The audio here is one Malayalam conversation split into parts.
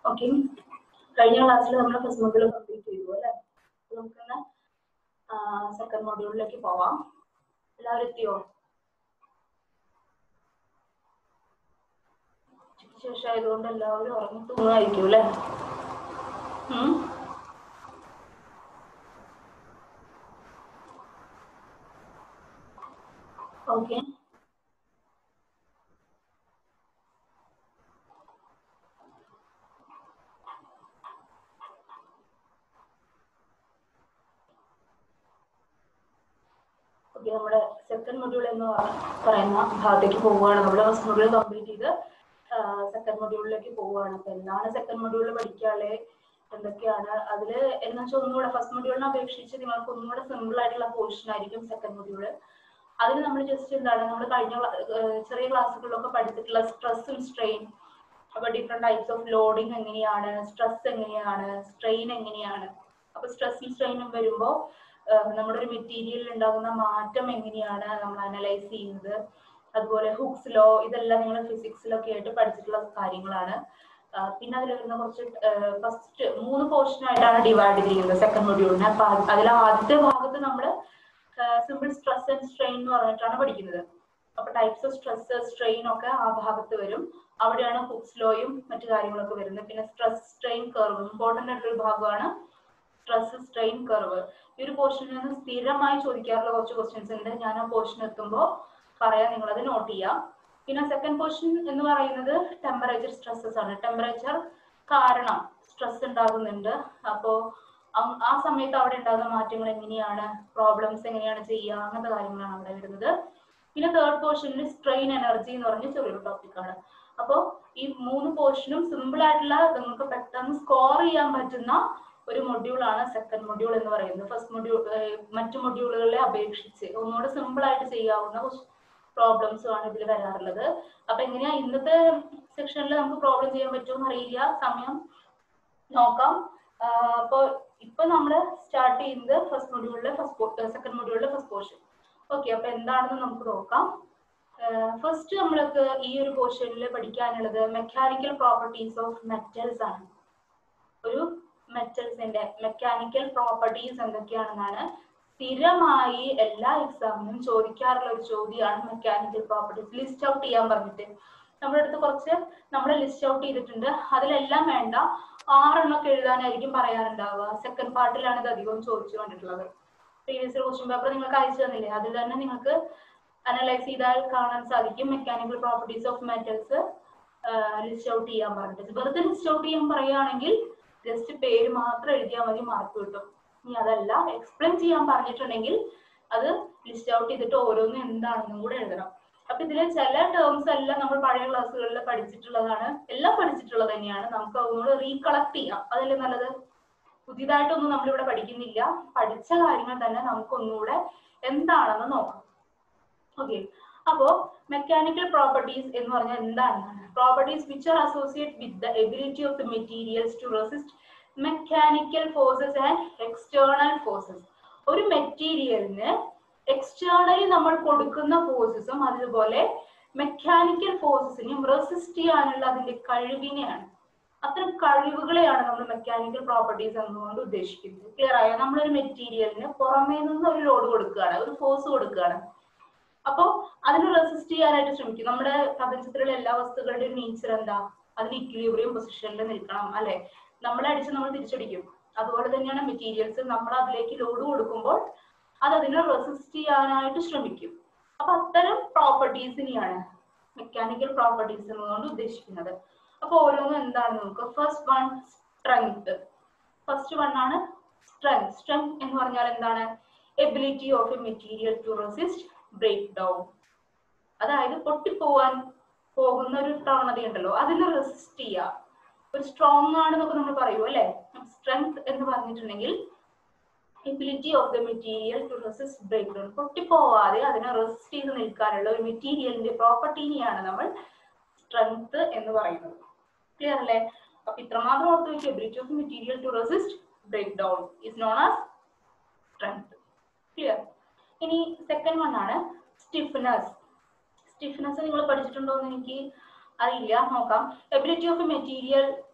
ഓക്കെ കഴിഞ്ഞ ക്ലാസ്സിൽ നമ്മൾ ഫസ്റ്റ് മൊഡ്യൂൾ കംപ്ലീറ്റ് ചെയ്തു അല്ലേ അപ്പൊ നമുക്കിന്ന് സെക്കൻഡ് മൊഡ്യൂളിലേക്ക് പോവാം എല്ലാവരും എത്തിയോ ഉച്ചയ്ക്ക് ശേഷം ആയതുകൊണ്ട് എല്ലാവരും ഉറങ്ങി തൂങ്ങായിരിക്കും അല്ലേ ഉം? ഓക്കെ ഓക്കെ നമ്മുടെ സെക്കൻഡ് മൊഡ്യൂൾ എന്ന് പറ- പറയുന്ന ഭാഗത്തേക്ക് പോവുകയാണ് നമ്മൾ ഫസ്റ്റ് മൊഡ്യൂൾ കംപ്ലീറ്റ് ചെയ്ത് സെക്കൻഡ് മൊഡ്യൂളിലേക്ക് പോവുകയാണ് അപ്പൊ എന്താണ് സെക്കൻഡ് മൊഡ്യൂളിൽ പഠിക്കാനുള്ളത് എന്തൊക്കെയാണ് അതില് എന്ന് വെച്ചാൽ ഒന്നുകൂടെ ഫസ്റ്റ് മൊഡ്യൂളിനെ അപേക്ഷിച്ച് നിങ്ങൾക്ക് ഒന്നുകൂടെ സിമ്പിൾ ആയിട്ടുള്ള പോർഷൻ ആയിരിക്കും സെക്കൻഡ് മൊഡ്യൂള് അതിന് നമ്മൾ ജസ്റ്റ് എന്താണ് നമ്മൾ കഴിഞ്ഞ ക്ലാ- ഏർ ചെറിയ ക്ലാസ്സുകളിലൊക്കെ പഠിച്ചിട്ടുള്ള സ്ട്രെസ്സും സ്ട്രെയിൻ അപ്പൊ ഡിഫറെന്റ് ടൈപ്സ് ഓഫ് ലോഡിങ് എങ്ങനെയാണ് സ്ട്രെസ് എങ്ങനെയാണ് സ്ട്രെയിൻ എങ്ങനെയാണ് അപ്പൊ സ്ട്രെസ്സും സ്ട്രെയിനും വരുമ്പോ ഏഹ് നമ്മുടെ ഒരു മെറ്റീരിയലിൽ ഉണ്ടാകുന്ന മാറ്റം എങ്ങനെയാണ് നമ്മൾ അനലൈസ് ചെയ്യുന്നത് അതുപോലെ ഹുക്സ് ലോ ഇതെല്ലാം നിങ്ങൾ ഫിസിക്സിലൊക്കെ ആയിട്ട് പഠിച്ചിട്ടുള്ള കാര്യങ്ങളാണ് ആഹ് പിന്നെ അതിൽ വരുന്ന കുറച്ച് ഫസ്റ്റ് മൂന്ന് പോർഷൻ ആയിട്ടാണ് ഡിവൈഡ് ചെയ്തിരിക്കുന്നത് സെക്കൻഡ് മൊഡ്യൂളിനെ അപ്പൊ അതിൽ ആദ്യത്തെ ഭാഗത്ത് നമ്മൾ സിമ്പിൾ സ്ട്രെസ് ആൻഡ് സ്ട്രെയിൻ എന്ന് പറഞ്ഞിട്ടാണ് പഠിക്കുന്നത് അപ്പൊ ടൈപ്സ് ഓഫ് സ്ട്രെസ് സ്ട്രെയിൻ ഒക്കെ ആ ഭാഗത്ത് വരും അവിടെയാണ് ഹുക്സ് ലോയും മറ്റു കാര്യങ്ങളൊക്കെ വരുന്നത് പിന്നെ സ്ട്രെസ് സ്ട്രെയിൻ കർവ് ഇമ്പോർട്ടന്റ് ആയിട്ടൊരു ഭാഗമാണ് സ്ട്രെസ് സ്ട്രെയിൻ കർവ് ഈ ഒരു പോർഷനിൽ നിന്ന് സ്ഥിരമായി ചോദിക്കാറുള്ള കുറച്ച് ക്വസ്റ്റ്യൻസ് ഉണ്ട് ഞാൻ ആ പോർഷൻ എത്തുമ്പോൾ പറയാം നിങ്ങൾ അത് നോട്ട് ചെയ്യാം പിന്നെ സെക്കൻഡ് പോർഷൻ എന്ന് പറയുന്നത് ടെമ്പറേച്ചർ സ്ട്രെസ്സസ് ആണ് ടെമ്പറേച്ചർ കാരണം സ്ട്രെസ് ഉണ്ടാകുന്നുണ്ട് അപ്പോ ആ- ആ സമയത്ത് അവിടെ ഉണ്ടാകുന്ന മാറ്റങ്ങൾ എങ്ങനെയാണ് പ്രോബ്ലംസ് എങ്ങനെയാണ് ചെയ്യുക അങ്ങനത്തെ കാര്യങ്ങളാണ് അവിടെ വരുന്നത് പിന്നെ തേർഡ് പോർഷനിൽ സ്ട്രെയിൻ എനർജി എന്ന് പറഞ്ഞ ചെറിയൊരു ടോപ്പിക് ആണ് അപ്പോൾ ഈ മൂന്ന് പോർഷനും സിമ്പിൾ ആയിട്ടുള്ള നിങ്ങൾക്ക് പെട്ടെന്ന് സ്കോർ ചെയ്യാൻ പറ്റുന്ന ഒരു മൊഡ്യൂൾ ആണ് സെക്കൻഡ് മൊഡ്യൂൾ എന്ന് പറയുന്നത് ഫസ്റ്റ് മൊഡ്യൂൾ മറ്റു മൊഡ്യൂളുകളെ അപേക്ഷിച്ച് ഒന്നുകൂടെ സിമ്പിൾ ആയിട്ട് ചെയ്യാവുന്ന കുറച്ച് പ്രോബ്ലംസും ആണ് ഇതിൽ വരാറുള്ളത് അപ്പൊ എങ്ങനെയാ ഇന്നത്തെ സെക്ഷനിൽ നമുക്ക് പ്രോബ്ലം ചെയ്യാൻ പറ്റുമെന്ന് അറിയില്ല സമയം നോക്കാം അപ്പോൾ ഇപ്പൊ നമ്മൾ സ്റ്റാർട്ട് ചെയ്യുന്നത് ഫസ്റ്റ് മൊഡ്യൂളിലെ ഫസ്റ്റ് സെക്കൻഡ് മൊഡ്യൂളിലെ ഫസ്റ്റ് പോർഷൻ ഓക്കെ അപ്പൊ എന്താണെന്ന് നമുക്ക് നോക്കാം ഫസ്റ്റ് നമ്മൾക്ക് ഈ ഒരു പോർഷനിൽ പഠിക്കാനുള്ളത് മെക്കാനിക്കൽ പ്രോപ്പർട്ടീസ് ഓഫ് മെറ്റൽസ് ആണ് ഒരു മെറ്റൽസിന്റെ മെക്കാനിക്കൽ പ്രോപ്പർട്ടീസ് എന്തൊക്കെയാണെന്നാണ് സ്ഥിരമായി എല്ലാ എക്സാമിനും ചോദിക്കാറുള്ള ഒരു ചോദ്യമാണ് മെക്കാനിക്കൽ പ്രോപ്പർട്ടീസ് ലിസ്റ്റ് ഔട്ട് ചെയ്യാൻ പറഞ്ഞിട്ട് നമ്മുടെ അടുത്ത് കുറച്ച് നമ്മൾ ലിസ്റ്റ് ഔട്ട് ചെയ്തിട്ടുണ്ട് അതിലെല്ലാം വേണ്ട ആറെണ്ണമൊക്കെ എഴുതാനായിരിക്കും പറയാറുണ്ടാവുക സെക്കൻഡ് പാർട്ടിലാണ് ഇത് അധികവും ചോദിച്ചു കണ്ടിട്ടുള്ളത് പ്രീവിയസ് ക്വസ്റ്റ്യൻ പേപ്പർ നിങ്ങൾക്ക് അയച്ചു തന്നില്ലേ അതിൽ തന്നെ നിങ്ങൾക്ക് അനലൈസ് ചെയ്താൽ കാണാൻ സാധിക്കും mechanical properties of metals list out ചെയ്യാൻ പറഞ്ഞിട്ട് വെറുതെ ലിസ്റ്റ് ഔട്ട് ചെയ്യാൻ പറയുകയാണെങ്കിൽ ജസ്റ്റ് പേര് മാത്രം എഴുതിയാൽ മതി മാർക്ക് കിട്ടും ഇനി അതല്ല എക്സ്പ്ലെയിൻ ചെയ്യാൻ പറഞ്ഞിട്ടുണ്ടെങ്കിൽ അത് ലിസ്റ്റ് ഔട്ട് ചെയ്തിട്ട് ഓരോന്നും എന്താണെന്നും കൂടെ എഴുതണം അപ്പൊ ഇതിലെ ചില ടേംസ് എല്ലാം നമ്മൾ പഴയ ക്ലാസ്സുകളിൽ പഠിച്ചിട്ടുള്ളതാണ് എല്ലാം പഠിച്ചിട്ടുള്ളത് തന്നെയാണ് നമുക്ക് ഒന്നുകൂടെ റീകളക്ട് ചെയ്യാം അതല്ലേ നല്ലത് പുതിയതായിട്ടൊന്നും നമ്മളിവിടെ പഠിക്കുന്നില്ല പഠിച്ച കാര്യങ്ങൾ തന്നെ നമുക്ക് ഒന്നുകൂടെ എന്താണെന്ന് നോക്കാം ഓക്കെ അപ്പോ മെക്കാനിക്കൽ പ്രോപ്പർട്ടീസ് എന്ന് പറഞ്ഞാൽ എന്താണ് properties which are associate with the ability of the materials to resist mechanical forces and external forces ഒരു മെറ്റീരിയലിന് എക്സ്റ്റേണലി നമ്മൾ കൊടുക്കുന്ന ഫോഴ്സസും അതുപോലെ മെക്കാനിക്കൽ ഫോഴ്സസിനെയും റെസിസ്റ്റ് ചെയ്യാനുള്ള അതിന്റെ കഴിവിനെയാണ് അത്തരം കഴിവുകളെയാണ് നമ്മൾ മെക്കാനിക്കൽ പ്രോപ്പർട്ടീസ് എന്നുകൊണ്ട് ഉദ്ദേശിക്കുന്നത് ക്ലിയർ ആയോ നമ്മളൊരു മെറ്റീരിയലിന് പുറമേ നിന്ന് ഒരു ലോഡ് കൊടുക്കുകയാണ് ഒരു ഫോഴ്സ് കൊടുക്കുകയാണ് അപ്പോൾ അതിന് റെസിസ്റ്റ് ചെയ്യാനായിട്ട് ശ്രമിക്കും നമ്മുടെ പ്രപഞ്ചത്തിലുള്ള എല്ലാ വസ്തുക്കളുടെയും നേച്ചർ എന്താ അതിന് ഇക്വിലിബ്രിയം പൊസിഷനിൽ നിൽക്കണം അല്ലെ നമ്മളെ അടിച്ച് നമ്മൾ തിരിച്ചടിക്കും അതുപോലെ തന്നെയാണ് മെറ്റീരിയൽസ് നമ്മൾ അതിലേക്ക് ലോഡ് കൊടുക്കുമ്പോൾ അത് അതിനെ റെസിസ്റ്റ് ചെയ്യാനായിട്ട് ശ്രമിക്കും അപ്പൊ അത്തരം പ്രോപ്പർട്ടീസിനെയാണ് മെക്കാനിക്കൽ പ്രോപ്പർട്ടീസ് എന്നുകൊണ്ട് ഉദ്ദേശിക്കുന്നത് അപ്പൊ ഓരോന്നും എന്താണ് നമുക്ക് first one strength first one ആണ് സ്ട്രെങ്ത് സ്ട്രെങ്ത് എന്ന് പറഞ്ഞാൽ എന്താണ് ability of a material to resist break down അതായത് പൊട്ടിപ്പോവാൻ പോകുന്ന ഒരു പ്രവണതയുണ്ടല്ലോ അതിനെ റെസിസ്റ്റ് ചെയ്യുക ഒരു സ്ട്രോങ് ആണെന്നൊക്കെ നമ്മൾ പറയൂ അല്ലെ സ്ട്രെങ്ത് എന്ന് പറഞ്ഞിട്ടുണ്ടെങ്കിൽ ability of the material to resist break down പൊട്ടിപ്പോവാതെ അതിനെ റെസിസ്റ്റ് ചെയ്ത് നിൽക്കാനുള്ള ഒരു മെറ്റീരിയലിന്റെ പ്രോപ്പർട്ടീനെയാണ് നമ്മൾ സ്ട്രെങ്ത് എന്ന് പറയുന്നത് ക്ലിയർ അല്ലേ അപ്പൊ ഇത്രമാത്രം ഓർത്ത് വെക്കുക ability of material to resist break down is known as strength clear ഇനി സെക്കൻഡ് വൺ ആണ് സ്റ്റിഫ്നെസ് സ്റ്റിഫ്നെസ് നിങ്ങൾ പഠിച്ചിട്ടുണ്ടോ എന്ന് എനിക്ക് അറിയില്ല നോക്കാം ability of a material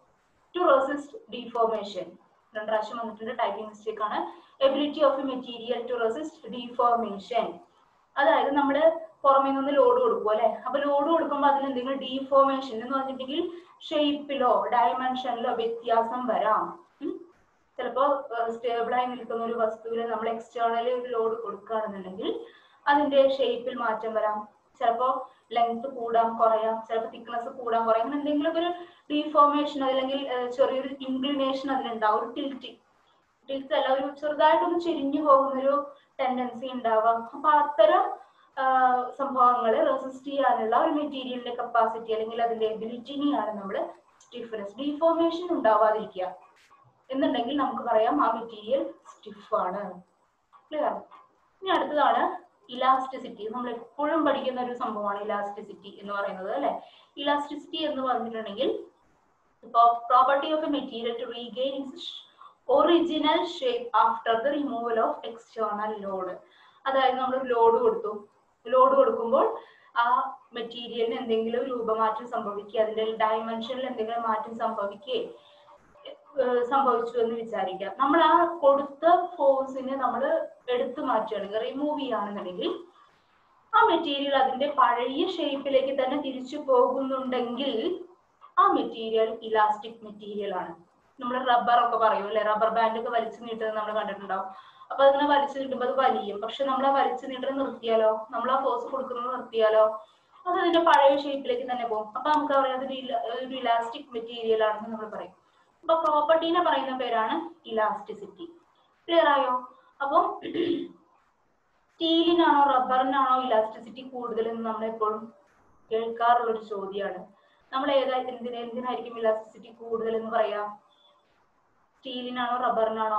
to resist deformation രണ്ട് പ്രാവശ്യം വന്നിട്ടുണ്ട് ടൈപ്പിംഗ് മിസ്റ്റേക്ക് ആണ് ability of a material to resist deformation അതായത് നമ്മൾ പുറമേ നിന്ന് ലോഡ് കൊടുക്കും അല്ലെ അപ്പൊ ലോഡ് കൊടുക്കുമ്പോൾ അതിന് എന്തെങ്കിലും ഡീഫോർമേഷൻ എന്ന് പറഞ്ഞിട്ടുണ്ടെങ്കിൽ ഷേപ്പിലോ ഡയമെൻഷനിലോ വ്യത്യാസം വരാം ഉം. ചിലപ്പോ സ്റ്റേബിൾ ആയി നിൽക്കുന്ന ഒരു വസ്തുവിൽ നമ്മൾ എക്സ്റ്റേണലി ഒരു ലോഡ് കൊടുക്കുകയാണെന്നുണ്ടെങ്കിൽ അതിന്റെ ഷേപ്പിൽ മാറ്റം വരാം ചിലപ്പോ ലെങ്ത് കൂടാം കുറയാം ചിലപ്പോൾ തിക്നെസ് കൂടാം കുറയാം അങ്ങനെ എന്തെങ്കിലും ഒരു ഡീഫോർമേഷൻ അല്ലെങ്കിൽ ഏർ, ചെറിയൊരു ഇൻക്ലിനേഷൻ അതിനുണ്ടാവും ഒരു ടിൽറ്റിങ് ടിൽറ്റ് അല്ല ഒരു ചെറുതായിട്ടൊന്ന് ചെരിഞ്ഞു പോകുന്ന ഒരു ടെൻഡൻസി ഉണ്ടാവാം അപ്പൊ അത്തരം സംഭവങ്ങൾ റെസിസ്റ്റ് ചെയ്യാനുള്ള ഒരു മെറ്റീരിയലിന്റെ കപ്പാസിറ്റി അല്ലെങ്കിൽ അതിന്റെ എബിലിറ്റിനെയാണ് നമ്മൾ സ്റ്റിഫ്നെസ് ഡീഫോർമേഷൻ ഉണ്ടാവാതിരിക്കുക എന്നുണ്ടെങ്കിൽ നമുക്ക് പറയാം ആ മെറ്റീരിയൽ സ്റ്റിഫ് ആണ് ക്ലിയർ ഇനി അടുത്തതാണ് ഇലാസ്റ്റിസിറ്റി നമ്മൾ എപ്പോഴും പഠിക്കുന്ന ഒരു സംഭവമാണ് ഇലാസ്റ്റിസിറ്റി എന്ന് പറയുന്നത് അല്ലെ ഇലാസ്റ്റിസിറ്റി എന്ന് പറഞ്ഞിട്ടുണ്ടെങ്കിൽ ഇപ്പൊ property of a material to regain its original shape after the removal of external load അതായത് നമ്മൾ ലോഡ് കൊടുത്തു ലോഡ് കൊടുക്കുമ്പോൾ ആ മെറ്റീരിയലിന് എന്തെങ്കിലും രൂപമാറ്റം സംഭവിക്കുക അതിന്റെ ഡയമെൻഷനിൽ എന്തെങ്കിലും മാറ്റം സംഭവിക്കുകയും ഏഹ് സംഭവിച്ചു എന്ന് വിചാരിക്കാം നമ്മൾ ആ കൊടുത്ത ഫോഴ്സിനെ നമ്മൾ എടുത്തു മാറ്റുകയാണെങ്കിൽ റിമൂവ് ചെയ്യുകയാണെന്നുണ്ടെങ്കിൽ ആ മെറ്റീരിയൽ അതിന്റെ പഴയ ഷേപ്പിലേക്ക് തന്നെ തിരിച്ചു പോകുന്നുണ്ടെങ്കിൽ ആ മെറ്റീരിയൽ ഇലാസ്റ്റിക് മെറ്റീരിയൽ ആണ് നമ്മൾ റബ്ബർ ഒക്കെ പറയും അല്ലെ റബ്ബർ ബാൻഡ് ഒക്കെ വലിച്ചു നീട്ടുന്നത് നമ്മൾ കണ്ടിട്ടുണ്ടാവും അപ്പൊ അതിങ്ങനെ വലിച്ചു നീട്ടുമ്പോൾ അത് വലിയും പക്ഷെ നമ്മൾ ആ വലിച്ചു നീട്ടുന്നത് നിർത്തിയാലോ നമ്മൾ ആ ഫോഴ്സ് കൊടുക്കുന്നത് നിർത്തിയാലോ അത് അതിന്റെ പഴയ ഷേപ്പിലേക്ക് തന്നെ പോകും അപ്പൊ നമുക്ക് പറയാം അതൊരു ഇല- ഒരു ഇലാസ്റ്റിക് മെറ്റീരിയൽ ആണെന്ന് നമ്മൾ പറയും അപ്പൊ പ്രോപ്പർട്ടീനെ പറയുന്ന പേരാണ് ഇലാസ്റ്റിസിറ്റി ക്ലിയർ ആയോ അപ്പൊ സ്റ്റീലിനാണോ റബ്ബറിനാണോ ഇലാസ്റ്റിസിറ്റി കൂടുതൽ എന്ന് നമ്മൾ എപ്പോഴും കേൾക്കാറുള്ള ഒരു ചോദ്യമാണ് നമ്മൾ ഏതാ എന്തിന് എന്തിനായിരിക്കും ഇലാസ്റ്റിസിറ്റി കൂടുതൽ എന്ന് പറയാം സ്റ്റീലിനാണോ റബ്ബറിനാണോ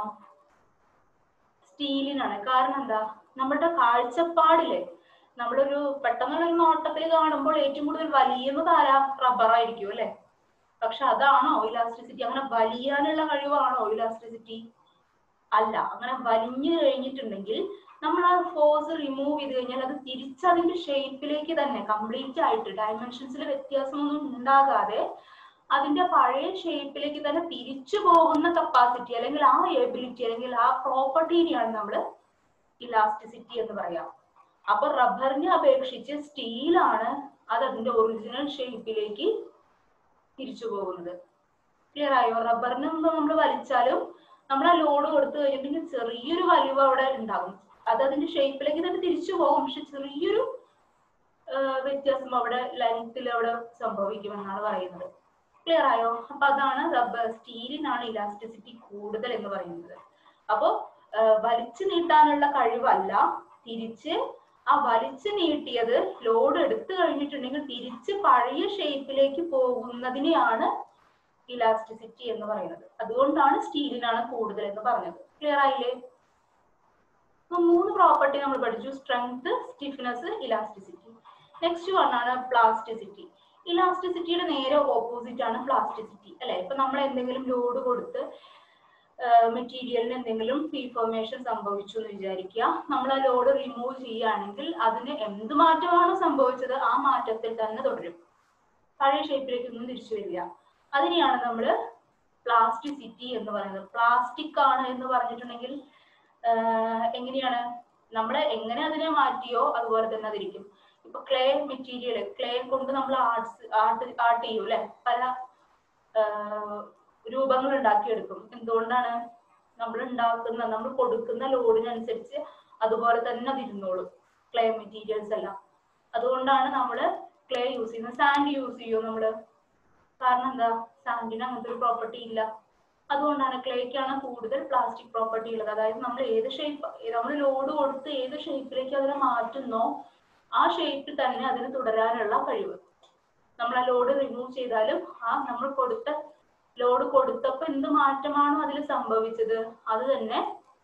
സ്റ്റീലിനാണ് കാരണം എന്താ നമ്മുടെ കാഴ്ചപ്പാടില് നമ്മളൊരു പെട്ടെന്നുള്ള ഒരു നോട്ടത്തിൽ കാണുമ്പോൾ ഏറ്റവും കൂടുതൽ വലിയുന്നത് ആരാ റബ്ബർ ആയിരിക്കും അല്ലെ പക്ഷെ അതാണോ ഇലാസ്റ്റിസിറ്റി അങ്ങനെ വലിയാനുള്ള കഴിവാണോ ഇലാസ്റ്റിസിറ്റി അല്ല അങ്ങനെ വലിഞ്ഞു കഴിഞ്ഞിട്ടുണ്ടെങ്കിൽ നമ്മൾ ആ ഫോഴ്സ് റിമൂവ് ചെയ്ത് കഴിഞ്ഞാൽ അത് തിരിച്ച് അതിന്റെ ഷേപ്പിലേക്ക് തന്നെ കംപ്ലീറ്റ് ആയിട്ട് ഡയമെൻഷൻസിൽ വ്യത്യാസമൊന്നും ഉണ്ടാകാതെ അതിന്റെ പഴയ ഷേപ്പിലേക്ക് തന്നെ തിരിച്ചു പോകുന്ന കപ്പാസിറ്റി അല്ലെങ്കിൽ ആ എബിലിറ്റി അല്ലെങ്കിൽ ആ പ്രോപ്പർട്ടീനെയാണ് നമ്മൾ ഇലാസ്റ്റിസിറ്റി എന്ന് പറയാം അപ്പൊ റബ്ബറിനെ അപേക്ഷിച്ച് സ്റ്റീലാണ് അത് അതിന്റെ ഒറിജിനൽ ഷേപ്പിലേക്ക് തിരിച്ചു പോകുന്നത് ക്ലിയർ ആയോ റബ്ബറിന് നമ്മൾ വലിച്ചാലും നമ്മൾ ആ ലോഡ് കൊടുത്തു കഴിഞ്ഞിട്ടുണ്ടെങ്കിൽ ചെറിയൊരു വലിവ് അവിടെ ഉണ്ടാകും അത് അതിന്റെ ഷേപ്പിലേക്ക് തന്നെ തിരിച്ചു പോകും പക്ഷെ ചെറിയൊരു ആ, വ്യത്യാസം അവിടെ ലെങ്ത്തിൽ അവിടെ സംഭവിക്കുമെന്നാണ് പറയുന്നത് ക്ലിയർ ആയോ അപ്പൊ അതാണ് റബ്ബർ സ്റ്റീലിനാണ് ഇലാസ്റ്റിസിറ്റി കൂടുതൽ എന്ന് പറയുന്നത് അപ്പോ ആ, വലിച്ചു നീട്ടാനുള്ള കഴിവല്ല തിരിച്ച് ആ വലിച്ചു നീട്ടിയത് ലോഡ് എടുത്തു കഴിഞ്ഞിട്ടുണ്ടെങ്കിൽ തിരിച്ച് പഴയ ഷേപ്പിലേക്ക് പോകുന്നതിനെയാണ് ഇലാസ്റ്റിസിറ്റി എന്ന് പറയുന്നത് അതുകൊണ്ടാണ് സ്റ്റീലിനാണ് കൂടുതൽ എന്ന് പറഞ്ഞത് ക്ലിയർ ആയില്ലേ അപ്പൊ മൂന്ന് പ്രോപ്പർട്ടി നമ്മൾ പഠിച്ചു strength stiffness elasticity next one ആണ് പ്ലാസ്റ്റിസിറ്റി ഇലാസ്റ്റിസിറ്റിയുടെ നേരെ ഓപ്പോസിറ്റ് ആണ് പ്ലാസ്റ്റിസിറ്റി അല്ലെ ഇപ്പൊ നമ്മൾ എന്തെങ്കിലും ലോഡ് കൊടുത്ത് മെറ്റീരിയലിന് എന്തെങ്കിലും ഡീഫോർമേഷൻ സംഭവിച്ചു എന്ന് വിചാരിക്കുക നമ്മൾ ആ ലോഡ് റിമൂവ് ചെയ്യുകയാണെങ്കിൽ അതിന് എന്ത് മാറ്റമാണോ സംഭവിച്ചത് ആ മാറ്റത്തിൽ തന്നെ തുടരും പഴയ ഷേപ്പിലേക്കൊന്നും തിരിച്ചു വരില്ല അതിനെയാണ് നമ്മൾ പ്ലാസ്റ്റിസിറ്റി എന്ന് പറയുന്നത് പ്ലാസ്റ്റിക് ആണ് എന്ന് പറഞ്ഞിട്ടുണ്ടെങ്കിൽ ആഹ് എങ്ങനെയാണ് നമ്മൾ എങ്ങനെ അതിനെ മാറ്റിയോ അതുപോലെ തന്നെ അതിരിക്കും ഇപ്പൊ ക്ലേ മെറ്റീരിയൽ ക്ലേ കൊണ്ട് നമ്മൾ ആർട്സ് ആർട്ട് ആർട്ട് ചെയ്യും അല്ലെ പല ആഹ് രൂപങ്ങൾ ഉണ്ടാക്കിയെടുക്കും എന്തുകൊണ്ടാണ് നമ്മൾ ഉണ്ടാക്കുന്ന നമ്മൾ കൊടുക്കുന്ന ലോഡിനനുസരിച്ച് അതുപോലെ തന്നെ അത് ഇരുന്നോളും ക്ലേ മെറ്റീരിയൽസ് എല്ലാം അതുകൊണ്ടാണ് നമ്മൾ ക്ലേ യൂസ് ചെയ്യുന്നത് സാൻഡ് യൂസ് ചെയ്യും നമ്മള് കാരണം എന്താ സാൻഡിന് അങ്ങനത്തെ ഒരു പ്രോപ്പർട്ടി ഇല്ല അതുകൊണ്ടാണ് ക്ലേക്കാണ് കൂടുതൽ പ്ലാസ്റ്റിക് പ്രോപ്പർട്ടി ഉള്ളത് അതായത് നമ്മൾ ഏത് ഷേപ്പ് നമ്മൾ ലോഡ് കൊടുത്ത് ഏത് ഷേപ്പിലേക്ക് അതിനെ മാറ്റുന്നോ ആ ഷേപ്പിൽ തന്നെ അതിന് തുടരാനുള്ള കഴിവ് നമ്മൾ ആ ലോഡ് റിമൂവ് ചെയ്താലും ആ നമ്മൾ കൊടുത്ത ലോഡ് കൊടുത്തപ്പോൾ എന്ത് മാറ്റമാണോ അതിൽ സംഭവിച്ചത് അത് തന്നെ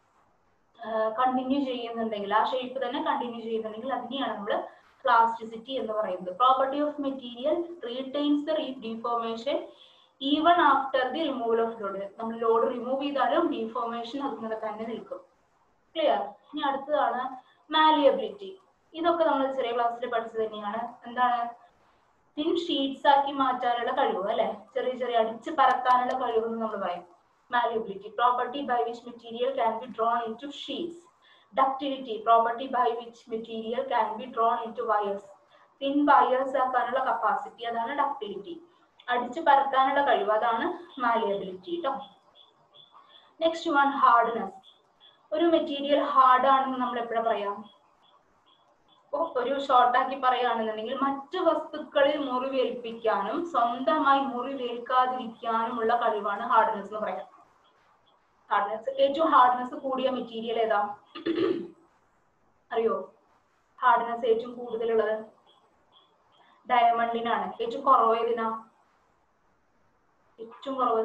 കണ്ടിന്യൂ ചെയ്യുന്നുണ്ടെങ്കിൽ ആ ഷേപ്പ് തന്നെ കണ്ടിന്യൂ ചെയ്യുന്നുണ്ടെങ്കിൽ അതിനെയാണ് നമ്മൾ പ്ലാസ്റ്റിസിറ്റി എന്ന് പറയുന്നത് property of material retains the deformation even after the removal of load നമ്മൾ ലോഡ് റിമൂവ് ചെയ്താലും ഡീഫോർമേഷൻ അതിങ്ങനെ തന്നെ നിൽക്കും ക്ലിയർ ഇനി അടുത്തതാണ് മാലിയബിലിറ്റി ഇതൊക്കെ നമ്മൾ ചെറിയ ക്ലാസ്സിൽ പഠിച്ചത് തന്നെയാണ് എന്താണ് തിൻ ഷീറ്റ്സ് ആക്കി മാറ്റാനുള്ള കഴിവ് അല്ലെ ചെറിയ ചെറിയ അടിച്ച് പറക്കാനുള്ള കഴിവെന്ന് നമ്മൾ പറയും malleability property by which material can be drawn into sheets ductility property by which material can be drawn into wires thin wires ആക്കാനുള്ള കപ്പാസിറ്റി അതാണ് ഡക്ടിലിറ്റി അടിച്ച് പരത്താനുള്ള കഴിവ് അതാണ് മാലിയബിലിറ്റി കേട്ടോ നെക്സ്റ്റ് വൺ ഹാർഡ്നെസ് ഒരു മെറ്റീരിയൽ ഹാർഡ് ആണെന്ന് നമ്മൾ എപ്പോഴാ പറയാം ഇപ്പൊ ഒരു ഷോർട്ടാക്കി പറയുകയാണെന്നുണ്ടെങ്കിൽ മറ്റ് വസ്തുക്കളിൽ മുറിവേൽപ്പിക്കാനും സ്വന്തമായി മുറിവേൽക്കാതിരിക്കാനുമുള്ള കഴിവാണ് ഹാർഡ്നെസ് എന്ന് പറയാം ഹാർഡ്നെസ് ഏറ്റവും ഹാർഡ്നെസ് കൂടിയ മെറ്റീരിയൽ ഏതാ അറിയോ ഹാർഡ്നെസ് ഏറ്റവും കൂടുതലുള്ളത് ഡയമണ്ടിനാണ് ഏറ്റവും കുറവ് ഏതിനാ ഏറ്റവും കുറവ്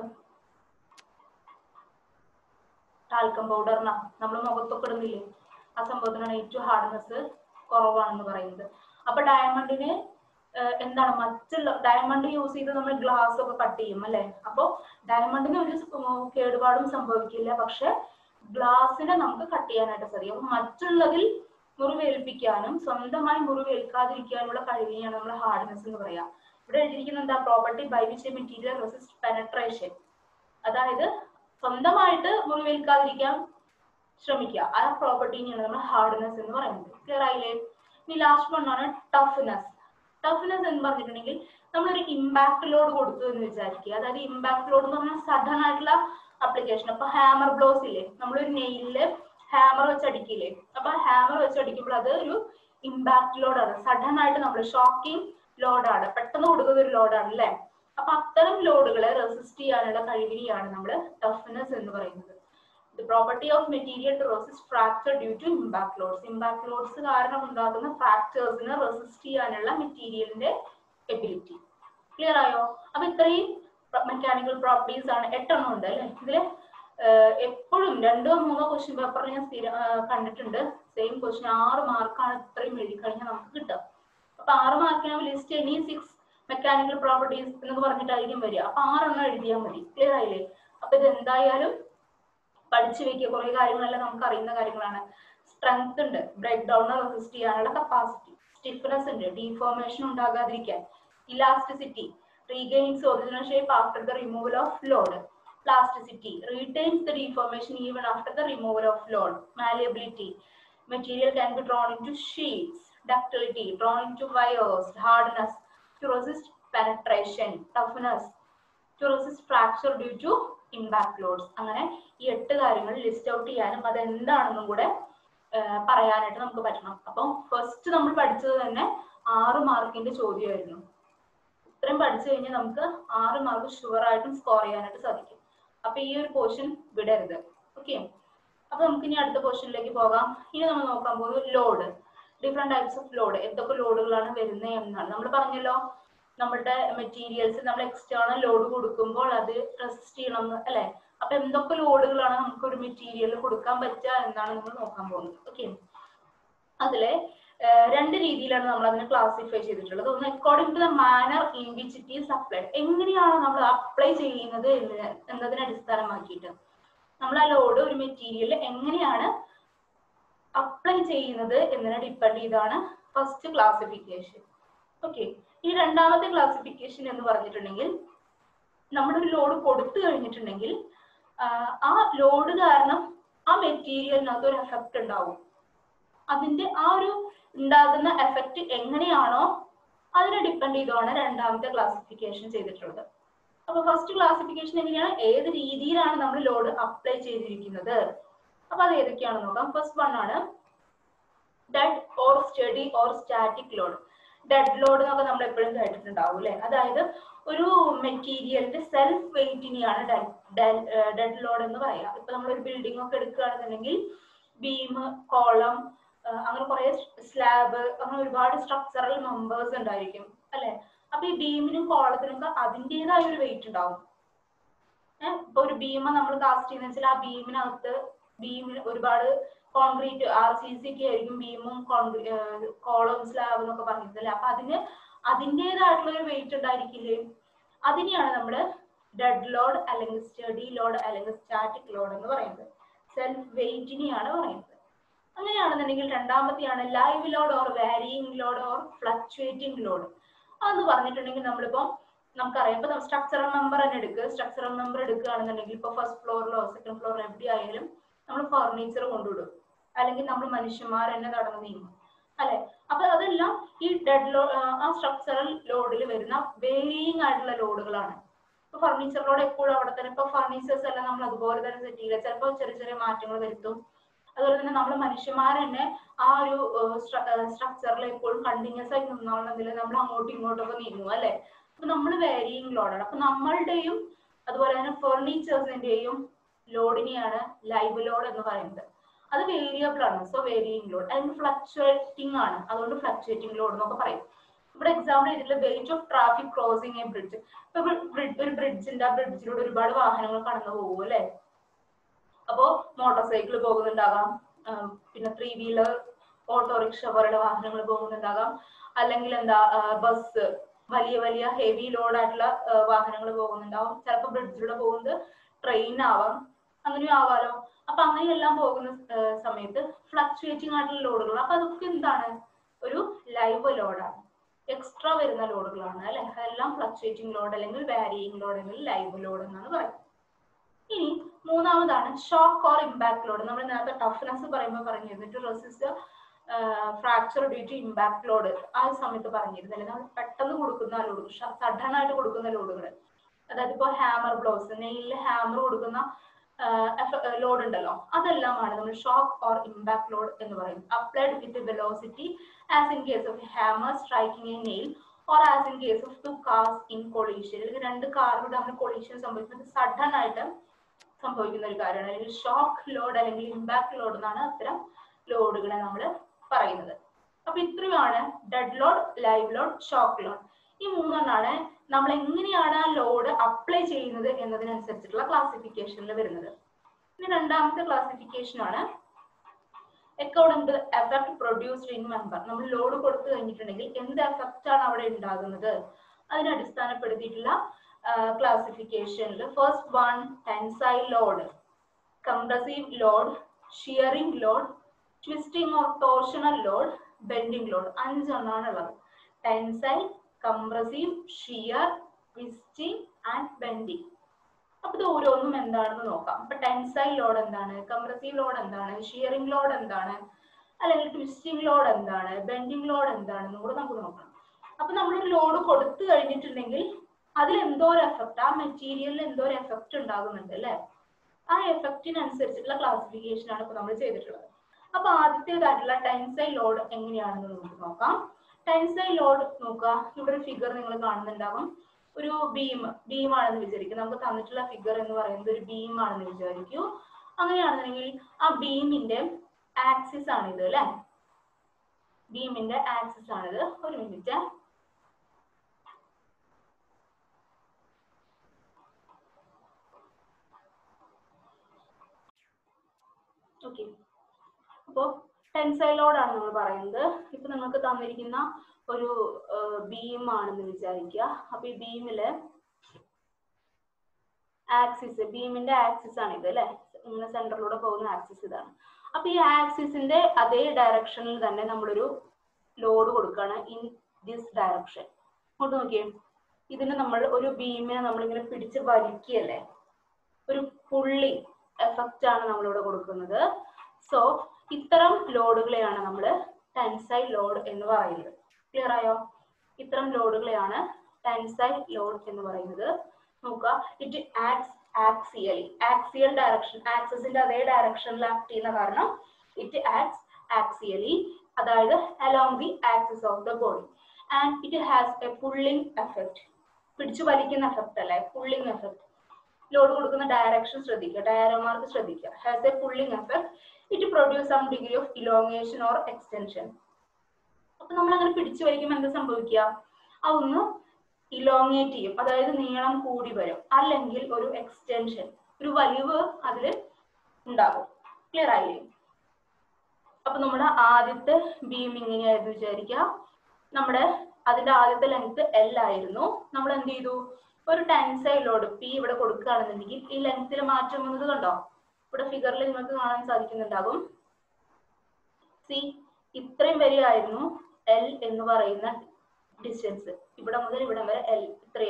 ടാൽക്കം പൗഡറിനാ നമ്മൾ മുഖത്തൊക്കെ ഇടുന്നില്ലേ ആ സംഭവത്തിനാണ് ഏറ്റവും ഹാർഡ്നെസ് കുറവാണെന്ന് പറയുന്നത് അപ്പൊ ഡയമണ്ടിന് ഏഹ് എന്താണ് മറ്റുള്ള ഡയമണ്ട് യൂസ് ചെയ്ത് നമ്മൾ ഗ്ലാസ് ഒക്കെ കട്ട് ചെയ്യും അല്ലെ അപ്പൊ ഡയമണ്ടിന് ഒരു സ് ഉം കേടുപാടും സംഭവിക്കില്ല പക്ഷെ ഗ്ലാസിനെ നമുക്ക് കട്ട് ചെയ്യാനായിട്ട് സാധിക്കും അപ്പൊ മറ്റുള്ളതിൽ മുറിവേൽപ്പിക്കാനും സ്വന്തമായി മുറിവേൽക്കാതിരിക്കാനുള്ള കഴിവിനെയാണ് നമ്മൾ ഹാർഡ്നെസ് എന്ന് പറയാം ഇവിടെ എഴുതിയിരിക്കുന്ന എന്താ property by which material resist penetration അതായത് സ്വന്തമായിട്ട് മുറിവേൽക്കാതിരിക്കാൻ ശ്രമിക്കുക ആ പ്രോപ്പർട്ടിനെയാണ് നമ്മൾ ഹാർഡ്നെസ് എന്ന് പറയുന്നത് ക്ലിയർ ആയില്ലേ ഇനി ലാസ്റ്റ് വൺ ആണ് ടഫ്നെസ് ടഫ്നെസ് എന്ന് പറഞ്ഞിട്ടുണ്ടെങ്കിൽ നമ്മളൊരു ഇമ്പാക്ട് ലോഡ് കൊടുത്തു എന്ന് വിചാരിക്കുക അതായത് ഇമ്പാക്ട് ലോഡ് എന്ന് പറഞ്ഞാൽ സഡൻ ആയിട്ടുള്ള അപ്ലിക്കേഷൻ അപ്പൊ ഹാമർ ബ്ലോസ് ഇല്ലേ നമ്മളൊരു നെയിലില് ഹാമർ വെച്ച് അടിക്കില്ലേ അപ്പൊ ഹാമർ വെച്ച് അടിക്കുമ്പോൾ അത് ഒരു ഇമ്പാക്ട് ലോഡാണ് സഡൻ ആയിട്ട് നമ്മൾ ഷോക്കിംഗ് ലോഡാണ് പെട്ടെന്ന് കൊടുക്കുന്ന ഒരു ലോഡാണ് അല്ലെ അപ്പൊ അത്തരം ലോഡുകളെ റെസിസ്റ്റ് ചെയ്യാനുള്ള കഴിവിനെയാണ് നമ്മൾ ടഫ്നെസ് എന്ന് പറയുന്നത് the property of material to resist fracture due to impact loads impact loads കാരണം ഉണ്ടാകുന്ന ഫ്രാക്ചേഴ്സിനെ റെസിസ്റ്റ് ചെയ്യാനുള്ള മെറ്റീരിയലിന്റെ എബിലിറ്റി ക്ലിയർ ആയോ അപ്പൊ ഇത്രയും മെക്കാനിക്കൽ പ്രോപ്പർട്ടീസ് ആണ് എട്ടെണ്ണം ഉണ്ട് അല്ലെ ഇതില് എപ്പോഴും രണ്ടോ മൂന്നോ ക്വസ്റ്റ്യൻ പേപ്പറിൽ ഞാൻ സ്ഥിരം ആ, കണ്ടിട്ടുണ്ട് സെയിം ക്വസ്റ്റ്യൻ ആറ് മാർക്കാണ് ഇത്രയും എഴുതി കഴിഞ്ഞാൽ നമുക്ക് കിട്ടുക അപ്പൊ ആറ് മാർക്കിന് list any six mechanical properties എന്നൊക്കെ പറഞ്ഞിട്ടായിരിക്കും വരിക അപ്പൊ ആറെണ്ണം എഴുതിയാൽ മതി ക്ലിയർ ആയില്ലേ അപ്പൊ ഇത് എന്തായാലും പഠിച്ചു വെക്കുക കുറെ കാര്യങ്ങളെല്ലാം നമുക്ക് അറിയുന്ന കാര്യങ്ങളാണ് സ്ട്രെങ്ത് ഉണ്ട് ബ്രേക്ക് ഡൗൺ റെസിസ്റ്റ് ചെയ്യാനുള്ള കപ്പാസിറ്റി സ്റ്റിഫ്നെസ് ഉണ്ട് ഡീഫോർമേഷൻ ഉണ്ടാകാതിരിക്കാൻ elasticity regains original shape after the removal of load plasticity retains the deformation even after the removal of load malleability material can be drawn into sheets ductility drawn into wires hardness to resist penetration toughness to resist fracture due to impact loads അങ്ങനെ ഈ എട്ട് കാര്യങ്ങൾ ലിസ്റ്റ് ഔട്ട് ചെയ്യാനും അത് എന്താണെന്നും കൂടെ ആഹ് പറയാനായിട്ട് നമുക്ക് പറ്റണം അപ്പം ഫസ്റ്റ് നമ്മൾ പഠിച്ചത് തന്നെ ആറ് മാർക്കിന്റെ ചോദ്യമായിരുന്നു ഇത്രയും പഠിച്ചു കഴിഞ്ഞാൽ നമുക്ക് ആറ് മാർക്ക് ഷുവർ ആയിട്ടും സ്കോർ ചെയ്യാനായിട്ട് സാധിക്കും അപ്പൊ ഈ ഒരു പോർഷൻ വിടരുത് ഓക്കെ അപ്പൊ നമുക്ക് ഇനി അടുത്ത പോർഷനിലേക്ക് പോകാം ഇനി നമ്മൾ നോക്കാൻ പോകുന്നത് load different types of load എന്തൊക്കെ ലോഡുകളാണ് വരുന്നത് എന്നാണ് നമ്മൾ പറഞ്ഞല്ലോ നമ്മുടെ മെറ്റീരിയൽസ് നമ്മൾ എക്സ്റ്റേണൽ ലോഡ് കൊടുക്കുമ്പോൾ അത് റെസിസ്റ്റ് ചെയ്യണം എന്ന് അല്ലെ അപ്പൊ എന്തൊക്കെ ലോഡുകളാണ് നമുക്ക് ഒരു മെറ്റീരിയൽ കൊടുക്കാൻ പറ്റുക എന്നാണ് നമ്മൾ നോക്കാൻ പോകുന്നത് ഓക്കെ അതിലെ ഏഹ് രണ്ട് രീതിയിലാണ് നമ്മൾ അതിനെ ക്ലാസിഫൈ ചെയ്തിട്ടുള്ളത് ഒന്ന് according to the manner in which it is applied എങ്ങനെയാണ് നമ്മൾ അപ്ലൈ ചെയ്യുന്നത് എന്ന് എന്നതിനെ അടിസ്ഥാനമാക്കിയിട്ട് നമ്മൾ ആ ലോഡ് ഒരു മെറ്റീരിയൽ എങ്ങനെയാണ് അപ്ലൈ ചെയ്യുന്നത് എന്നതിനെ ഡിപ്പെൻഡ് ചെയ്താണ് ഫസ്റ്റ് ക്ലാസിഫിക്കേഷൻ ഓക്കെ ഈ രണ്ടാമത്തെ ക്ലാസിഫിക്കേഷൻ എന്ന് പറഞ്ഞിട്ടുണ്ടെങ്കിൽ നമ്മുടെ ഒരു ലോഡ് കൊടുത്തു കഴിഞ്ഞിട്ടുണ്ടെങ്കിൽ ആഹ് ആ ലോഡ് കാരണം ആ മെറ്റീരിയലിനകത്ത് ഒരു എഫക്റ്റ് ഉണ്ടാവും അതിന്റെ ആ ഒരു ഉണ്ടാകുന്ന എഫക്റ്റ് എങ്ങനെയാണോ അതിനെ ഡിപ്പെൻഡ് ചെയ്താണ് രണ്ടാമത്തെ ക്ലാസിഫിക്കേഷൻ ചെയ്തിട്ടുള്ളത് അപ്പൊ ഫസ്റ്റ് ക്ലാസിഫിക്കേഷൻ എങ്ങനെയാണ് ഏത് രീതിയിലാണ് നമ്മൾ ലോഡ് അപ്ലൈ ചെയ്തിരിക്കുന്നത് അപ്പൊ അത് ഏതൊക്കെയാണെന്ന് നോക്കാം ഫസ്റ്റ് വൺ ആണ് dead or steady or static load dead load എന്നൊക്കെ നമ്മൾ എപ്പോഴും കേട്ടിട്ടുണ്ടാവും അല്ലെ അതായത് ഒരു മെറ്റീരിയലിന്റെ സെൽഫ് വെയിറ്റിനെയാണ് ഡെഡ് ലോഡ് എന്ന് പറയാം ഇപ്പൊ നമ്മൾ ഒരു ബിൽഡിംഗ് ഒക്കെ എടുക്കുകയാണെന്നുണ്ടെങ്കിൽ ബീം കോളം അങ്ങനെ കുറെ സ്ലാബ് അങ്ങനെ ഒരുപാട് സ്ട്രക്ചറൽ മെമ്പേഴ്സ് ഉണ്ടായിരിക്കും അല്ലെ അപ്പൊ ഈ ബീമിനും കോളത്തിനൊക്കെ അതിൻ്റെതായ ഒരു വെയിറ്റ് ഉണ്ടാവും ഏഹ് ഇപ്പൊ ഒരു ബീമ നമ്മൾ കാസ്റ്റ് ചെയ്യുന്ന വെച്ചാൽ ആ ബീമിനകത്ത് ബീമിന് ഒരുപാട് കോൺക്രീറ്റ് ആർ സി സി ഒക്കെ ആയിരിക്കും ബീമും കോളം സ്ലാബ് എന്നൊക്കെ പറഞ്ഞത് അല്ലെ അപ്പൊ അതിന് അതിൻ്റെതായിട്ടുള്ള ഒരു വെയിറ്റ് ഉണ്ടായിരിക്കില്ലേ അതിനെയാണ് നമ്മൾ ഡെഡ് ലോഡ് അല്ലെങ്കിൽ സ്റ്റഡി ലോഡ് അല്ലെങ്കിൽ സ്റ്റാറ്റിക് ലോഡ് എന്ന് പറയുന്നത് സെൽഫ് വെയിറ്റിനെയാണ് പറയുന്നത് അങ്ങനെയാണെന്നുണ്ടെങ്കിൽ രണ്ടാമത്തെയാണ് live load or varying load or fluctuating load അതെന്ന് പറഞ്ഞിട്ടുണ്ടെങ്കിൽ നമ്മളിപ്പം നമുക്കറിയാം ഇപ്പൊ സ്ട്രക്ചറൽ മെമ്പർ തന്നെ എടുക്കുക സ്ട്രക്ചറൽ മെമ്പർ എടുക്കുകയാണെന്നുണ്ടെങ്കിൽ ഇപ്പൊ ഫസ്റ്റ് ഫ്ലോറിലോ സെക്കൻഡ് ഫ്ലോറിലോ എവിടെ ആയാലും നമ്മൾ ഫർണിച്ചർ കൊണ്ടുവിടും അല്ലെങ്കിൽ നമ്മൾ മനുഷ്യന്മാർ തന്നെ കടന്നു നീങ്ങും അല്ലെ അപ്പൊ അതെല്ലാം ഈ ഡെഡ് ലോ ആ സ്ട്രക്ചറൽ ലോഡിൽ വരുന്ന വേരിയിങ് ആയിട്ടുള്ള ലോഡുകളാണ് ഇപ്പൊ ഫർണിച്ചർ ലോഡ് എപ്പോഴും അവിടെ തന്നെ ഇപ്പൊ ഫർണിച്ചേഴ്സ് എല്ലാം നമ്മൾ അതുപോലെ തന്നെ സെറ്റ് ചെയ്യില്ല ചിലപ്പോൾ ചെറിയ ചെറിയ മാറ്റങ്ങൾ വരുത്തും അതുപോലെ തന്നെ നമ്മൾ മനുഷ്യന്മാർ തന്നെ ആ ഒരു സ്ട്രക്ചറിൽ എപ്പോഴും കണ്ടിന്യൂസ് ആയി നിന്നോളണമെന്നില്ല നമ്മൾ അങ്ങോട്ടും ഇങ്ങോട്ടും ഒക്കെ നീങ്ങും അല്ലെ അപ്പൊ നമ്മൾ വേരിയിങ് ലോഡാണ് അപ്പൊ നമ്മളുടെയും അതുപോലെ തന്നെ ഫർണിച്ചേഴ്സിന്റെയും ലോഡിനെയാണ് ലൈവ് ലോഡ് എന്ന് പറയുന്നത് അത് വേരിയബിൾ ആണ് സോ വേരിയിങ് ലോഡ് അല്ലെങ്കിൽ ഫ്ലക്ച്വേറ്റിംഗ് ആണ് അതുകൊണ്ട് ഫ്ലക്ച്വേറ്റിംഗ് ലോഡ് എന്നൊക്കെ പറയും ഇവിടെ എക്സാമ്പിൾ ചെയ്തിട്ടുള്ള weight of traffic crossing a bridge ഇപ്പൊ ബ്രിഡ്ജ് ഒരു ബ്രിഡ്ജിന്റെ ആ ബ്രിഡ്ജിലൂടെ ഒരുപാട് വാഹനങ്ങൾ കടന്നു പോകും അല്ലെ അപ്പോ മോട്ടോർ സൈക്കിൾ പോകുന്നുണ്ടാകാം ആഹ് പിന്നെ ത്രീ വീലർ ഓട്ടോറിക്ഷ പോലുള്ള വാഹനങ്ങൾ പോകുന്നുണ്ടാകാം അല്ലെങ്കിൽ എന്താ ബസ് വലിയ വലിയ ഹെവി ലോഡ് ആയിട്ടുള്ള വാഹനങ്ങൾ പോകുന്നുണ്ടാവും ചിലപ്പോൾ ബ്രിഡ്ജിലൂടെ പോകുന്നത് ട്രെയിൻ ആവാം അങ്ങനെയും ആവാലോ അപ്പൊ അങ്ങനെയെല്ലാം പോകുന്ന ആഹ് സമയത്ത് ഫ്ലക്ച്വേറ്റിംഗ് ആയിട്ടുള്ള ലോഡുകൾ അപ്പൊ അതൊക്കെ എന്താണ് ഒരു ലൈവ് ലോഡാണ് എക്സ്ട്രാ വരുന്ന ലോഡുകളാണ് അല്ലെ അതെല്ലാം ഫ്ലക്ച്വേറ്റിംഗ് ലോഡ് അല്ലെങ്കിൽ വാരിയിങ് ലോഡ് അല്ലെങ്കിൽ ലൈവ് ലോഡ് എന്നാണ് പറയുന്നത് ഇനി മൂന്നാമതാണ് ഷോക്ക് ഓർ ഇമ്പാക്ട് ലോഡ് നമ്മൾ നേരത്തെ ടഫ്നെസ് പറയുമ്പോൾ പറഞ്ഞിരുന്നു to resist fracture due to impact load ആ ഒരു സമയത്ത് പറഞ്ഞിരുന്നു അല്ലെങ്കിൽ നമ്മൾ പെട്ടെന്ന് കൊടുക്കുന്ന ലോഡ് സഡൻ ആയിട്ട് കൊടുക്കുന്ന ലോഡുകൾ അതായത് ഇപ്പോൾ ഹാമർ ബ്ലോസ് നെയിലിൽ ഹാമർ കൊടുക്കുന്ന ലോഡ് ഉണ്ടല്ലോ അതെല്ലാമാണ് നമ്മൾ ഷോക്ക് ഓർ ഇമ്പാക്ട് ലോഡ് എന്ന് പറയുന്നത് applied with velocity as in case of hammer striking a nail or as in case of two cars in collision അല്ലെങ്കിൽ രണ്ട് കാറുകൾ തമ്മിൽ കൊളീഷൻ സംഭവിക്കുന്നത് സഡൻ ആയിട്ട് സംഭവിക്കുന്ന ഒരു കാര്യമാണ് അല്ലെങ്കിൽ ഷോക്ക് ലോഡ് അല്ലെങ്കിൽ ഇമ്പാക്ട് ലോഡ് എന്നാണ് അത്തരം ലോഡുകളെ നമ്മൾ പറയുന്നത് അപ്പൊ ഇത്രയുമാണ് dead load live load shock load ഈ മൂന്നെണ്ണാണ് നമ്മൾ എങ്ങനെയാണ് ആ ലോഡ് അപ്ലൈ ചെയ്യുന്നത് എന്നതിനനുസരിച്ചിട്ടുള്ള ക്ലാസിഫിക്കേഷനിൽ വരുന്നത് ഇനി രണ്ടാമത്തെ ക്ലാസിഫിക്കേഷൻ ആണ് according to effect produced in member നമ്മൾ ലോഡ് കൊടുത്തു കഴിഞ്ഞിട്ടുണ്ടെങ്കിൽ എന്ത് എഫക്റ്റ് ആണ് അവിടെ ഉണ്ടാകുന്നത് അതിനെ അടിസ്ഥാനപ്പെടുത്തിയിട്ടുള്ള ക്ലാസിഫിക്കേഷനിൽ first one tensile load compressive load shearing load twisting or torsional load bending load അഞ്ചെണ്ണാണ് ഉള്ളത് tensile compressive shear twisting and bending അപ്പൊ ഇത് ഓരോന്നും എന്താണെന്ന് നോക്കാം അപ്പൊ ടെൻസൈൽ ലോഡ് എന്താണ് കംപ്രസീവ് ലോഡ് എന്താണ് ഷിയറിംഗ് ലോഡ് എന്താണ് അല്ലെങ്കിൽ ട്വിസ്റ്റിംഗ് ലോഡ് എന്താണ് ബെൻഡിങ് ലോഡ് എന്താണെന്നും കൂടെ നമുക്ക് നോക്കണം അപ്പൊ നമ്മൾ ലോഡ് കൊടുത്തു കഴിഞ്ഞിട്ടുണ്ടെങ്കിൽ അതിൽ എന്തോ ഒരു എഫക്റ്റ് ആ മെറ്റീരിയലിൽ എന്തോ ഒരു എഫക്റ്റ് ഉണ്ടാകുന്നുണ്ട് അല്ലെ ആ എഫക്റ്റിനനുസരിച്ചിട്ടുള്ള ക്ലാസിഫിക്കേഷൻ ആണ് ഇപ്പൊ നമ്മൾ ചെയ്തിട്ടുള്ളത് അപ്പൊ ആദ്യത്തേതായിട്ടുള്ള ടെൻസൈൽ ലോഡ് എങ്ങനെയാണെന്ന് നമുക്ക് നോക്കാം ടെൻസൈൽ ലോഡ് നോക്കുക ഇവിടെ ഒരു ഫിഗർ നിങ്ങൾ കാണുന്നുണ്ടാകും ഒരു ബീം ബീം ആണെന്ന് വിചാരിക്കും നമുക്ക് തന്നിട്ടുള്ള ഫിഗർ എന്ന് പറയുന്നത് ഒരു ബീം ആണെന്ന് വിചാരിക്കൂ അങ്ങനെയാണെന്നുണ്ടെങ്കിൽ ആ ബീമിന്റെ ആക്സിസ് ആണിത് അല്ലെ ബീമിന്റെ ആക്സിസ് ആണിത് ഒരു മിനിറ്റ് ഓക്കെ അപ്പോൾ ടെൻസൈൽ ലോഡ് ആണ് നമ്മൾ പറയുന്നത് ഇപ്പൊ നിങ്ങൾക്ക് തന്നിരിക്കുന്ന ഒരു ബീം ആണെന്ന് വിചാരിക്കുക അപ്പൊ ഈ ബീമില് ആക്സിസ് ബീമിന്റെ ആക്സിസ് ആണ് ഇത് അല്ലെ ഇങ്ങനെ സെന്ററിലൂടെ പോകുന്ന ആക്സിസ് ഇതാണ് അപ്പൊ ഈ ആക്സിസിന്റെ അതേ ഡയറക്ഷനിൽ തന്നെ നമ്മളൊരു ലോഡ് കൊടുക്കുകയാണ് ഇൻ ദിസ് ഡയറക്ഷൻ അങ്ങോട്ട് നോക്കിയേ ഇതിന് നമ്മൾ ഒരു ബീമിനെ നമ്മളിങ്ങനെ പിടിച്ച് വലിക്കുകയല്ലേ ഒരു പുള്ളി എഫക്റ്റ് ആണ് നമ്മളിവിടെ കൊടുക്കുന്നത് സോ ഇത്തരം ലോഡുകളെയാണ് നമ്മൾ ടെൻസൈൽ ലോഡ് എന്ന് പറയുന്നത് ക്ലിയർ ആയോ ഇത്തരം ലോഡുകളെയാണ് ടെൻസൈൽ ലോഡ് എന്ന് പറയുന്നത് നോക്കുക it acts axially axial direction ആക്സസിന്റെ അതേ ഡയറക്ഷനിൽ ആക്ട് ചെയ്യുന്ന കാരണം ഇറ്റ് ആക്സ് ആക്സിയലി അതായത് along the axis of the body and it has a pulling effect പിടിച്ചു വലിക്കുന്ന എഫക്ട് അല്ലേ പുള്ളിംഗ് എഫക്ട് ലോഡ് കൊടുക്കുന്ന ഡയറക്ഷൻ ശ്രദ്ധിക്കുക ഡയറോമാർക്ക് ശ്രദ്ധിക്കുക has a pulling effect it produce some degree of elongation or extension അപ്പൊ നമ്മൾ അങ്ങനെ പിടിച്ചു വലിക്കുമ്പോൾ എന്താ സംഭവിക്കുക അതൊന്ന് ഇലോങ്ങേറ്റ് ചെയ്യും അതായത് നീളം കൂടി വരും അല്ലെങ്കിൽ ഒരു എക്സ്റ്റൻഷൻ ഒരു വലിവ് അതിൽ ഉണ്ടാകും ക്ലിയർ ആയില്ലേ അപ്പൊ നമ്മുടെ ആദ്യത്തെ ബീം ഇങ്ങനെയായിരുന്നു വിചാരിക്കുക നമ്മുടെ അതിന്റെ ആദ്യത്തെ ലെങ്ത് എൽ ആയിരുന്നു നമ്മൾ എന്ത് ചെയ്തു ഒരു ടെൻസൈൽ ലോഡ് പി ഇവിടെ കൊടുക്കുകയാണെന്നുണ്ടെങ്കിൽ ഈ ലെങ്ത്തിൽ മാറ്റം വന്നത് കണ്ടോ ഇവിടെ ഫിഗറിൽ നിങ്ങൾക്ക് കാണാൻ സാധിക്കുന്നുണ്ടാകും സി ഇത്രയും വരെയായിരുന്നു എൽ എന്ന് പറയുന്ന ഡിസ്റ്റൻസ് ഇവിടെ മുതൽ ഇവിടെ വരെ എൽ ഇത്രയായിരുന്നു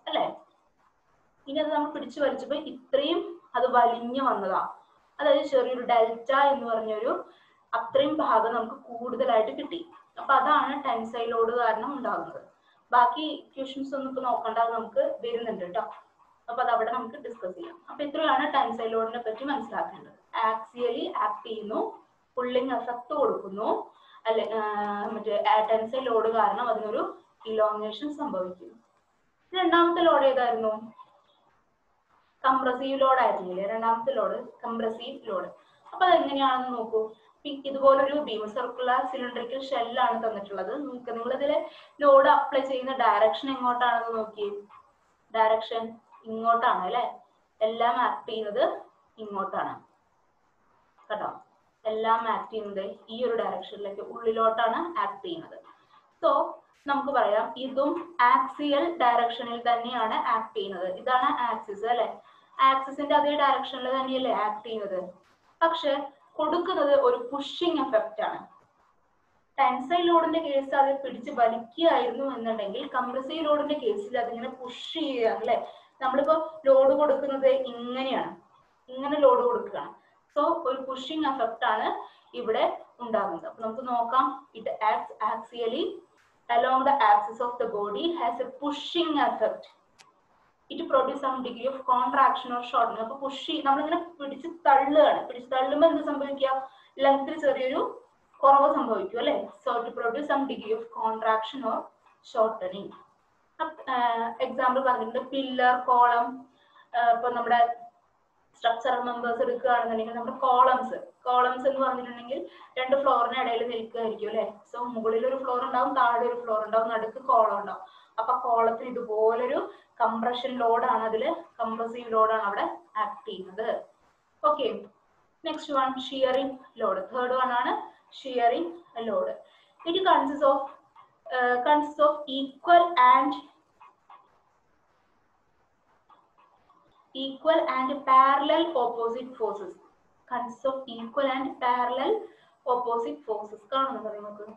അല്ലെ ഇനി അത് നമ്മൾ പിടിച്ചു വലിച്ചപ്പോ ഇത്രയും അത് വലിഞ്ഞു വന്നതാ അതായത് ചെറിയൊരു ഡെൽറ്റ എന്ന് പറഞ്ഞൊരു അത്രയും ഭാഗം നമുക്ക് കൂടുതലായിട്ട് കിട്ടി അപ്പൊ അതാണ് ടെൻസൈൽ ലോഡ് കാരണം ഉണ്ടാകുന്നത് ബാക്കി ഇക്വേഷൻസ് ഒന്നും ഇപ്പൊ നോക്കണ്ട അത് നമുക്ക് വരുന്നുണ്ട് കേട്ടോ അപ്പൊ അത് അവിടെ നമുക്ക് ഡിസ്കസ് ചെയ്യാം അപ്പൊ ഇത്രയാണ് ടെൻസൈൽ ലോഡിനെ പറ്റി മനസ്സിലാക്കേണ്ടത് ആക്സിയലി ആക്ട് ചെയ്യുന്നു പുള്ളിങ് എഫക്ട് കൊടുക്കുന്നു അല്ലെ മറ്റേ ടെൻസൈൽ ലോഡ് കാരണം അതിനൊരു ഇലോങ്ങേഷൻ സംഭവിക്കുന്നു രണ്ടാമത്തെ ലോഡ് ഏതായിരുന്നു കംപ്രസീവ് ലോഡ് ആയിരുന്നില്ലേ രണ്ടാമത്തെ ലോഡ് കംപ്രസീവ് ലോഡ് അപ്പൊ അതെങ്ങനെയാണെന്ന് നോക്കൂ പി- ഇതുപോലൊരു ബീം സർക്കുലർ സിലിണ്ടറിക്കൽ ഷെല്ലാണ് തന്നിട്ടുള്ളത് നിങ്ങൾക്ക് നിങ്ങൾ ഇതിൽ ലോഡ് അപ്ലൈ ചെയ്യുന്ന ഡയറക്ഷൻ എങ്ങോട്ടാണെന്ന് നോക്കിയേ ഡയറക്ഷൻ ഇങ്ങോട്ടാണ് അല്ലെ എല്ലാം ആക്ട് ചെയ്യുന്നത് ഇങ്ങോട്ടാണ് കേട്ടോ എല്ലാം ആക്ട് ചെയ്യുന്നത് ഈ ഒരു ഡയറക്ഷനിലേക്ക് ഉള്ളിലോട്ടാണ് ആക്ട് ചെയ്യുന്നത് സോ നമുക്ക് പറയാം ഇതും ആക്സിയൽ ഡയറക്ഷനിൽ തന്നെയാണ് ആക്ട് ചെയ്യുന്നത് ഇതാണ് ആക്സിസ് അല്ലെ ആക്സിസിന്റെ അതേ ഡയറക്ഷനിൽ തന്നെയല്ലേ ആക്ട് ചെയ്യുന്നത് പക്ഷെ കൊടുക്കുന്നത് ഒരു പുഷിങ് എഫക്റ്റ് ആണ് ടെൻസൈൽ ലോഡിന്റെ കേസ് അത് പിടിച്ച് വലിക്കുകയായിരുന്നു എന്നുണ്ടെങ്കിൽ കംപ്രസീവ് ലോഡിന്റെ കേസിൽ അതിങ്ങനെ പുഷ് ചെയ്യുകയാണ് അല്ലെ നമ്മളിപ്പോ ലോഡ് കൊടുക്കുന്നത് ഇങ്ങനെയാണ് ഇങ്ങനെ ലോഡ് കൊടുക്കുകയാണ് സോ ഒരു പുഷിങ് എഫക്റ്റ് ആണ് ഇവിടെ ഉണ്ടാകുന്നത് അപ്പൊ നമുക്ക് നോക്കാം it acts axially along the axis of the body has a pushing effect. It produces some degree of contraction or shortening. അപ്പൊ പുഷ് നമ്മളിങ്ങനെ പിടിച്ച് തള്ളുകയാണ് പിടിച്ച് തള്ളുമ്പോൾ എന്ത് സംഭവിക്കുക ലെങ്ത്തിൽ ചെറിയൊരു കുറവ് സംഭവിക്കും അല്ലെ so to produce some degree of contraction or shortening example പറഞ്ഞിട്ടുണ്ട് പില്ലർ കോളം ഇപ്പൊ നമ്മുടെ സ്ട്രക്ചറൽ മെമ്പേഴ്സ് എടുക്കുകയാണെന്നുണ്ടെങ്കിൽ നമ്മുടെ കോളംസ് കോളംസ് എന്ന് പറഞ്ഞിട്ടുണ്ടെങ്കിൽ രണ്ട് ഫ്ലോറിന് ഇടയിൽ നിൽക്കുകയായിരിക്കും അല്ലെ സോ മുകളിൽ ഒരു ഫ്ലോർ ഉണ്ടാവും താഴെ ഒരു ഫ്ലോർ ഉണ്ടാവും നടുക്ക് കോളം ഉണ്ടാവും അപ്പൊ കോളത്തിൽ ഇതുപോലൊരു കംപ്രഷൻ ലോഡാണ് അതില് കംപ്രസീവ് ലോഡാണ് അവിടെ ആക്ട് ചെയ്യുന്നത് okay next one shearing load third one ആണ് shearing load it consist of consist of equal and equal and parallel opposite forces consists of equal and parallel opposite forces കാണുന്നുണ്ടോ നിങ്ങൾക്ക്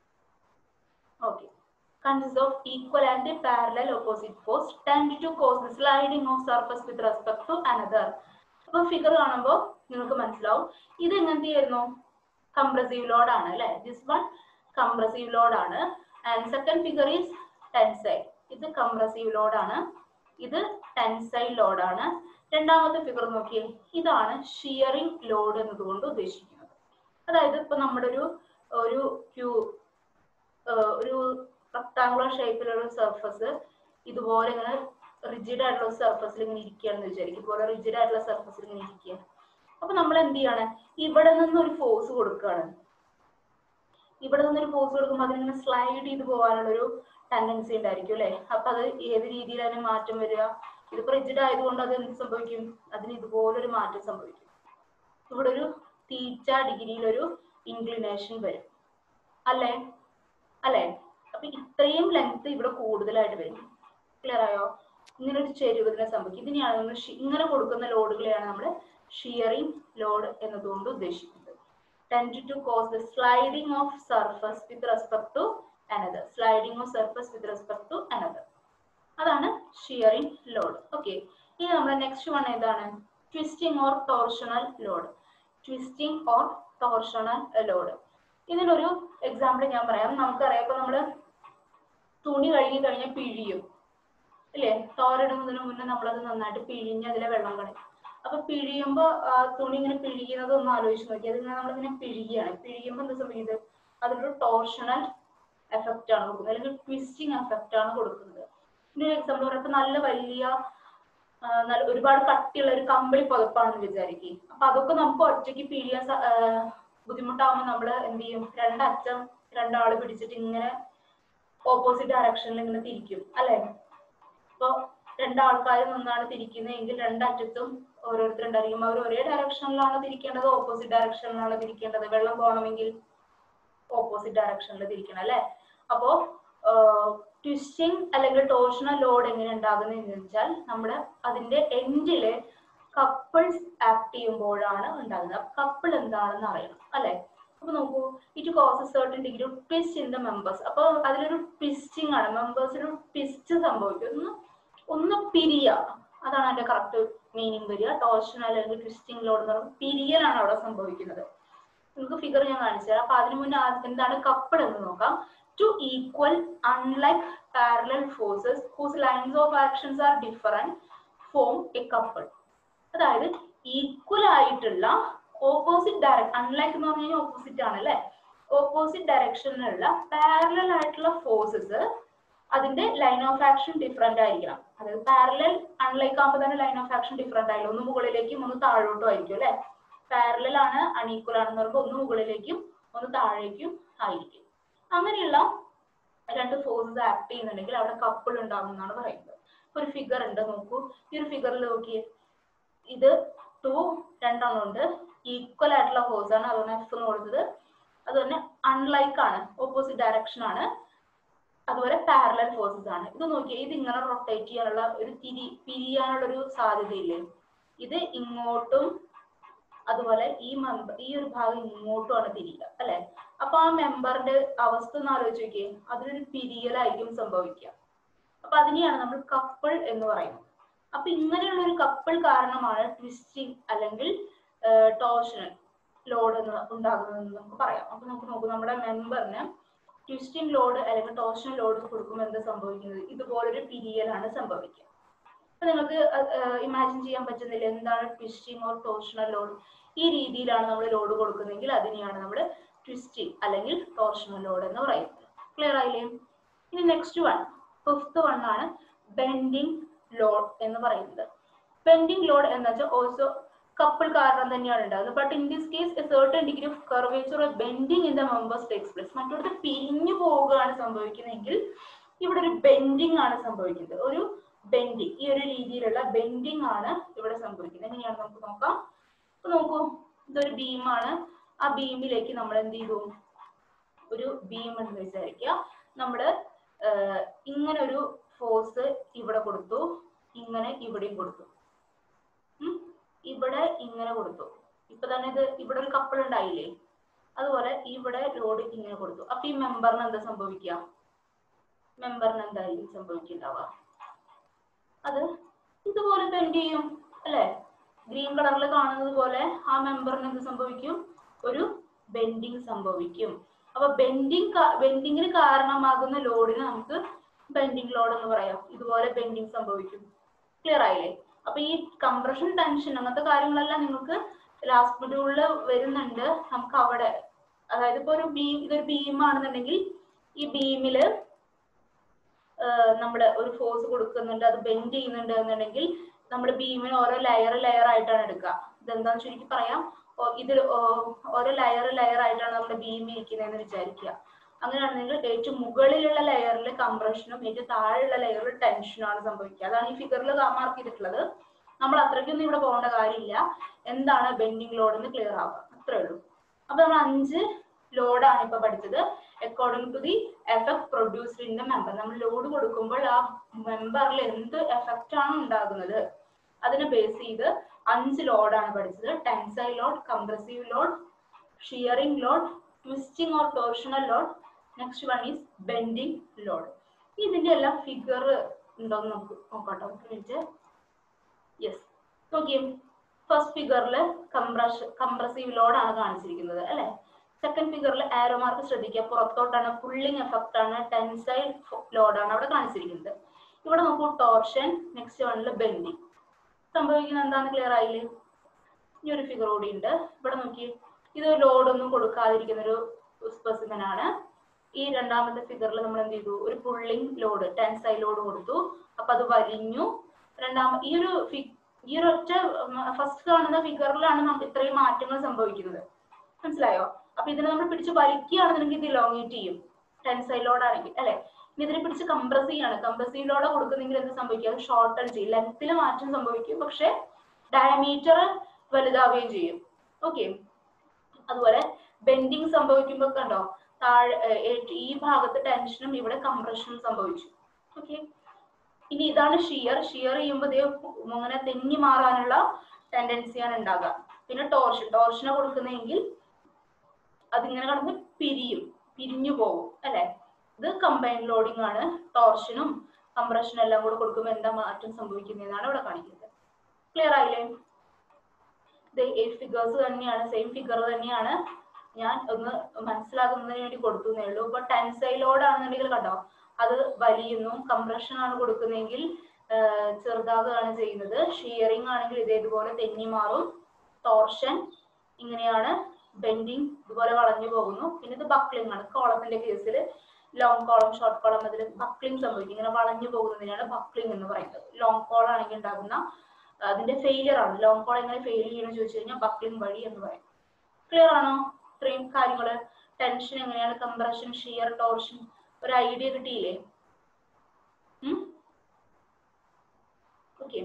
okay consists of equal and parallel opposite force tend to cause the sliding of surface with respect to another അപ്പൊ ഫിഗർ കാണുമ്പോൾ നിങ്ങൾക്ക് മനസ്സിലാവും ഇത് എങ്ങനത്തെ ആയിരുന്നു കംപ്രസീവ് ലോഡ് ആണ് അല്ലെ ദിസ് വൺ കംപ്രസീവ് ലോഡ് ആണ് and second figure is tensile ഇത് കംപ്രസീവ് ലോഡ് ആണ് ഇത് ടെൻസൈൽ ലോഡ് ആണ് രണ്ടാമത്തെ ഫിഗർ നോക്കിയേ ഇതാണ് ഷിയറിംഗ് ലോഡ് എന്നതുകൊണ്ട് ഉദ്ദേശിക്കുന്നത് അതായത് ഇപ്പൊ നമ്മുടെ ഒരു ഒരു ക്യൂ ഒരു റെക്ടാങ്കുലർ ഷേപ്പിലുള്ള സർഫസ് ഇതുപോലെ ഇങ്ങനെ റിജിഡ് ആയിട്ടുള്ള സർഫസിൽ ഇങ്ങനെ ഇരിക്കുകയാണെന്ന് വിചാരിക്കും ഇതുപോലെ റിജിഡ് ആയിട്ടുള്ള സർഫസിൽ ഇങ്ങനെ ഇരിക്കുക അപ്പൊ നമ്മൾ എന്ത് ചെയ്യാണ് ഇവിടെ നിന്ന് ഒരു ഫോഴ്സ് കൊടുക്കുകയാണ് ഇവിടെ നിന്നൊരു ഫോഴ്സ് കൊടുക്കുമ്പോൾ അതിങ്ങനെ സ്ലൈഡ് ചെയ്ത് പോകാനുള്ള ഒരു ടെൻഡൻസി ഉണ്ടായിരിക്കും അല്ലെ അപ്പൊ അത് ഏത് രീതിയിൽ അതിന് മാറ്റം വരിക ഇതിപ്പോ റിജിഡ് ആയതുകൊണ്ട് അത് എന്ത് സംഭവിക്കും അതിന് ഇതുപോലൊരു മാറ്റം സംഭവിക്കും ഇവിടെ ഒരു തീറ്റ ഡിഗ്രിയിലൊരു ഇൻക്ലിനേഷൻ വരും അല്ലേ അല്ലേ അപ്പൊ ഇത്രയും ലെങ്ത് ഇവിടെ കൂടുതലായിട്ട് വരും ക്ലിയർ ആയോ ഇങ്ങനെ ഒരു ചെരിവ് ഇതിനെ സംഭവിക്കും ഇതിനെയാണ് നമ്മൾ ഷി- ഇങ്ങനെ കൊടുക്കുന്ന ലോഡുകളെയാണ് നമ്മൾ ഷിയറിംഗ് ലോഡ് എന്നതുകൊണ്ട് ഉദ്ദേശിക്കുന്നത് tend to cause the sliding of surface with respect to another sliding of surface with respect to another അതാണ് ഷിയറിംഗ് ലോഡ് ഓക്കെ ഇനി നമ്മുടെ നെക്സ്റ്റ് വൺ ഏതാണ് twisting or torsional load twisting or torsional load ഇതിനൊരു എക്സാമ്പിൾ ഞാൻ പറയാം നമുക്കറിയാം ഇപ്പൊ നമ്മള് തുണി കഴുകി കഴിഞ്ഞാൽ പിഴിയും അല്ലേ തോരിടുന്നതിന് മുന്നേ നമ്മളത് നന്നായിട്ട് പിഴിഞ്ഞ് അതിലെ വെള്ളം കളയും അപ്പൊ പിഴിയുമ്പോ ആ തുണി ഇങ്ങനെ പിഴിയുന്നത് ഒന്ന് ആലോചിച്ച് നോക്കി അതിങ്ങനെ നമ്മളിങ്ങനെ പിഴിയാണ് പിഴിയുമ്പോ എന്താ സംഭവിക്കുന്നത് അതിനൊരു ടോർഷണൽ എഫക്റ്റ് ആണ് കൊടുക്കുന്നത് അല്ലെങ്കിൽ ട്വിസ്റ്റിംഗ് എഫക്റ്റ് ആണ് കൊടുക്കുന്നത് ഇനി ഒരു എക്സാമ്പിൾ പറയുമ്പോൾ നല്ല വലിയ ആ, നല്ല ഒരുപാട് കട്ടിയുള്ള ഒരു കമ്പിളി പുതപ്പാണെന്ന് വിചാരിക്കും അപ്പൊ അതൊക്കെ നമുക്ക് ഒറ്റയ്ക്ക് പിഴിയാൻ സ- ആ, ബുദ്ധിമുട്ടാവുമ്പോൾ നമ്മൾ എന്ത് ചെയ്യും രണ്ടറ്റം രണ്ടാള് പിടിച്ചിട്ട് ഇങ്ങനെ ഓപ്പോസിറ്റ് ഡയറക്ഷനിൽ ഇങ്ങനെ തിരിക്കും അല്ലെ ഇപ്പൊ രണ്ടാൾക്കാർ നിന്നാണ് തിരിക്കുന്നതെങ്കിൽ രണ്ടറ്റത്തും ഓരോരുത്തരുണ്ടായിരിക്കും അവർ ഒരേ ഡയറക്ഷനിലാണ് തിരിക്കേണ്ടത് ഓപ്പോസിറ്റ് ഡയറക്ഷനിലാണ് തിരിക്കേണ്ടത് വെള്ളം പോകണമെങ്കിൽ ഓപ്പോസിറ്റ് ഡയറക്ഷനിൽ തിരിക്കണം അല്ലെ അപ്പോ ട്വിസ്റ്റിംഗ് അല്ലെങ്കിൽ ടോർഷണൽ ലോഡ് എങ്ങനെ ഉണ്ടാകുന്നത് വെച്ചാൽ നമ്മുടെ അതിന്റെ എൻഡില് കപ്പിൾസ് ആക്ട് ചെയ്യുമ്പോഴാണ് ഉണ്ടാകുന്നത് കപ്പിൾ എന്താണെന്ന് അറിയണം അല്ലെ അപ്പൊ നോക്കൂ it causes certain degree twist in the members അപ്പൊ അതിലൊരു ട്വിസ്റ്റിംഗ് ആണ് മെമ്പേഴ്സിൽ ഒരു ട്വിസ്റ്റ് സംഭവിക്കും ഒന്ന് ഒന്ന് പിരിയ അതാണ് അതിന്റെ കറക്റ്റ് മീനിങ് വരിക ടോർഷൻ അല്ലെങ്കിൽ ട്വിസ്റ്റിംഗ് ലോഡ് എന്ന് പറയുമ്പോൾ പിരിയലാണ് അവിടെ സംഭവിക്കുന്നത് നിങ്ങൾക്ക് ഫിഗർ ഞാൻ കാണിച്ചു തരാം അപ്പൊ അതിനു മുന്നേ ആ- എന്താണ് കപ്പിൾ എന്ന് നോക്കാം two equal unlike parallel forces whose lines of actions are different form a couple അതായത് ഈക്വൽ ആയിട്ടുള്ള ഓപ്പോസിറ്റ് ഡയറക്ഷൻ അൺലൈക്ക് എന്ന് പറഞ്ഞു കഴിഞ്ഞാൽ ഓപ്പോസിറ്റ് ആണ് അല്ലെ ഓപ്പോസിറ്റ് ഡയറക്ഷനിലുള്ള പാരലൽ ആയിട്ടുള്ള ഫോഴ്സസ് അതിന്റെ ലൈൻ ഓഫ് ആക്ഷൻ ഡിഫറെന്റ് ആയിരിക്കണം അതായത് പാരലൽ അൺലൈക്ക് ആകുമ്പോൾ തന്നെ ലൈൻ ഓഫ് ആക്ഷൻ ഡിഫറെന്റ് ആയില്ല ഒന്ന് മുകളിലേക്കും ഒന്ന് താഴോട്ടും ആയിരിക്കും അല്ലെ പാരലൽ ആണ് അൺഈക്വൽ ആണെന്ന് പറയുമ്പോൾ ഒന്ന് മുകളിലേക്കും ഒന്ന് താഴേക്കും ആയിരിക്കും അങ്ങനെയുള്ള രണ്ട് ഫോഴ്സസ് ആക്ട് ചെയ്യുന്നുണ്ടെങ്കിൽ അവിടെ കപ്പിൾ ഉണ്ടാവും എന്നാണ് പറയുന്നത് ഇപ്പൊ ഒരു ഫിഗർ ഉണ്ട് നോക്കൂ ഈ ഒരു ഫിഗറിൽ നോക്കിയേ ഇത് ടു രണ്ടെണ്ണം ഉണ്ട് ഈക്വൽ ആയിട്ടുള്ള ഫോഴ്സ് ആണ് അതുകൊണ്ട് എഫ് എന്ന് കൊടുത്തത് അതുതന്നെ അൺലൈക്ക് ആണ് ഓപ്പോസിറ്റ് ഡയറക്ഷൻ ആണ് അതുപോലെ പാരലൽ ഫോഴ്സസ് ആണ് ഇത് നോക്കിയേ ഇത് ഇങ്ങനെ റൊട്ടേറ്റ് ചെയ്യാനുള്ള ഒരു തിരി പിരിയാനുള്ള ഒരു സാധ്യതയില്ലേ ഇത് ഇങ്ങോട്ടും അതുപോലെ ഈ മെമ്പർ ഈ ഒരു ഭാഗം ഇങ്ങോട്ടുമാണ് തിരിയുക അല്ലെ അപ്പൊ ആ മെമ്പറിന്റെ അവസ്ഥ ഒന്ന് ആലോചിച്ച് നോക്കിയേ അതിലൊരു പിരിയലായിരിക്കും സംഭവിക്കുക അപ്പൊ അതിനെയാണ് നമ്മൾ കപ്പിൾ എന്ന് പറയുന്നത് അപ്പൊ ഇങ്ങനെയുള്ള ഒരു കപ്പിൾ കാരണമാണ് ട്വിസ്റ്റിംഗ് അല്ലെങ്കിൽ ടോർഷണൽ ലോഡ് എന്ന് ഉണ്ടാകുന്നതെന്ന് നമുക്ക് പറയാം അപ്പൊ നമുക്ക് നോക്കൂ നമ്മുടെ മെമ്പറിന് ട്വിസ്റ്റിംഗ് ലോഡ് അല്ലെങ്കിൽ ടോർഷണൽ ലോഡ് കൊടുക്കുമ്പോൾ എന്താ സംഭവിക്കുന്നത് ഇതുപോലൊരു പിരിയലാണ് സംഭവിക്കുക അപ്പൊ നിങ്ങൾക്ക് ഇമാജിൻ ചെയ്യാൻ പറ്റുന്നില്ല എന്താണ് ട്വിസ്റ്റിംഗ് ഓർ ടോർഷണൽ ലോഡ് ഈ രീതിയിലാണ് നമ്മൾ ലോഡ് കൊടുക്കുന്നതെങ്കിൽ അതിനെയാണ് നമ്മൾ ട്വിസ്റ്റിംഗ് അല്ലെങ്കിൽ ടോർഷണൽ ലോഡ് എന്ന് പറയുന്നത് ക്ലിയർ ആയില്ലേ ഇനി നെക്സ്റ്റ് വൺ ഫിഫ്ത്ത് വൺ ആണ് ബെൻഡിങ് ലോഡ് എന്ന് പറയുന്നത് ബെൻഡിങ് ലോഡ് എന്ന് വെച്ചാൽ ഓൾസോ കപ്പിൾ കാരണം തന്നെയാണ് ഉണ്ടാകുന്നത് but in this case a certain degree of curvature bending in the members takes place മറ്റൊരു പിരിഞ്ഞു പോവുകയാണ് സംഭവിക്കുന്നതെങ്കിൽ ഇവിടെ ഒരു ബെൻഡിങ് ആണ് സംഭവിക്കുന്നത് ഒരു ബെൻഡിങ് ഈ ഒരു രീതിയിലുള്ള ബെൻഡിങ് ആണ് ഇവിടെ സംഭവിക്കുന്നത് എങ്ങനെയാണ് നമുക്ക് നോക്കാം അപ്പൊ നോക്കൂ ഇതൊരു ബീമാണ് ആ ബീമിലേക്ക് നമ്മൾ എന്ത് ചെയ്തു ഒരു ബീം എന്ന് വിചാരിക്കുക നമ്മള് ആഹ് ഇങ്ങനെ ഒരു ഫോഴ്സ് ഇവിടെ കൊടുത്തു ഇങ്ങനെ ഇവിടെയും കൊടുത്തു ഉം? ഇവിടെ ഇങ്ങനെ കൊടുത്തു ഇപ്പൊ തന്നെ ഇത് ഇവിടെ ഒരു കപ്പിൾ ഉണ്ടായില്ലേ അതുപോലെ ഇവിടെ ലോഡ് ഇങ്ങനെ കൊടുത്തു അപ്പൊ ഈ മെമ്പറിന് എന്താ സംഭവിക്കുക മെമ്പറിന് എന്തായിരിക്കും സംഭവിക്കുന്നുണ്ടാവുക അത് ഇതുപോലെ ബെൻഡ് ചെയ്യും അല്ലെ ഗ്രീൻ കളറിൽ കാണുന്നത് പോലെ ആ മെമ്പറിന് എന്ത് സംഭവിക്കും ഒരു ബെൻഡിങ് സംഭവിക്കും അപ്പൊ ബെൻഡിങ് ബെൻഡിങ്ങിന് കാരണമാകുന്ന ലോഡിന് നമുക്ക് ബെൻഡിങ് ലോഡ് എന്ന് പറയാം ഇതുപോലെ ബെൻഡിങ് സംഭവിക്കും ക്ലിയർ ആയില്ലേ അപ്പൊ ഈ കംപ്രഷൻ ടെൻഷൻ അങ്ങനത്തെ കാര്യങ്ങളെല്ലാം നിങ്ങൾക്ക് ലാസ്റ്റ് മൊഡ്യൂളിൽ വരുന്നുണ്ട് നമുക്ക് അവിടെ അതായത് ഇപ്പൊ ഒരു ബീം ഇതൊരു ബീം ആണെന്നുണ്ടെങ്കിൽ ഈ ബീമില് നമ്മൾ ഒരു ഫോഴ്സ് കൊടുക്കുന്നുണ്ട് അത് ബെൻഡ് ചെയ്യുന്നുണ്ട് എന്നുണ്ടെങ്കിൽ നമ്മൾ ബീമിന് ഓരോ ലെയർ ലെയർ ആയിട്ടാണ് എടുക്കുക ഇതെന്താന്ന് ചുരുക്കി പറയാം ഓ, ഇതിൽ ഓ- ഓരോ ലെയർ ലെയർ ആയിട്ടാണ് നമ്മുടെ ബീം ഇരിക്കുന്നതെന്ന് വിചാരിക്കുക അങ്ങനെയാണെങ്കിൽ ഏറ്റവും മുകളിലുള്ള ലെയറിൽ കംപ്രഷനും ഏറ്റവും താഴെയുള്ള ലെയറിൽ ടെൻഷനും ആണ് സംഭവിക്കുക അതാണ് ഈ ഫിഗറിൽ മാർക്ക് ചെയ്തിട്ടുള്ളത് നമ്മൾ അത്രയ്ക്കൊന്നും ഇവിടെ പോകേണ്ട കാര്യമില്ല എന്താണ് ബെൻഡിങ് ലോഡ് എന്ന് ക്ലിയർ ആവുക അത്രേ ഉള്ളൂ അപ്പൊ നമ്മൾ അഞ്ച് ലോഡാണ് ഇപ്പൊ പഠിച്ചത് according to the effect produced in the member നമ്മൾ ലോഡ് കൊടുക്കുമ്പോൾ ആ മെമ്പറിൽ എന്ത് എഫക്റ്റ് ആണ് ഉണ്ടാകുന്നത് അതിനെ ബേസ് ചെയ്ത് അഞ്ച് ലോഡാണ് പഠിച്ചത് tensile load compressive load shearing load twisting or torsional load next one is bending load ഇതിന്റെ എല്ലാം ഫിഗർ ഉണ്ടോന്ന് നമുക്ക് നോക്കട്ടെ ഒരു മിനിറ്റ് യെസ് നോക്കിയേ ഫസ്റ്റ് ഫിഗറിൽ കംപ്രഷ കംപ്രസീവ് ലോഡ് ആണ് കാണിച്ചിരിക്കുന്നത് അല്ലെ സെക്കൻഡ് ഫിഗറിൽ ആരോ മാർക്ക് ശ്രദ്ധിക്കുക പുറത്തോട്ടാണ് പുള്ളിങ് എഫക്റ്റ് ആണ് ടെൻസൈൽ ലോഡ് ആണ് അവിടെ കാണിച്ചിരിക്കുന്നത് ഇവിടെ നോക്കൂ ടോർഷൻ നെക്സ്റ്റ് വണ്ണിൽ ബെൻഡിങ് സംഭവിക്കുന്നത് എന്താണെന്ന് ക്ലിയർ ആയില്ലേ ഈ ഒരു ഫിഗർ കൂടി ഉണ്ട് ഇവിടെ നോക്കി ഇത് ലോഡ് ഒന്നും കൊടുക്കാതിരിക്കുന്ന ഒരു സ്പെസിമൻ ആണ് ഈ രണ്ടാമത്തെ ഫിഗറിൽ നമ്മൾ എന്ത് ചെയ്തു ഒരു പുള്ളിങ് ലോഡ് ടെൻസൈൽ ലോഡ് കൊടുത്തു അപ്പൊ അത് വലിഞ്ഞു രണ്ടാമ ഈ ഒരു ഫി- ഈ ഒരു ഒറ്റ ഫസ്റ്റ് കാണുന്ന ഫിഗറിലാണ് നമുക്ക് ഇത്രയും മാറ്റങ്ങൾ സംഭവിക്കുന്നത് മനസ്സിലായോ അപ്പൊ ഇതിനെ നമ്മൾ പിടിച്ച് വലിക്കുകയാണെന്നുണ്ടെങ്കിൽ ഇത് ഇലോങ്ങേറ്റ് ചെയ്യും ടെൻസൈൽ ലോഡ് ആണെങ്കിൽ അല്ലെ ഇനി ഇതിനെ പിടിച്ച് കംപ്രസ് ചെയ്യാണ് കംപ്രസീവ് ലോഡ് കൊടുക്കുന്നെങ്കിൽ എന്ത് സംഭവിക്കും അത് ഷോർട്ടൺ ചെയ്യും ലെങ്ത്തിൽ മാറ്റം സംഭവിക്കും പക്ഷെ ഡയമീറ്റർ വലുതാവുകയും ചെയ്യും ഓക്കെ അതുപോലെ ബെൻഡിങ് സംഭവിക്കുമ്പോൾ കണ്ടോ താഴെ ഏർ, ഏറ്റ് ഈ ഭാഗത്ത് ടെൻഷനും ഇവിടെ കംപ്രഷനും സംഭവിച്ചു ഓക്കെ ഇനി ഇതാണ് ഷിയർ ഷിയർ ചെയ്യുമ്പോൾ ഇതേ അങ്ങനെ തെന്നി മാറാനുള്ള ടെൻഡൻസിയാണ് ഉണ്ടാകുക പിന്നെ ടോർഷൻ ടോർഷനെ കൊടുക്കുന്നെങ്കിൽ അതിങ്ങനെ കടന്ന് പിരിയും പിരിഞ്ഞു പോകും അല്ലെ ഇത് കമ്പൈൻ ലോഡിംഗ് ആണ് ടോർഷനും കംപ്രഷൻ എല്ലാം കൂടെ കൊടുക്കുമ്പോൾ എന്താ മാറ്റം സംഭവിക്കുന്നതെന്നാണ് ഇവിടെ കാണിക്കുന്നത് ക്ലിയർ ആയില്ലേ ഫിഗേഴ്സ് തന്നെയാണ് സെയിം ഫിഗർ തന്നെയാണ് ഞാൻ ഒന്ന് മനസ്സിലാക്കുന്നതിന് വേണ്ടി കൊടുത്തു എന്നേ ഉള്ളൂ ഇപ്പൊ ടെൻസൈലോഡ് ആണെന്നുണ്ടെങ്കിൽ കണ്ടോ അത് വലിയുന്നു കംപ്രഷൻ ആണ് കൊടുക്കുന്നതെങ്കിൽ ചെറുതാകുകയാണ് ചെയ്യുന്നത് ഷിയറിംഗ് ആണെങ്കിൽ ഇതേതുപോലെ തെന്നി മാറും ടോർഷൻ ഇങ്ങനെയാണ് ബെൻഡിങ് ഇതുപോലെ വളഞ്ഞു പോകുന്നു പിന്നെ ഇത് ബക്ലിംഗ് ആണ് കോളത്തിന്റെ കേസിൽ ലോങ് കോളം ഷോർട്ട് കോളം അതിൽ ബക്ലിംഗ് സംഭവിക്കും ഇങ്ങനെ വളഞ്ഞു പോകുന്നതിനാണ് ബക്ലിംഗ് എന്ന് പറയുന്നത് ലോങ് കോൾ ആണെങ്കിൽ ഉണ്ടാകുന്ന അതിന്റെ ഫെയിലിയർ ആണ് ലോങ് കോൾ എങ്ങനെ ഫെയിൽ ചെയ്യണമെന്ന് ചോദിച്ചു കഴിഞ്ഞാൽ ബക്ലിംഗ് വഴി എന്ന് പറയും ക്ലിയർ ആണോ ഇത്രയും കാര്യങ്ങള് ടെൻഷൻ എങ്ങനെയാണ് കംപ്രഷൻ ഷിയർ ടോർഷൻ ഒരു ഐഡിയ കിട്ടിയില്ലേ ഓക്കെ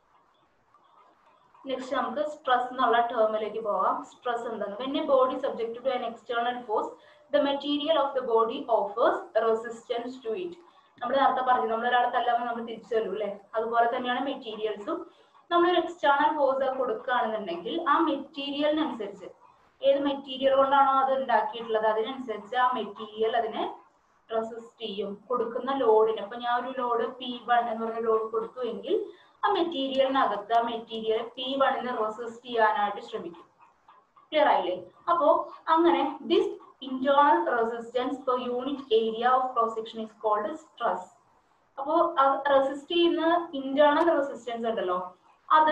നെക്സ്റ്റ് നമുക്ക് സ്ട്രെസ് എന്നുള്ള ടേമിലേക്ക് പോകാം സ്ട്രെസ് എന്താണ് when a body subject to an external force the material of the body offers resistance to it നമ്മൾ നേരത്തെ പറഞ്ഞു നമ്മൾ ഒരാളെ തല്ലാമ്പോൾ നമ്മൾ തിരിച്ചു തരും അല്ലെ അതുപോലെ തന്നെയാണ് മെറ്റീരിയൽസും നമ്മളൊരു എക്സ്റ്റേണൽ ഫോഴ്സ് കൊടുക്കുകയാണെന്നുണ്ടെങ്കിൽ ആ മെറ്റീരിയലിനനുസരിച്ച് ഏത് മെറ്റീരിയൽ കൊണ്ടാണോ അത് ഉണ്ടാക്കിയിട്ടുള്ളത് അതിനനുസരിച്ച് ആ മെറ്റീരിയൽ അതിനെ റെസിസ്റ്റ് ചെയ്യും കൊടുക്കുന്ന ലോഡിന് അപ്പൊ ഞാൻ ഒരു ലോഡ് പി വൺ എന്ന് പറഞ്ഞ ലോഡ് കൊടുക്കുമെങ്കിൽ ആ മെറ്റീരിയലിനകത്ത് ആ മെറ്റീരിയൽ പി വണ്ണിന് റെസിസ്റ്റ് ചെയ്യാനായിട്ട് ശ്രമിക്കും ക്ലിയർ ആയില്ലേ അപ്പോ അങ്ങനെ this internal resistance per unit area of cross section is called stress അപ്പോ റെസിസ്റ്റ് ചെയ്യുന്ന ഇന്റേണൽ റെസിസ്റ്റൻസ് ഉണ്ടല്ലോ അത്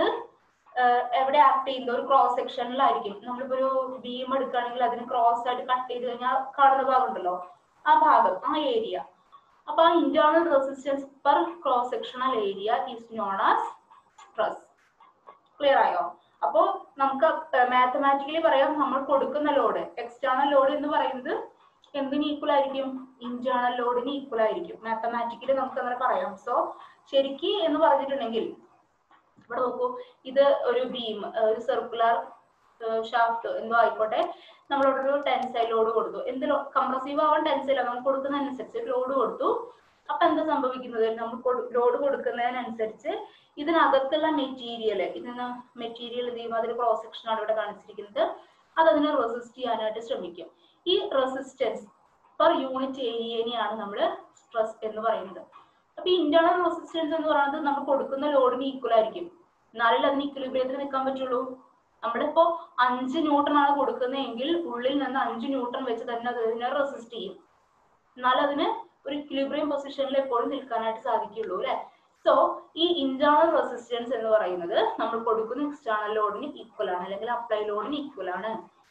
എവിടെ ആക്ട് ചെയ്യുന്നത് ഒരു ക്രോസ് സെക്ഷനിലായിരിക്കും നമ്മളിപ്പോ ഒരു ബീം എടുക്കുകയാണെങ്കിൽ അതിന് ക്രോസ് ആയിട്ട് കട്ട് ചെയ്ത് കഴിഞ്ഞാൽ കാണുന്ന ഭാഗം ഉണ്ടല്ലോ ആ ഭാഗം ആ ഏരിയ അപ്പൊ ആ internal resistance per cross sectional area is known as stress clear ആയോ അപ്പോ നമുക്ക് മാത്തമാറ്റിക്കലി പറയാം നമ്മൾ കൊടുക്കുന്ന ലോഡ് എക്സ്റ്റേണൽ ലോഡ് എന്ന് പറയുന്നത് എന്തിന് ഈക്വൽ ആയിരിക്കും ഇന്റേണൽ ലോഡിന് ഈക്വൽ ആയിരിക്കും മാത്തമാറ്റിക്കലി നമുക്ക് അങ്ങനെ പറയാം സോ ശരിക്ക് എന്ന് പറഞ്ഞിട്ടുണ്ടെങ്കിൽ ഇവിടെ നോക്കൂ ഇത് ഒരു ബീം ഒരു സർക്കുലർ ഷാഫ്റ്റ് എന്തോ ആയിക്കോട്ടെ നമ്മളോട് ഒരു ടെൻസൈൽ ലോഡ് കൊടുത്തു എന്ത് കംപ്രസീവ് ആവാൻ ടെൻസൈൽ നമ്മൾ കൊടുക്കുന്നതനുസരിച്ച് ലോഡ് കൊടുത്തു അപ്പൊ എന്താ സംഭവിക്കുന്നത് നമ്മൾ ലോഡ് കൊടുക്കുന്നതിനനുസരിച്ച് ഇതിനകത്തുള്ള മെറ്റീരിയൽ ഇതിന് മെറ്റീരിയൽ എന്ത് ചെയ്യും അതിന് ക്രോസ് സെക്ഷൻ ആണ് ഇവിടെ കാണിച്ചിരിക്കുന്നത് അത് അതിനെ റെസിസ്റ്റ് ചെയ്യാനായിട്ട് ശ്രമിക്കും ഈ റെസിസ്റ്റൻസ് പെർ യൂണിറ്റ് ഏരിയനെയാണ് നമ്മൾ സ്ട്രെസ് എന്ന് പറയുന്നത് അപ്പൊ ഇന്റേണൽ റെസിസ്റ്റൻസ് എന്ന് പറയുന്നത് നമ്മൾ കൊടുക്കുന്ന ലോഡിന് ഈക്വൽ ആയിരിക്കും എന്നാലേ അതിന് ഇക്വിലിബ്രിയത്തിൽ നിൽക്കാൻ പറ്റുള്ളൂ നമ്മളിപ്പോ അഞ്ച് ന്യൂട്ടൺ ആണ് കൊടുക്കുന്നതെങ്കിൽ ഉള്ളിൽ നിന്ന് അഞ്ച് ന്യൂട്ടൺ വെച്ച് തന്നെ അത് അതിനെ റെസിസ്റ്റ് ചെയ്യും എന്നാൽ അതിന് ഒരു ഇക്വിലിബ്രിയം പൊസിഷനിൽ എപ്പോഴും നിൽക്കാനായിട്ട് സാധിക്കുള്ളൂ അല്ലെ സോ ഈ ഇന്റേണൽ റെസിസ്റ്റൻസ് എന്ന് പറയുന്നത് നമ്മൾ കൊടുക്കുന്ന എക്സ്റ്റേണൽ ലോഡിന് ഈക്വൽ ആണ് അല്ലെങ്കിൽ അപ്ലൈ ലോഡിന് ഈക്വൽ ആണ്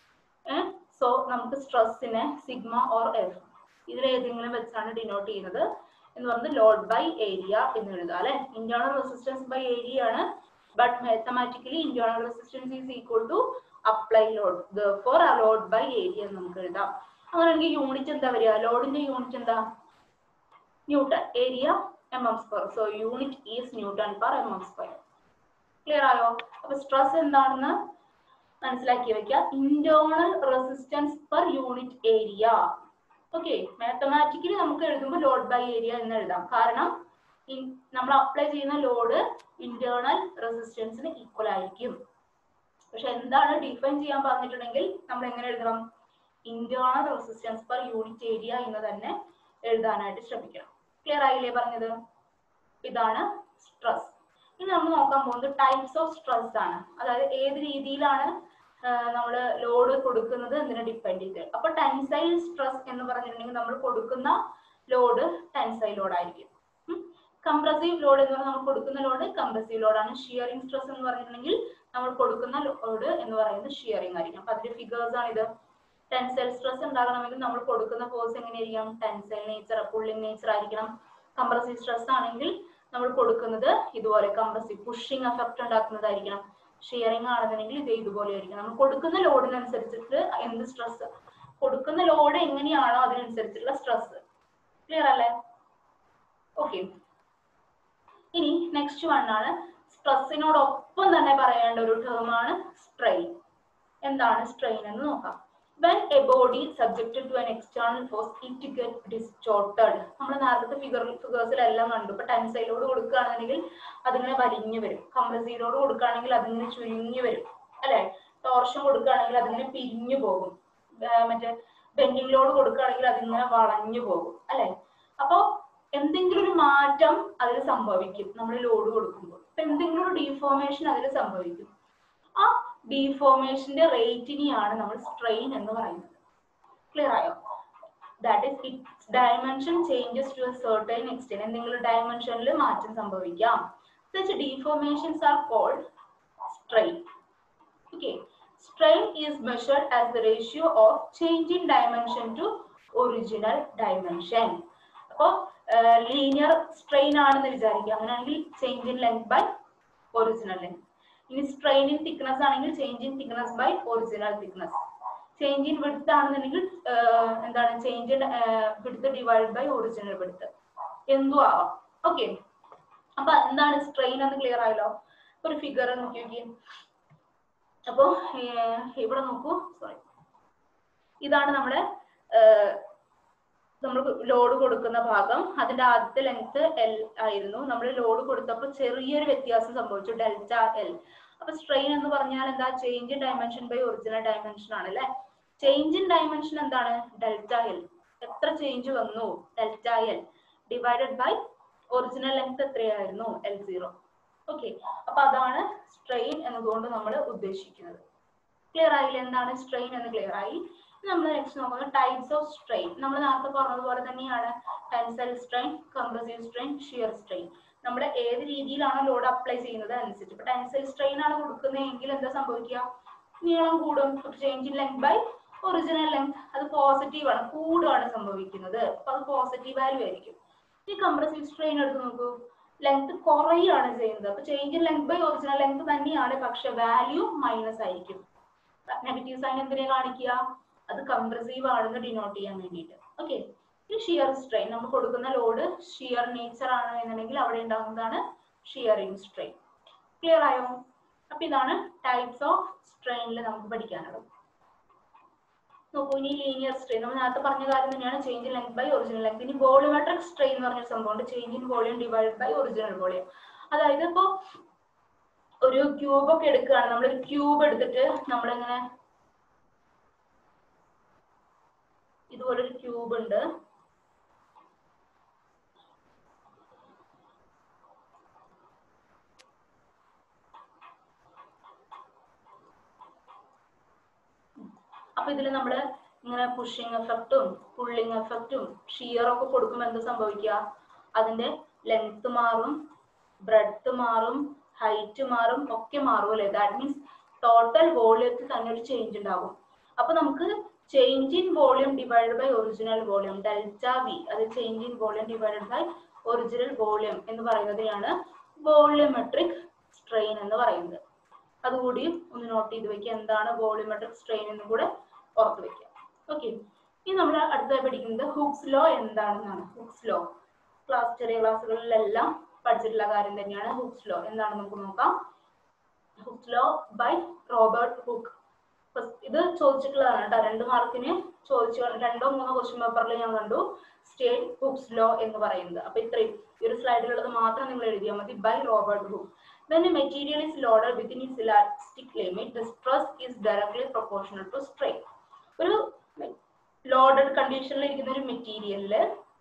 സോ നമുക്ക് സ്ട്രെസ്സിനെ സിഗ്മ ഓർ എഫ് ഇതിൽ ഏതെങ്കിലും വെച്ചാണ് ഡിനോട്ട് ചെയ്യുന്നത് എന്ന് പറയുന്നത് ലോഡ് ബൈ ഏരിയ എന്ന് എഴുതാം അല്ലെ ഇന്റേണൽ റെസിസ്റ്റൻസ് ബൈ ഏരിയ ആണ് but mathematically internal resistance is equal to apply load for ആ ലോഡ് ബൈ ഏരിയ എന്ന് നമുക്ക് എഴുതാം അങ്ങനെയാണെങ്കിൽ യൂണിറ്റ് എന്താ വരിക ലോഡിന്റെ യൂണിറ്റ് എന്താ newton area M M square so unit is newton per M M square clear ആയോ അപ്പൊ സ്ട്രെസ് എന്താണെന്ന് മനസ്സിലാക്കി വെക്കുക internal resistance per unit area okay mathematically നമുക്ക് എഴുതുമ്പോൾ ലോഡ് ബൈ ഏരിയ എന്ന് എഴുതാം കാരണം നമ്മൾ അപ്ലൈ ചെയ്യുന്ന ലോഡ് ഇന്റേണൽ റെസിസ്റ്റൻസിന് ഈക്വൽ ആയിരിക്കും പക്ഷെ എന്താണ് ഡിഫൈൻ ചെയ്യാൻ പറഞ്ഞിട്ടുണ്ടെങ്കിൽ നമ്മൾ എങ്ങനെ എഴുതണം internal resistance per unit area എന്ന് തന്നെ എഴുതാനായിട്ട് ശ്രമിക്കണം ക്ലിയർ ആയില്ലേ പറഞ്ഞത് ഇതാണ് സ്ട്രെസ് ഇനി നമ്മൾ നോക്കാൻ പോകുന്നത് ടൈപ്സ് ഓഫ് സ്ട്രെസ് ആണ് അതായത് ഏത് രീതിയിലാണ് നമ്മൾ ലോഡ് കൊടുക്കുന്നത് എന്നതിനെ ഡിപ്പെൻഡ് ചെയ്ത് അപ്പൊ ടെൻസൈൽ സ്ട്രെസ് എന്ന് പറഞ്ഞിട്ടുണ്ടെങ്കിൽ നമ്മൾ കൊടുക്കുന്ന ലോഡ് ടെൻസൈൽ ലോഡ് ആയിരിക്കും കംപ്രസീവ് ലോഡ് എന്ന് പറഞ്ഞാൽ നമ്മൾ കൊടുക്കുന്ന ലോഡ് കംപ്രസീവ് ലോഡാണ് ഷിയറിംഗ് സ്ട്രെസ് എന്ന് പറഞ്ഞിട്ടുണ്ടെങ്കിൽ നമ്മൾ കൊടുക്കുന്ന ലോഡ് എന്ന് പറയുന്നത് ഷിയറിംഗ് ആയിരിക്കും അപ്പൊ അതിന്റെ ഫിഗേഴ്സ് ആണ് ഇത് ടെൻസൈൽ സ്ട്രെസ് ഉണ്ടാകണമെങ്കിൽ നമ്മൾ കൊടുക്കുന്ന ഫോഴ്സ് എങ്ങനെയായിരിക്കും ടെൻസൈൽ നേച്ചർ പുള്ളിംഗ് നേച്ചർ ആയിരിക്കണം കംപ്രസീവ് സ്ട്രെസ് ആണെങ്കിൽ നമ്മൾ കൊടുക്കുന്നത് ഇതുപോലെ കംപ്രസീവ് പുഷിംഗ് എഫക്ട് ഉണ്ടാക്കുന്നതായിരിക്കണം ഷിയറിംഗ് ആണെന്നുണ്ടെങ്കിൽ ഇത് ഇതുപോലെ ആയിരിക്കും നമ്മൾ കൊടുക്കുന്ന ലോഡിനനുസരിച്ചിട്ട് എന്ത് സ്ട്രെസ് കൊടുക്കുന്ന ലോഡ് എങ്ങനെയാണോ അതിനനുസരിച്ചുള്ള സ്ട്രെസ് ക്ലിയർ അല്ലേ ഓക്കെ ഇനി നെക്സ്റ്റ് വൺ ആണ് സ്ട്രെസ്സിനോടൊപ്പം തന്നെ പറയേണ്ട ഒരു ടേം ആണ് സ്ട്രെയിൻ എന്താണ് സ്ട്രെയിൻ എന്ന് നോക്കാം when a body subjected to an external force it get distorted നമ്മൾ നേരത്തെ ഫിഗർ ഫിഗേഴ്സിലെല്ലാം കണ്ടു ഇപ്പൊ ടെൻസൈലോട് കൊടുക്കുകയാണെന്നുണ്ടെങ്കിൽ അതിങ്ങനെ വലിഞ്ഞു വരും കംപ്രസീലോട് കൊടുക്കുകയാണെങ്കിൽ അതിങ്ങനെ ചുരുങ്ങി വരും അല്ലെ ടോർഷൻ കൊടുക്കുകയാണെങ്കിൽ അതിങ്ങനെ പിരിഞ്ഞു പോകും മറ്റേ ബെൻഡിങ് ലോഡ് കൊടുക്കുകയാണെങ്കിൽ അതിങ്ങനെ വളഞ്ഞു പോകും അല്ലെ അപ്പോ എന്തെങ്കിലും ഒരു മാറ്റം അതിൽ സംഭവിക്കും നമ്മൾ ലോഡ് കൊടുക്കുമ്പോൾ അപ്പൊ എന്തെങ്കിലും ഒരു ഡീഫോർമേഷൻ അതിൽ സംഭവിക്കും ആ ഡീഫോർമേഷന്റെ റേറ്റിനെയാണ് നമ്മൾ സ്ട്രെയിൻ എന്ന് പറയുന്നത് ക്ലിയർ ആയോ that is its dimension changes to a certain extent എന്തെങ്കിലും ഡയമെൻഷനിൽ മാറ്റം സംഭവിക്കാം such deformations are called strain okay strain is measured as the ratio of change in dimension to original dimension അപ്പോൾ ലീനിയർ സ്ട്രെയിൻ ആണെന്ന് വിചാരിക്കുക അങ്ങനെയാണെങ്കിൽ change in length by original length ഇനി സ്ട്രെയിൻ ഇൻ തിക്നെസ് ആണെങ്കിൽ change in thickness by original thickness change in width ആണെന്നുണ്ടെങ്കിൽ എന്താണ് change in width divide by original width എന്തും ആവാം ഓക്കെ അപ്പൊ എന്താണ് സ്ട്രെയിൻ എന്ന് ക്ലിയർ ആയല്ലോ ഒരു ഫിഗർ നോക്കി നോക്കി അപ്പോ ഇവിടെ നോക്കൂ സോറി ഇതാണ് നമ്മുടെ നമ്മൾ ലോഡ് കൊടുക്കുന്ന ഭാഗം അതിന്റെ ആദ്യത്തെ ലെങ്ത് എൽ ആയിരുന്നു നമ്മൾ ലോഡ് കൊടുത്തപ്പോൾ ചെറിയൊരു വ്യത്യാസം സംഭവിച്ചു ഡെൽറ്റ എൽ അപ്പൊ സ്ട്രെയിൻ എന്ന് പറഞ്ഞാൽ എന്താ change in dimension by original dimension ആണ് അല്ലെ ചേഞ്ച് ഇൻ ഡയമെൻഷൻ എന്താണ് ഡെൽറ്റ എൽ എത്ര ചേഞ്ച് വന്നു delta L divided by original length എത്രയായിരുന്നു എൽ സീറോ ഓക്കെ അപ്പൊ അതാണ് സ്ട്രെയിൻ എന്നതുകൊണ്ട് നമ്മൾ ഉദ്ദേശിക്കുന്നത് ക്ലിയർ ആയില്ല എന്താണ് സ്ട്രെയിൻ എന്ന് ക്ലിയർ ആയി നമ്മൾ നെക്സ്റ്റ് നോക്കുന്നത് ടൈപ്സ് ഓഫ് സ്ട്രെയിൻ നമ്മൾ നേരത്തെ പറഞ്ഞതുപോലെ തന്നെയാണ് tensile strain compressive strain shear strain നമ്മൾ ഏത് രീതിയിലാണ് ലോഡ് അപ്ലൈ ചെയ്യുന്നത് അനുസരിച്ച് ഇപ്പൊ ടെൻസൈൽ സ്ട്രെയിൻ ആണ് കൊടുക്കുന്നതെങ്കിൽ എന്താ സംഭവിക്കുക നീളം കൂടും change in length by original length അത് പോസിറ്റീവ് ആണ് കൂടുകയാണ് സംഭവിക്കുന്നത് അപ്പൊ അത് പോസിറ്റീവ് വാല്യൂ ആയിരിക്കും ഈ കംപ്രസീവ് സ്ട്രെയിൻ എടുത്ത് നോക്കൂ ലെങ്ത് കുറയുകയാണ് ചെയ്യുന്നത് അപ്പൊ change in length by original length തന്നെയാണ് പക്ഷെ വാല്യൂ മൈനസ് ആയിരിക്കും നെഗറ്റീവ് സൈൻ എന്തിനെ കാണിക്കുക അത് കംപ്രസീവ് ആണെന്ന് ഡിനോട്ട് ചെയ്യാൻ വേണ്ടിയിട്ട് ഓക്കെ ഈ ഷിയർ സ്ട്രെയിൻ നമ്മൾ കൊടുക്കുന്ന ലോഡ് ഷിയർ നേച്ചർ ആണ് എന്നുണ്ടെങ്കിൽ അവിടെ ഉണ്ടാകുന്നതാണ് ഷിയറിംഗ് സ്ട്രെയിൻ ക്ലിയർ ആയോ അപ്പൊ ഇതാണ് ടൈപ്സ് ഓഫ് സ്ട്രെയിനിൽ നമുക്ക് പഠിക്കാനുള്ളത് നോക്കൂ ഇനി ലീനിയർ സ്ട്രെയിൻ നമ്മൾ നേരത്തെ പറഞ്ഞ കാര്യം തന്നെയാണ് change in length by original length ഇനി വോളിയോമെട്രിക് സ്ട്രെയിൻ എന്ന് പറഞ്ഞ സംഭവമുണ്ട് change in volume divide by original volume അതായത് ഇപ്പോ ഒരു ക്യൂബ് ഒക്കെ എടുക്കുകയാണ് നമ്മളൊരു ക്യൂബ് എടുത്തിട്ട് നമ്മളിങ്ങനെ ഇതുപോലൊരു ക്യൂബ് ഉണ്ട് അപ്പൊ ഇതിൽ നമ്മള് ഇങ്ങനെ പുഷിങ് എഫക്റ്റും പുള്ളിങ് എഫക്റ്റും ഷിയർ ഒക്കെ കൊടുക്കുമ്പോൾ എന്താ സംഭവിക്കുക അതിന്റെ ലെങ്ത് മാറും ബ്രെഡ്ത്ത് മാറും ഹൈറ്റ് മാറും ഒക്കെ മാറും അല്ലേ ദാറ്റ് മീൻസ് ടോട്ടൽ വോളിയത്തിൽ തന്നെ ഒരു ചേഞ്ച് ഉണ്ടാകും അപ്പൊ നമുക്ക് change in volume divide by original volume delta V അത് change in volume divided by original volume എന്ന് പറയുന്നതിനാണ് വോളിയോമെട്രിക് സ്ട്രെയിൻ എന്ന് പറയുന്നത് അതുകൂടി ഒന്ന് നോട്ട് ചെയ്ത് വെക്കുക എന്താണ് വോളിയോമെട്രിക് സ്ട്രെയിൻ എന്നും കൂടെ ഓർത്ത് വെക്കുക ഓക്കെ ഇനി നമ്മൾ അടുത്തതായി പഠിക്കുന്നത് ഹുക്സ് ലോ എന്താണെന്നാണ് ഹുക്സ് ലോ ക്ലാസ് ചെറിയ ക്ലാസ്സുകളിലെല്ലാം പഠിച്ചിട്ടുള്ള കാര്യം തന്നെയാണ് ഹുക്സ് ലോ എന്താണെന്ന് നമുക്ക് നോക്കാം Hooke's law by Robert Hooke ഇത് ചോദിച്ചിട്ടുള്ളതാണ് കേട്ടോ രണ്ട് മാർക്കിന് ചോദിച്ചു രണ്ടോ മൂന്നോ ക്വസ്റ്റ്യൻ പേപ്പറിൽ ഞാൻ കണ്ടു സ്റ്റേറ്റ് ഹുക്സ് ലോ എന്ന് പറയുന്നത് അപ്പൊ ഇത്രയും ഈ ഒരു സ്ലൈഡിലുള്ളത് മാത്രം നിങ്ങൾ എഴുതിയാൽ മതി by Robert Hooke When a material is loaded within its elastic limit, the stress is directly proportional to strain. ഒരു ലോഡഡ് കണ്ടീഷനിൽ ഇരിക്കുന്ന ഒരു മെറ്റീരിയലില്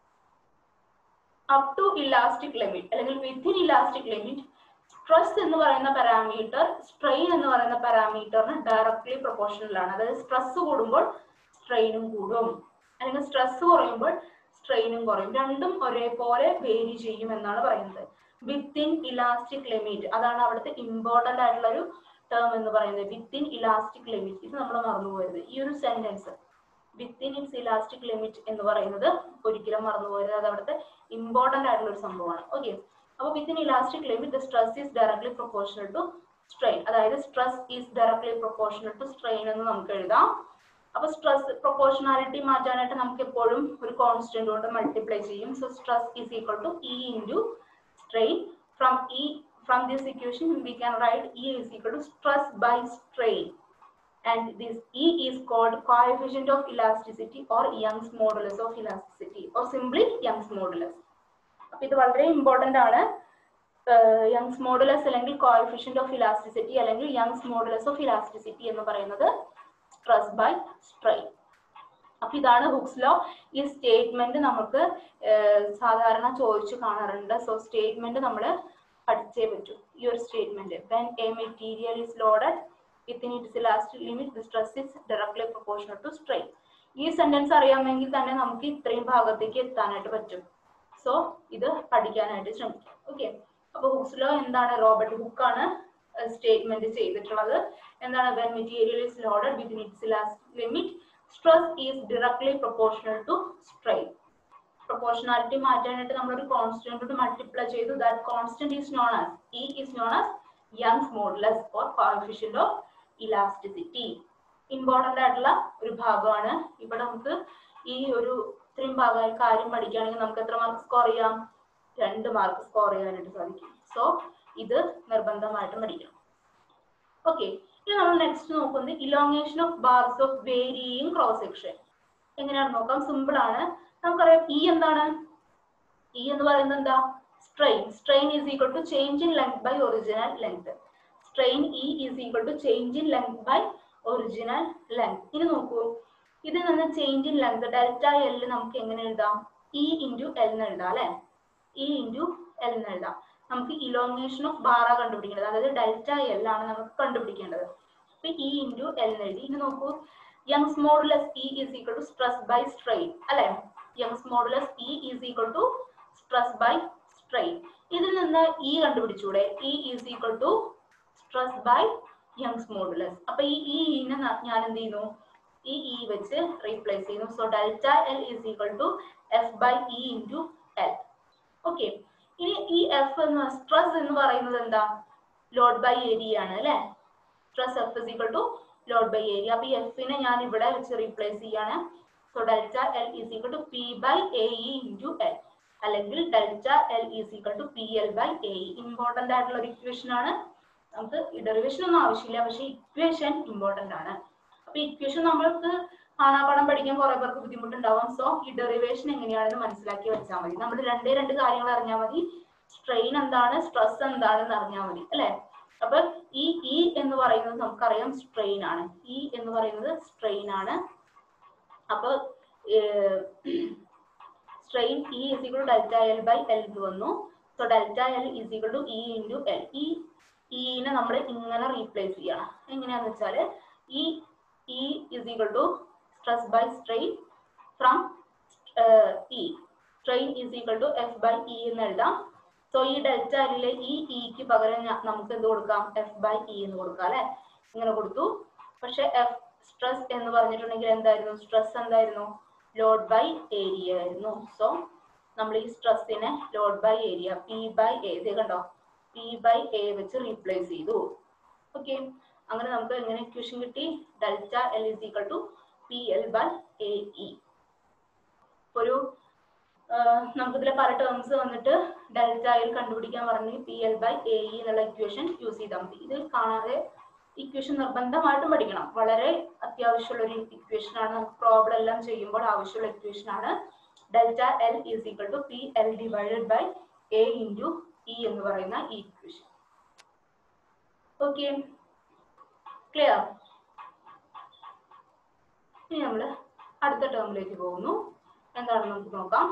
അപ് ടു ഇലാസ്റ്റിക് ലിമിറ്റ് അല്ലെങ്കിൽ വിത്തിൻ ഇലാസ്റ്റിക് ലിമിറ്റ് സ്ട്രെസ് എന്ന് പറയുന്ന പാരാമീറ്റർ സ്ട്രെയിൻ എന്ന് പറയുന്ന പാരാമീറ്ററിന് ഡയറക്ട്ലി പ്രൊപ്പോർഷണൽ ആണ് അതായത് സ്ട്രെസ് കൂടുമ്പോൾ സ്ട്രെയിനും കൂടും അല്ലെങ്കിൽ സ്ട്രെസ് കുറയുമ്പോൾ സ്ട്രെയിനും കുറയും രണ്ടും ഒരേപോലെ വേരി ചെയ്യും എന്നാണ് പറയുന്നത് വിത്തിൻ ഇലാസ്റ്റിക് ലിമിറ്റ് അതാണ് അവിടുത്തെ ഇമ്പോർട്ടന്റ് ആയിട്ടുള്ള ഒരു ടേം എന്ന് പറയുന്നത് വിത്തിൻ ഇലാസ്റ്റിക് ലിമിറ്റ് ഇത് നമ്മൾ മറന്നുപോയത് ഈ ഒരു sentence within its elastic limit എന്ന് പറയുന്നത് ഒരിക്കലും മറന്നുപോയത് അത് അവിടുത്തെ ഇമ്പോർട്ടന്റ് ആയിട്ടുള്ള ഒരു സംഭവമാണ് ഓക്കെ അപ്പോൾ within elastic limit the stress is directly proportional to strain അതായത് stress is directly proportional to strain എന്ന് നമുക്ക് എഴുതാം അപ്പൊ സ്ട്രെസ് പ്രൊപ്പോർഷണാലിറ്റി മാറ്റാനായിട്ട് നമുക്ക് എപ്പോഴും ഒരു കോൺസ്റ്റന്റ് കൊണ്ട് മൾട്ടിപ്ലൈ ചെയ്യും so stress is equal to E into strain from E from this equation we can write E is equal to stress by strain and this E is called coefficient of elasticity or Young's modulus of elasticity or simply Young's modulus. അപ്പൊ ഇത് വളരെ ഇമ്പോർട്ടന്റ് ആണ് യങ്സ് മോഡുലസ് അല്ലെങ്കിൽ കോഎഫിഷ്യന്റ് ഓഫ് ഇലാസ്റ്റിസിറ്റി അല്ലെങ്കിൽ യങ്സ് മോഡുലസ് ഓഫ് ഇലാസ്റ്റിസിറ്റി എന്ന് പറയുന്നത് സ്ട്രെസ് ബൈ സ്ട്രെയിൻ അപ്പൊ ഇതാണ് ഹുക്സ് ലോ ഈ സ്റ്റേറ്റ്മെന്റ് നമുക്ക് ഏഹ്, സാധാരണ ചോദിച്ചു കാണാറുണ്ട് സോ സ്റ്റേറ്റ്മെന്റ് നമ്മൾ പഠിച്ചേ പറ്റൂ ഈ ഒരു statement when a material is loaded within its elastic limit the stress is directly proportional to strain ഈ സെന്റൻസ് അറിയാമെങ്കിൽ തന്നെ നമുക്ക് ഇത്രയും ഭാഗത്തേക്ക് എത്താനായിട്ട് പറ്റും സോ ഇത് പഠിക്കാനായിട്ട് ശ്രമിക്കാം ഓക്കെ അപ്പൊ ഹുക്സ് ലോ എന്താണ് റോബർട്ട് ഹുക്കാണ് സ്റ്റേറ്റ്മെന്റ് ചെയ്തിട്ടുള്ളത് എന്താണ് when material is loaded within its elastic limit stress is directly proportional to strain proportionality മാറ്റാനായിട്ട് നമ്മൾ ഒരു കോൺസ്റ്റന്റ് മൾട്ടിപ്ലൈ ചെയ്തു that constant is known as E is known as Young's modulus or coefficient of elasticity important ആയിട്ടുള്ള ഒരു ഭാഗമാണ് ഇവിടെ നമുക്ക് ഈ ഒരു ഇത്രയും ഭാഗമായ കാര്യം പഠിക്കുകയാണെങ്കിൽ നമുക്ക് എത്ര മാർക്ക് സ്കോർ ചെയ്യാം രണ്ട് മാർക്ക് സ്കോർ ചെയ്യാനായിട്ട് സാധിക്കും സോ ഇത് നിർബന്ധമായിട്ടും പഠിക്കണം ഓക്കെ ഇനി നമ്മൾ നെക്സ്റ്റ് നോക്കുന്നത് elongation of bars of varying cross section എങ്ങനെയാണ് നോക്കാം സിമ്പിൾ ആണ് നമുക്കറിയാം ഇ എന്താണ് ഇ എന്ന് പറയുന്നത് എന്താ strain strain is equal to change in length by original length strain E is equal to change in length by original length ഇനി നോക്കൂ ഇതിൽ നിന്ന് change in length delta L നമുക്ക് എങ്ങനെ എഴുതാം ഇ ഇൻറ്റു എൽ എന്ന് എഴുതാം അല്ലെ ഇ ഇൻറ്റു എൽ എന്ന് എഴുതാം നമുക്ക് ഇലോങ്ങേഷൻ ഓഫ് ബാറ കണ്ടുപിടിക്കേണ്ടത് അതായത് ഡെൽറ്റ എൽ ആണ് നമുക്ക് കണ്ടുപിടിക്കേണ്ടത് അപ്പൊ ഇ ഇൻറ്റു എൽ എന്ന് എഴുതി ഇനി നോക്കൂ Young's modulus E is equal to stress by strain അല്ലെ Young's modulus E is equal to stress by strain ഇതിൽ നിന്ന് ഇ കണ്ടുപിടിച്ചൂടെ E is equal to stress by Young's modulus അപ്പൊ ഈ ഇ നെ ഞാൻ എന്ത് ചെയ്യുന്നു ഈ ഇ വെച്ച് റീപ്ലേസ് ചെയ്യുന്നു so delta L is equal to F by E into L okay ഇനി ഈ എഫ് എന്ന് സ്ട്രെസ് എന്ന് പറയുന്നത് എന്താ ലോഡ് ബൈ ഏരിയ ആണ് അല്ലെ stress F is equal to load by area അപ്പൊ ഈ എഫിനെ ഞാൻ ഇവിടെ വെച്ച് റീപ്ലേസ് ചെയ്യാണ് so delta L is equal to P by A E into L അല്ലെങ്കിൽ delta L is equal to P L by A E important ആയിട്ടുള്ള ഒരു ഇക്വേഷൻ ആണ് നമുക്ക് ഈ ഡെറിവേഷൻ ഒന്നും ആവശ്യമില്ല പക്ഷെ ഇക്വേഷൻ ഇമ്പോർട്ടന്റ് ആണ് അപ്പൊ ഇക്വേഷൻ നമ്മൾക്ക് കാണാപാഠം പഠിക്കാൻ കുറെ പേർക്ക് ബുദ്ധിമുട്ടുണ്ടാവും സോ ഈ ഡെറിവേഷൻ എങ്ങനെയാണെന്ന് മനസ്സിലാക്കി വെച്ചാൽ മതി നമ്മൾ രണ്ടേ രണ്ട് കാര്യങ്ങൾ അറിഞ്ഞാൽ മതി സ്ട്രെയിൻ എന്താണ് സ്ട്രെസ് എന്താണെന്ന് അറിഞ്ഞാൽ മതി അല്ലെ അപ്പൊ ഈ ഇ എന്ന് പറയുന്നത് നമുക്കറിയാം സ്ട്രെയിൻ ആണ് ഇ എന്ന് പറയുന്നത് സ്ട്രെയിൻ ആണ് അപ്പൊ strain E is equal delta L by L വന്നു so delta L is equal to E into L ഈ ഇനെ നമ്മൾ ഇങ്ങനെ റീപ്ലേസ് ചെയ്യണം എങ്ങനെയാന്ന് വെച്ചാൽ ഈ E is equal to stress by strain from E strain is equal to F by E എന്ന് എഴുതാം സോ ഈ ഡെൽറ്റ എല്ലിലെ ഈ ഇക്ക് പകരം ഞ- നമുക്ക് എന്ത് കൊടുക്കാം എഫ് ബൈ ഇ എന്ന് കൊടുക്കാം അല്ലെ ഇങ്ങനെ കൊടുത്തു പക്ഷെ എഫ് സ്ട്രെസ് എന്ന് പറഞ്ഞിട്ടുണ്ടെങ്കിൽ എന്തായിരുന്നു സ്ട്രെസ് എന്തായിരുന്നു ലോഡ് ബൈ ഏരിയ ആയിരുന്നു സോ നമ്മൾ ഈ സ്ട്രെസ്സിനെ load by area P by A ഇത് കണ്ടോ പി ബൈ എ വെച്ച് റീപ്ലേസ് ചെയ്തു ഓക്കെ അങ്ങനെ നമുക്ക് എങ്ങനെ ഇക്വേഷൻ കിട്ടി delta L is equal to P L by A E ഒരു നമുക്ക് ഇതിലെ പല ടേംസ് വന്നിട്ട് ഡെൽറ്റ എൽ കണ്ടുപിടിക്കാൻ പറഞ്ഞ് P L by A E എന്നുള്ള ഇക്വേഷൻ യൂസ് ചെയ്താൽ മതി ഇത് കാണാതെ ഇക്വേഷൻ നിർബന്ധമായിട്ടും പഠിക്കണം വളരെ അത്യാവശ്യമുള്ള ഒരു ഇക്വേഷൻ ആണ് നമുക്ക് പ്രോബ്ലം എല്ലാം ചെയ്യുമ്പോൾ ആവശ്യമുള്ള ഇക്വേഷൻ ആണ് delta L is equal to P L divided by A into E എന്ന് പറയുന്ന ഈ ഇക്വേഷൻ ഓക്കെ ക്ലിയർ ഇനി നമ്മൾ അടുത്ത ടേമിലേക്ക് പോകുന്നു എന്താണെന്ന് നമുക്ക് നോക്കാം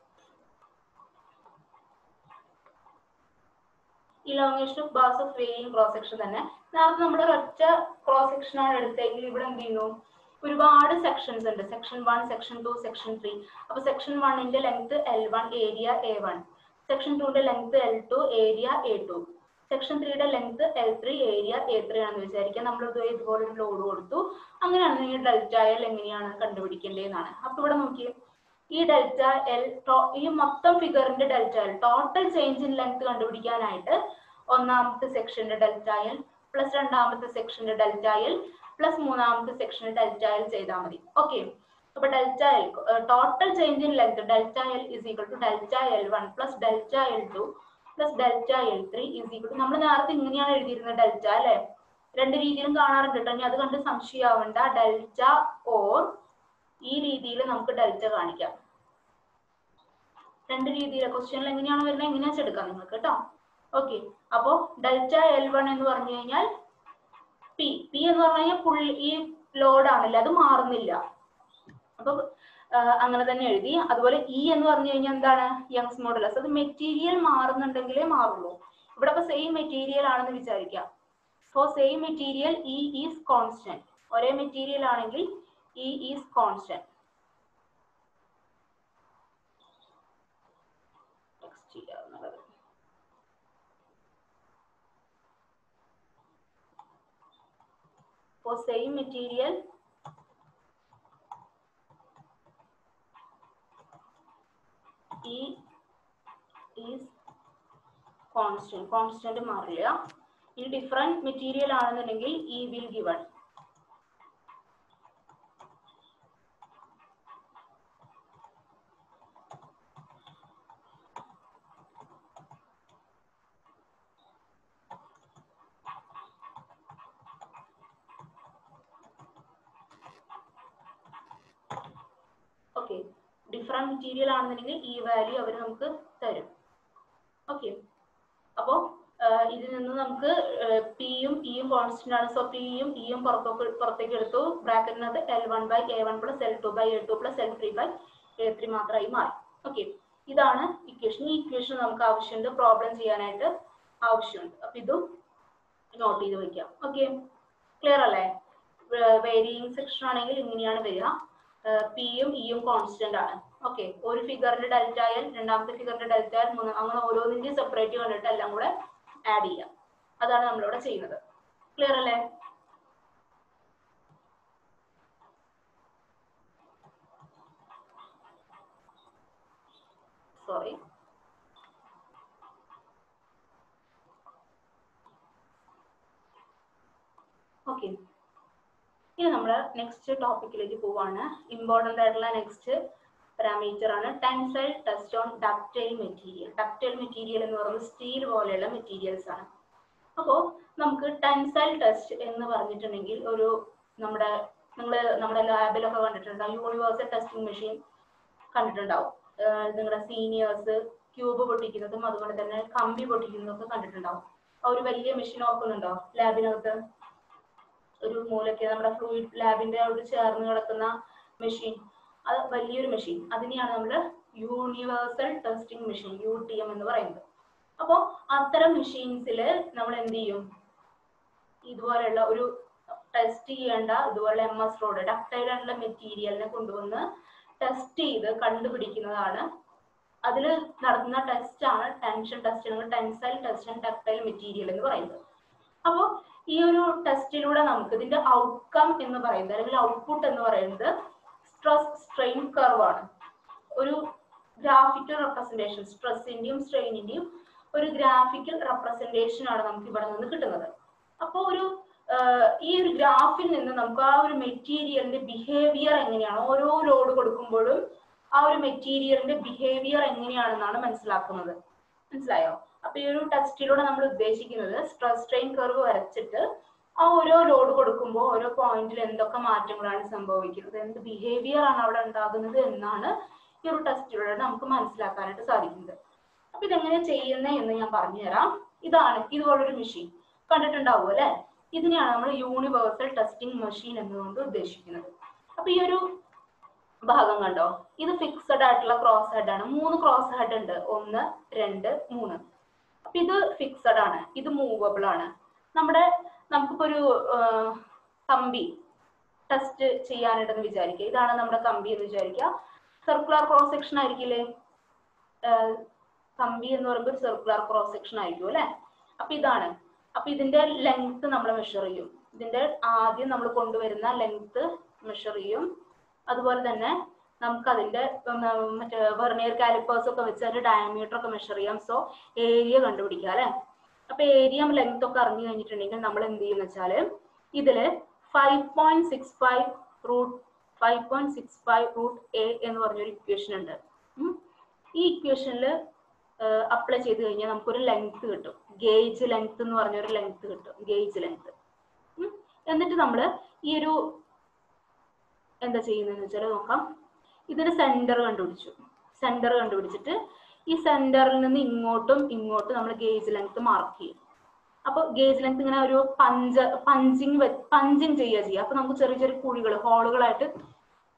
elongation of bars of varying cross section തന്നെ നേരത്തെ നമ്മൾ ഒരൊറ്റ ക്രോസ് സെക്ഷൻ ആണ് എടുത്തെങ്കിൽ ഇവിടെ എന്ത് ചെയ്യുന്നു ഒരുപാട് സെക്ഷൻസ് ഉണ്ട് section one section two section three അപ്പൊ സെക്ഷൻ വണ്ണിന്റെ length L one area A one section ടുന്റെ length L two area A two section ത്രീയുടെ length L three area A three ആണെന്ന് വിചാരിക്കാം നമ്മൾ ഇത് ഇതുപോലെ ഒരു ലോഡ് കൊടുത്തു അങ്ങനെയാണെങ്കിൽ ഡെൽറ്റ എൽ എങ്ങനെയാണ് കണ്ടുപിടിക്കേണ്ടതെന്നാണ് അപ്പൊ ഇവിടെ നോക്കിയേ ഈ ഡെൽറ്റ എൽ ഈ മൊത്തം ഫിഗറിന്റെ delta L total change in length കണ്ടുപിടിക്കാനായിട്ട് ഒന്നാമത്തെ സെക്ഷന്റെ ഡെൽറ്റ എൽ പ്ലസ് രണ്ടാമത്തെ സെക്ഷന്റെ ഡെൽറ്റ എൽ പ്ലസ് മൂന്നാമത്തെ സെക്ഷന്റെ ഡെൽറ്റ എൽ ചെയ്താൽ മതി ഓക്കെ അപ്പൊ delta L total change in length delta L is equal to delta L one plus delta L two plus delta L three is equal to നമ്മൾ നേരത്തെ ഇങ്ങനെയാണ് എഴുതിയിരുന്നത് ഡെൽറ്റ അല്ലെ രണ്ട് രീതിയിലും കാണാറുണ്ട് കേട്ടോ ഇനി അത് കണ്ട് സംശയമാവണ്ട ഡെൽറ്റ ഓർ ഈ രീതിയിൽ നമുക്ക് ഡെൽറ്റ കാണിക്കാം രണ്ട് രീതിയിൽ ക്വസ്റ്റ്യനിൽ എങ്ങനെയാണ് വരുന്നത് എങ്ങനെയാ എടുക്കാം നിങ്ങൾക്ക് കേട്ടോ ഓക്കെ അപ്പോ ഡെൽറ്റ എൽ വൺ എന്ന് പറഞ്ഞു കഴിഞ്ഞാൽ പി പി എന്ന് പറഞ്ഞു കഴിഞ്ഞാൽ പുള്ളി ഈ ലോഡ് ആണല്ലോ അത് മാറുന്നില്ല അപ്പൊ അങ്ങനെ തന്നെ എഴുതി അതുപോലെ ഇ എന്ന് പറഞ്ഞു കഴിഞ്ഞാൽ എന്താണ് യങ്സ് മോഡുലസ് അത് മെറ്റീരിയൽ മാറുന്നുണ്ടെങ്കിലേ മാറുള്ളൂ ഇവിടെ ഇപ്പൊ സെയിം മെറ്റീരിയൽ ആണെന്ന് വിചാരിക്കാം for same material E is constant ഒരേ മെറ്റീരിയൽ ആണെങ്കിൽ ഇ ഈസ് കോൺസ്റ്റന്റ് ടെക്സ്റ്റ് ചെയ്യാവുന്നത് for same material E is constant constant മാറില്ല ഇനി ഡിഫറെന്റ് മെറ്റീരിയൽ ആണെന്നുണ്ടെങ്കിൽ E will given okay different material ആണെന്നുണ്ടെങ്കിൽ ഈ വാല്യൂ അവർ നമുക്ക് തരും ഓക്കെ അപ്പോ ഇതിൽ നിന്ന് നമുക്ക് പിയും ഇയും കോൺസ്റ്റന്റ് ആണ് സോ പിയും ഇയും പുറത്തേക്ക് പുറത്തേക്ക് എടുത്തു ബ്രാക്കറ്റിനകത്ത് L one by A one plus L two by A two plus L three by A three മാത്രമായി മാറി ഓക്കെ ഇതാണ് ഇക്വേഷൻ ഈ ഇക്വേഷൻ നമുക്ക് ആവശ്യമുണ്ട് പ്രോബ്ലം ചെയ്യാനായിട്ട് ആവശ്യമുണ്ട് അപ്പൊ ഇതും നോട്ട് ചെയ്ത് വെക്കാം ഓക്കെ ക്ലിയർ അല്ലേ വേരിയിങ് സെക്ഷൻ ആണെങ്കിൽ ഇങ്ങനെയാണ് വരിക പിയും ഇയും കോൺസ്റ്റന്റ് ആണ് ഓക്കെ ഒരു ഫിഗറിന്റെ ഡെൽറ്റ ആയാൽ രണ്ടാമത്തെ ഫിഗറിന്റെ ഡെൽറ്റ ആയാൽ മൂന്ന് അങ്ങനെ ഓരോന്നിന്റെയും സെപ്പറേറ്റ് കണ്ടിട്ട് എല്ലാം കൂടെ ആഡ് ചെയ്യാം അതാണ് നമ്മളിവിടെ ചെയ്യുന്നത് ക്ലിയർ അല്ലേ സോറി ഓക്കെ ഇനി നമ്മൾ നെക്സ്റ്റ് ടോപ്പിക്കിലേക്ക് പോവാണ് ഇമ്പോർട്ടൻ്റ് ആയിട്ടുള്ള നെക്സ്റ്റ് പാരാമീറ്റർ ആണ് tensile test on ductile material ductile material എന്ന് പറയുന്നത് സ്റ്റീൽ പോലെയുള്ള മെറ്റീരിയൽസ് ആണ് അപ്പോൾ നമുക്ക് ടെൻസൈൽ ടെസ്റ്റ് എന്ന് പറഞ്ഞിട്ടുണ്ടെങ്കിൽ ഒരു നമ്മുടെ നിങ്ങൾ നമ്മുടെ ലാബിലൊക്കെ കണ്ടിട്ടുണ്ടാവും യൂണിവേഴ്സൽ ടെസ്റ്റിംഗ് മെഷീൻ കണ്ടിട്ടുണ്ടാവും നിങ്ങളുടെ സീനിയേഴ്സ് ക്യൂബ് പൊട്ടിക്കുന്നതും അതുപോലെ തന്നെ കമ്പി പൊട്ടിക്കുന്നതും ഒക്കെ കണ്ടിട്ടുണ്ടാവും ആ ഒരു വലിയ മെഷീൻ ഓർക്കുന്നുണ്ടോ ലാബിനകത്ത് ഒരു മൂലയ്ക്ക് നമ്മുടെ ഫ്ലൂയിഡ് ലാബിന്റെ അവിടെ ചേർന്ന് കിടക്കുന്ന മെഷീൻ അത് വലിയൊരു മെഷീൻ അതിനെയാണ് നമ്മൾ universal testing machine U T M എന്ന് പറയുന്നത് അപ്പോൾ അത്തരം മെഷീൻസിൽ നമ്മൾ എന്ത് ചെയ്യും ഇതുപോലെയുള്ള ഒരു ടെസ്റ്റ് ചെയ്യേണ്ട ഇതുപോലെ എം എസ് റോഡ് ഡക്ടൈൽ ആയിട്ടുള്ള മെറ്റീരിയലിനെ കൊണ്ടുവന്ന് ടെസ്റ്റ് ചെയ്ത് കണ്ടുപിടിക്കുന്നതാണ് അതിൽ നടത്തുന്ന ടെസ്റ്റ് ആണ് ടെൻഷൻ ടെസ്റ്റ് അല്ലെങ്കിൽ tensile test and ductile material എന്ന് പറയുന്നത് അപ്പോൾ ഈ ഒരു ടെസ്റ്റിലൂടെ നമുക്ക് ഇതിന്റെ ഔട്ട്കം എന്ന് പറയുന്നത് അല്ലെങ്കിൽ ഔട്ട്പുട്ട് എന്ന് പറയുന്നത് സ്ട്രെസ് സ്ട്രെയിൻ കർവ് ആണ് ഒരു ഗ്രാഫിക്കൽ റെപ്രസെന്റേഷൻ സ്ട്രെസ്സിന്റെയും സ്ട്രെയിനിന്റെയും ഒരു ഗ്രാഫിക്കൽ റെപ്രസെന്റേഷൻ ആണ് നമുക്ക് ഇവിടെ നിന്ന് കിട്ടുന്നത് അപ്പോൾ ഒരു ഈ ഒരു ഗ്രാഫിൽ നിന്ന് നമുക്ക് ആ ഒരു മെറ്റീരിയലിന്റെ ബിഹേവിയർ എങ്ങനെയാണ് ഓരോ ലോഡ് കൊടുക്കുമ്പോഴും ആ ഒരു മെറ്റീരിയലിന്റെ ബിഹേവിയർ എങ്ങനെയാണെന്നാണ് മനസ്സിലാക്കുന്നത് മനസ്സിലായോ അപ്പൊ ഈ ഒരു ടെസ്റ്റിലൂടെ നമ്മൾ ഉദ്ദേശിക്കുന്നത് സ്ട്രെസ് സ്ട്രെയിൻ കർവ് വരച്ചിട്ട് ആ ഓരോ ലോഡ് കൊടുക്കുമ്പോൾ ഓരോ പോയിന്റിൽ എന്തൊക്കെ മാറ്റങ്ങളാണ് സംഭവിക്കുന്നത് എന്ത് ബിഹേവിയർ ആണ് അവിടെ ഉണ്ടാകുന്നത് എന്നാണ് ഈ ഒരു ടെസ്റ്റിലൂടെ നമുക്ക് മനസ്സിലാക്കാനായിട്ട് സാധിക്കുന്നത് അപ്പൊ ഇതെങ്ങനെ ചെയ്യുന്നത് എന്ന് ഞാൻ പറഞ്ഞുതരാം ഇതാണ് ഇതുപോലൊരു മെഷീൻ കണ്ടിട്ടുണ്ടാവും അല്ലെ ഇതിനെയാണ് നമ്മൾ യൂണിവേഴ്സൽ ടെസ്റ്റിംഗ് മെഷീൻ എന്നുകൊണ്ട് ഉദ്ദേശിക്കുന്നത് അപ്പൊ ഈ ഒരു ഭാഗം കണ്ടോ ഇത് ഫിക്സഡ് ആയിട്ടുള്ള ക്രോസ് ഹെഡ് ആണ് മൂന്ന് ക്രോസ് ഹെഡ് ഉണ്ട് ഒന്ന് രണ്ട് മൂന്ന് അപ്പൊ ഇത് ഫിക്സഡ് ആണ് ഇത് മൂവബിൾ ആണ് നമ്മുടെ നമുക്കിപ്പോ ഒരു കമ്പി ടെസ്റ്റ് ചെയ്യാനായിട്ടെന്ന് വിചാരിക്കുക ഇതാണ് നമ്മുടെ കമ്പി എന്ന് വിചാരിക്കുക സർക്കുലർ ക്രോസ് സെക്ഷൻ ആയിരിക്കില്ലേ കമ്പി എന്ന് പറയുമ്പോൾ ഒരു സർക്കുലർ ക്രോസ് സെക്ഷൻ ആയിരിക്കും അല്ലെ അപ്പൊ ഇതാണ് അപ്പൊ ഇതിന്റെ ലെങ്ത് നമ്മൾ മെഷർ ചെയ്യും ഇതിന്റെ ആദ്യം നമ്മൾ കൊണ്ടുവരുന്ന ലെങ്ത് മെഷർ ചെയ്യും അതുപോലെ തന്നെ നമുക്ക് അതിന്റെ മറ്റേ വെർണിയർ കാലിപ്പേഴ്സ് ഒക്കെ വെച്ച് അതിന്റെ ഡയമീറ്റർ ഒക്കെ മെഷർ ചെയ്യാം സോ ഏരിയ കണ്ടുപിടിക്കാം അല്ലെ അപ്പൊ ഏരിയ ലെങ്ത് ഒക്കെ അറിഞ്ഞു കഴിഞ്ഞിട്ടുണ്ടെങ്കിൽ നമ്മൾ എന്ത് ചെയ്യുന്ന വെച്ചാല് ഇതില് five point six five root five point six five root A എന്ന് പറഞ്ഞൊരു ഇക്വേഷൻ ഉണ്ട് ഈ ഇക്വേഷനിൽ അപ്ലൈ ചെയ്ത് കഴിഞ്ഞാൽ നമുക്കൊരു ലെങ്ത് കിട്ടും ഗേജ് ലെങ്ത് എന്ന് പറഞ്ഞൊരു ലെങ്ത് കിട്ടും ഗേജ് ലെങ്ത് എന്നിട്ട് നമ്മൾ ഈ ഒരു എന്താ ചെയ്യുന്നതെന്ന് വെച്ചാൽ നോക്കാം ഇതിന് സെന്റർ കണ്ടുപിടിച്ചു സെന്റർ കണ്ടുപിടിച്ചിട്ട് ഈ സെന്ററിൽ നിന്ന് ഇങ്ങോട്ടും ഇങ്ങോട്ടും നമ്മൾ ഗേജ് ലെങ്ത് മാർക്ക് ചെയ്യും അപ്പൊ ഗേജ് ലെങ്ത് ഇങ്ങനെ ഒരു പഞ്ച് പഞ്ചിങ് പഞ്ചിങ് ചെയ്യുക ചെയ്യുക അപ്പൊ നമുക്ക് ചെറിയ ചെറിയ കുഴികൾ ഹോളുകളായിട്ട്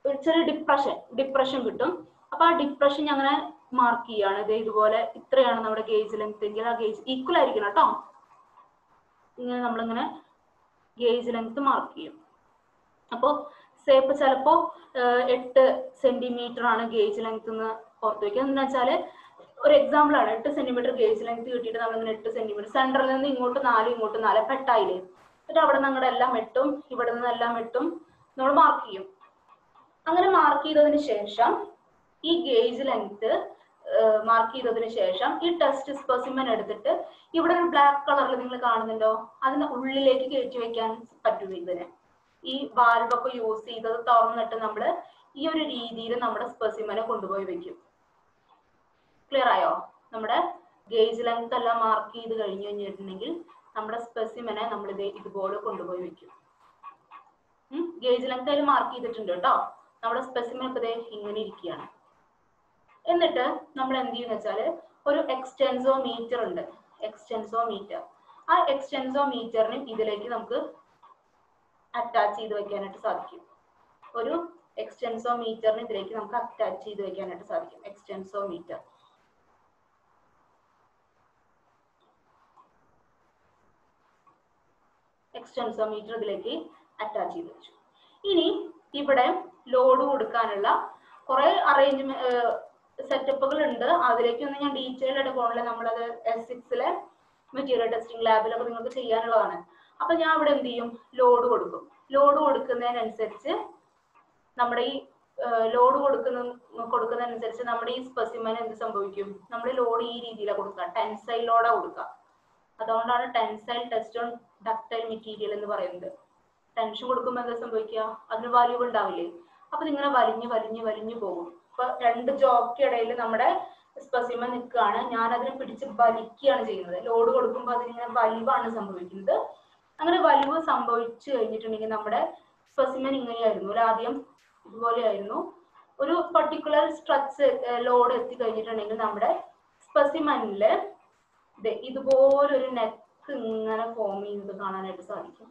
ഒരു ചെറിയ ഡിപ്രഷൻ ഡിപ്രഷൻ കിട്ടും അപ്പൊ ആ ഡിപ്രഷൻ അങ്ങനെ മാർക്ക് ചെയ്യാണ് ഇത് ഇതുപോലെ ഇത്രയാണ് നമ്മുടെ ഗേജ് ലെങ്ത് എങ്കിൽ ആ ഗേജ് ഈക്വൽ ആയിരിക്കണം കേട്ടോ ഇങ്ങനെ നമ്മളിങ്ങനെ ഗേജ് ലെങ്ത് മാർക്ക് ചെയ്യും അപ്പോൾ സേപ്പ് ചിലപ്പോ എട്ട് സെന്റിമീറ്റർ ആണ് ഗേജ് ലെങ്ത് എന്ന് ഓർത്ത് വെക്കുക എന്താ വെച്ചാല് ഒരു എക്സാമ്പിൾ ആണ് എട്ട് സെന്റിമീറ്റർ ഗേജ് ലെങ്ത് കിട്ടിയിട്ട് നമ്മളിങ്ങനെ എട്ട് സെന്റിമീറ്റർ സെന്ററിൽ നിന്ന് ഇങ്ങോട്ട് നാല് ഇങ്ങോട്ട് നാല് അപ്പൊ എട്ടായില്ലേ എന്നിട്ട് അവിടെ നിന്ന് അങ്ങോട്ട് എല്ലാം എട്ടും ഇവിടെ നിന്ന് എല്ലാം എട്ടും നമ്മൾ മാർക്ക് ചെയ്യും അങ്ങനെ മാർക്ക് ചെയ്തതിന് ശേഷം ഈ ഗേജ് ലെങ്ത് മാർക്ക് ചെയ്തതിന് ശേഷം ഈ ടെസ്റ്റ് സ്പെസിമെൻ എടുത്തിട്ട് ഇവിടെ ഒരു ബ്ലാക്ക് കളറിൽ നിങ്ങൾ കാണുന്നുണ്ടോ അതിന്റെ ഉള്ളിലേക്ക് കയറ്റി വെക്കാൻ പറ്റും ഇതിന് ഈ വാൽവൊക്കെ യൂസ് ചെയ്തത് തുറന്നിട്ട് നമ്മൾ ഈ ഒരു രീതിയിൽ നമ്മുടെ സ്പെസിമനെ കൊണ്ടുപോയി വെക്കും ക്ലിയർ ആയോ നമ്മുടെ ഗേജ് ലെങ്ത് എല്ലാം മാർക്ക് ചെയ്ത് കഴിഞ്ഞു കഴിഞ്ഞിട്ടുണ്ടെങ്കിൽ നമ്മുടെ സ്പെസിമനെ നമ്മൾ ഇത് ഇതുപോലെ കൊണ്ടുപോയി വെക്കും ഗേജ് ലെങ്ത് അതിൽ മാർക്ക് ചെയ്തിട്ടുണ്ട് കേട്ടോ നമ്മുടെ സ്പെസിമൻ ഇപ്പൊ ദേ ഇങ്ങനെ ഇരിക്കുകയാണ് എന്നിട്ട് നമ്മൾ എന്ത് ചെയ്യുന്ന വെച്ചാല് ഒരു എക്സ്റ്റെൻസോ മീറ്റർ ഉണ്ട് എക്സ്റ്റെൻസോ മീറ്റർ ആ എക്സ്റ്റെൻസോ മീറ്ററിന് ഇതിലേക്ക് നമുക്ക് അറ്റാച്ച് ചെയ്ത് വെക്കാനായിട്ട് സാധിക്കും ഒരു എക്സ്റ്റെൻസോ മീറ്ററിന് ഇതിലേക്ക് നമുക്ക് അറ്റാച്ച് ചെയ്ത് വെക്കാനായിട്ട് സാധിക്കും എക്സ്റ്റെൻസോ മീറ്റർ എക്സ്റ്റെൻസോമീറ്റർ ഇതിലേക്ക് അറ്റാച്ച് ചെയ്ത് വെച്ചു ഇനി ഇവിടെ ലോഡ് കൊടുക്കാനുള്ള കുറെ അറേഞ്ച്മെന്റ് സെറ്റപ്പുകൾ ഉണ്ട് അതിലേക്കൊന്നും ഞാൻ ഡീറ്റെയിൽ ആയിട്ട് പോകണില്ല നമ്മളത് എസ് സിക്സിലെ മെറ്റീരിയൽ ടെസ്റ്റിംഗ് ലാബിലൊക്കെ നിങ്ങൾക്ക് ചെയ്യാനുള്ളതാണ് അപ്പൊ ഞാൻ ഇവിടെ എന്ത് ചെയ്യും ലോഡ് കൊടുക്കും ലോഡ് കൊടുക്കുന്നതിനനുസരിച്ച് നമ്മുടെ ഈ ലോഡ് കൊടുക്കുന്ന കൊടുക്കുന്നതനുസരിച്ച് നമ്മുടെ ഈ സ്പെസിമൻ എന്ത് സംഭവിക്കും നമ്മൾ ലോഡ് ഈ രീതിയിലാണ് കൊടുക്കുക ടെൻസൈൽ ലോഡാ കൊടുക്കുക അതുകൊണ്ടാണ് tensile test on ductile material എന്ന് പറയുന്നത് ടെൻഷൻ കൊടുക്കുമ്പോൾ എന്താ സംഭവിക്കുക അതിന് വാല്യൂ ഉണ്ടാവില്ലേ അപ്പൊ ഇതിങ്ങനെ വലിഞ്ഞ് വലിഞ്ഞ് വലിഞ്ഞു പോകും ഇപ്പൊ രണ്ട് ജോക്കിടയിൽ നമ്മുടെ സ്പെസിമൻ നിൽക്കുകയാണ് ഞാൻ അതിനെ പിടിച്ച് വലിക്കുകയാണ് ചെയ്യുന്നത് ലോഡ് കൊടുക്കുമ്പോൾ അതിനിങ്ങനെ വലിവാണ് സംഭവിക്കുന്നത് അങ്ങനെ വലിവ് സംഭവിച്ചു കഴിഞ്ഞിട്ടുണ്ടെങ്കിൽ നമ്മുടെ സ്പെസിമൻ ഇങ്ങനെയായിരുന്നു ഒരു ആദ്യം ഇതുപോലെയായിരുന്നു ഒരു പർട്ടിക്കുലർ സ്ട്രെച്ച് ലോഡ് എത്തി കഴിഞ്ഞിട്ടുണ്ടെങ്കിൽ നമ്മുടെ സ്പെസിമനില് ഇതുപോലൊരു നെക്ക് ഇങ്ങനെ ഫോം ചെയ്യുന്നത് കാണാനായിട്ട് സാധിക്കും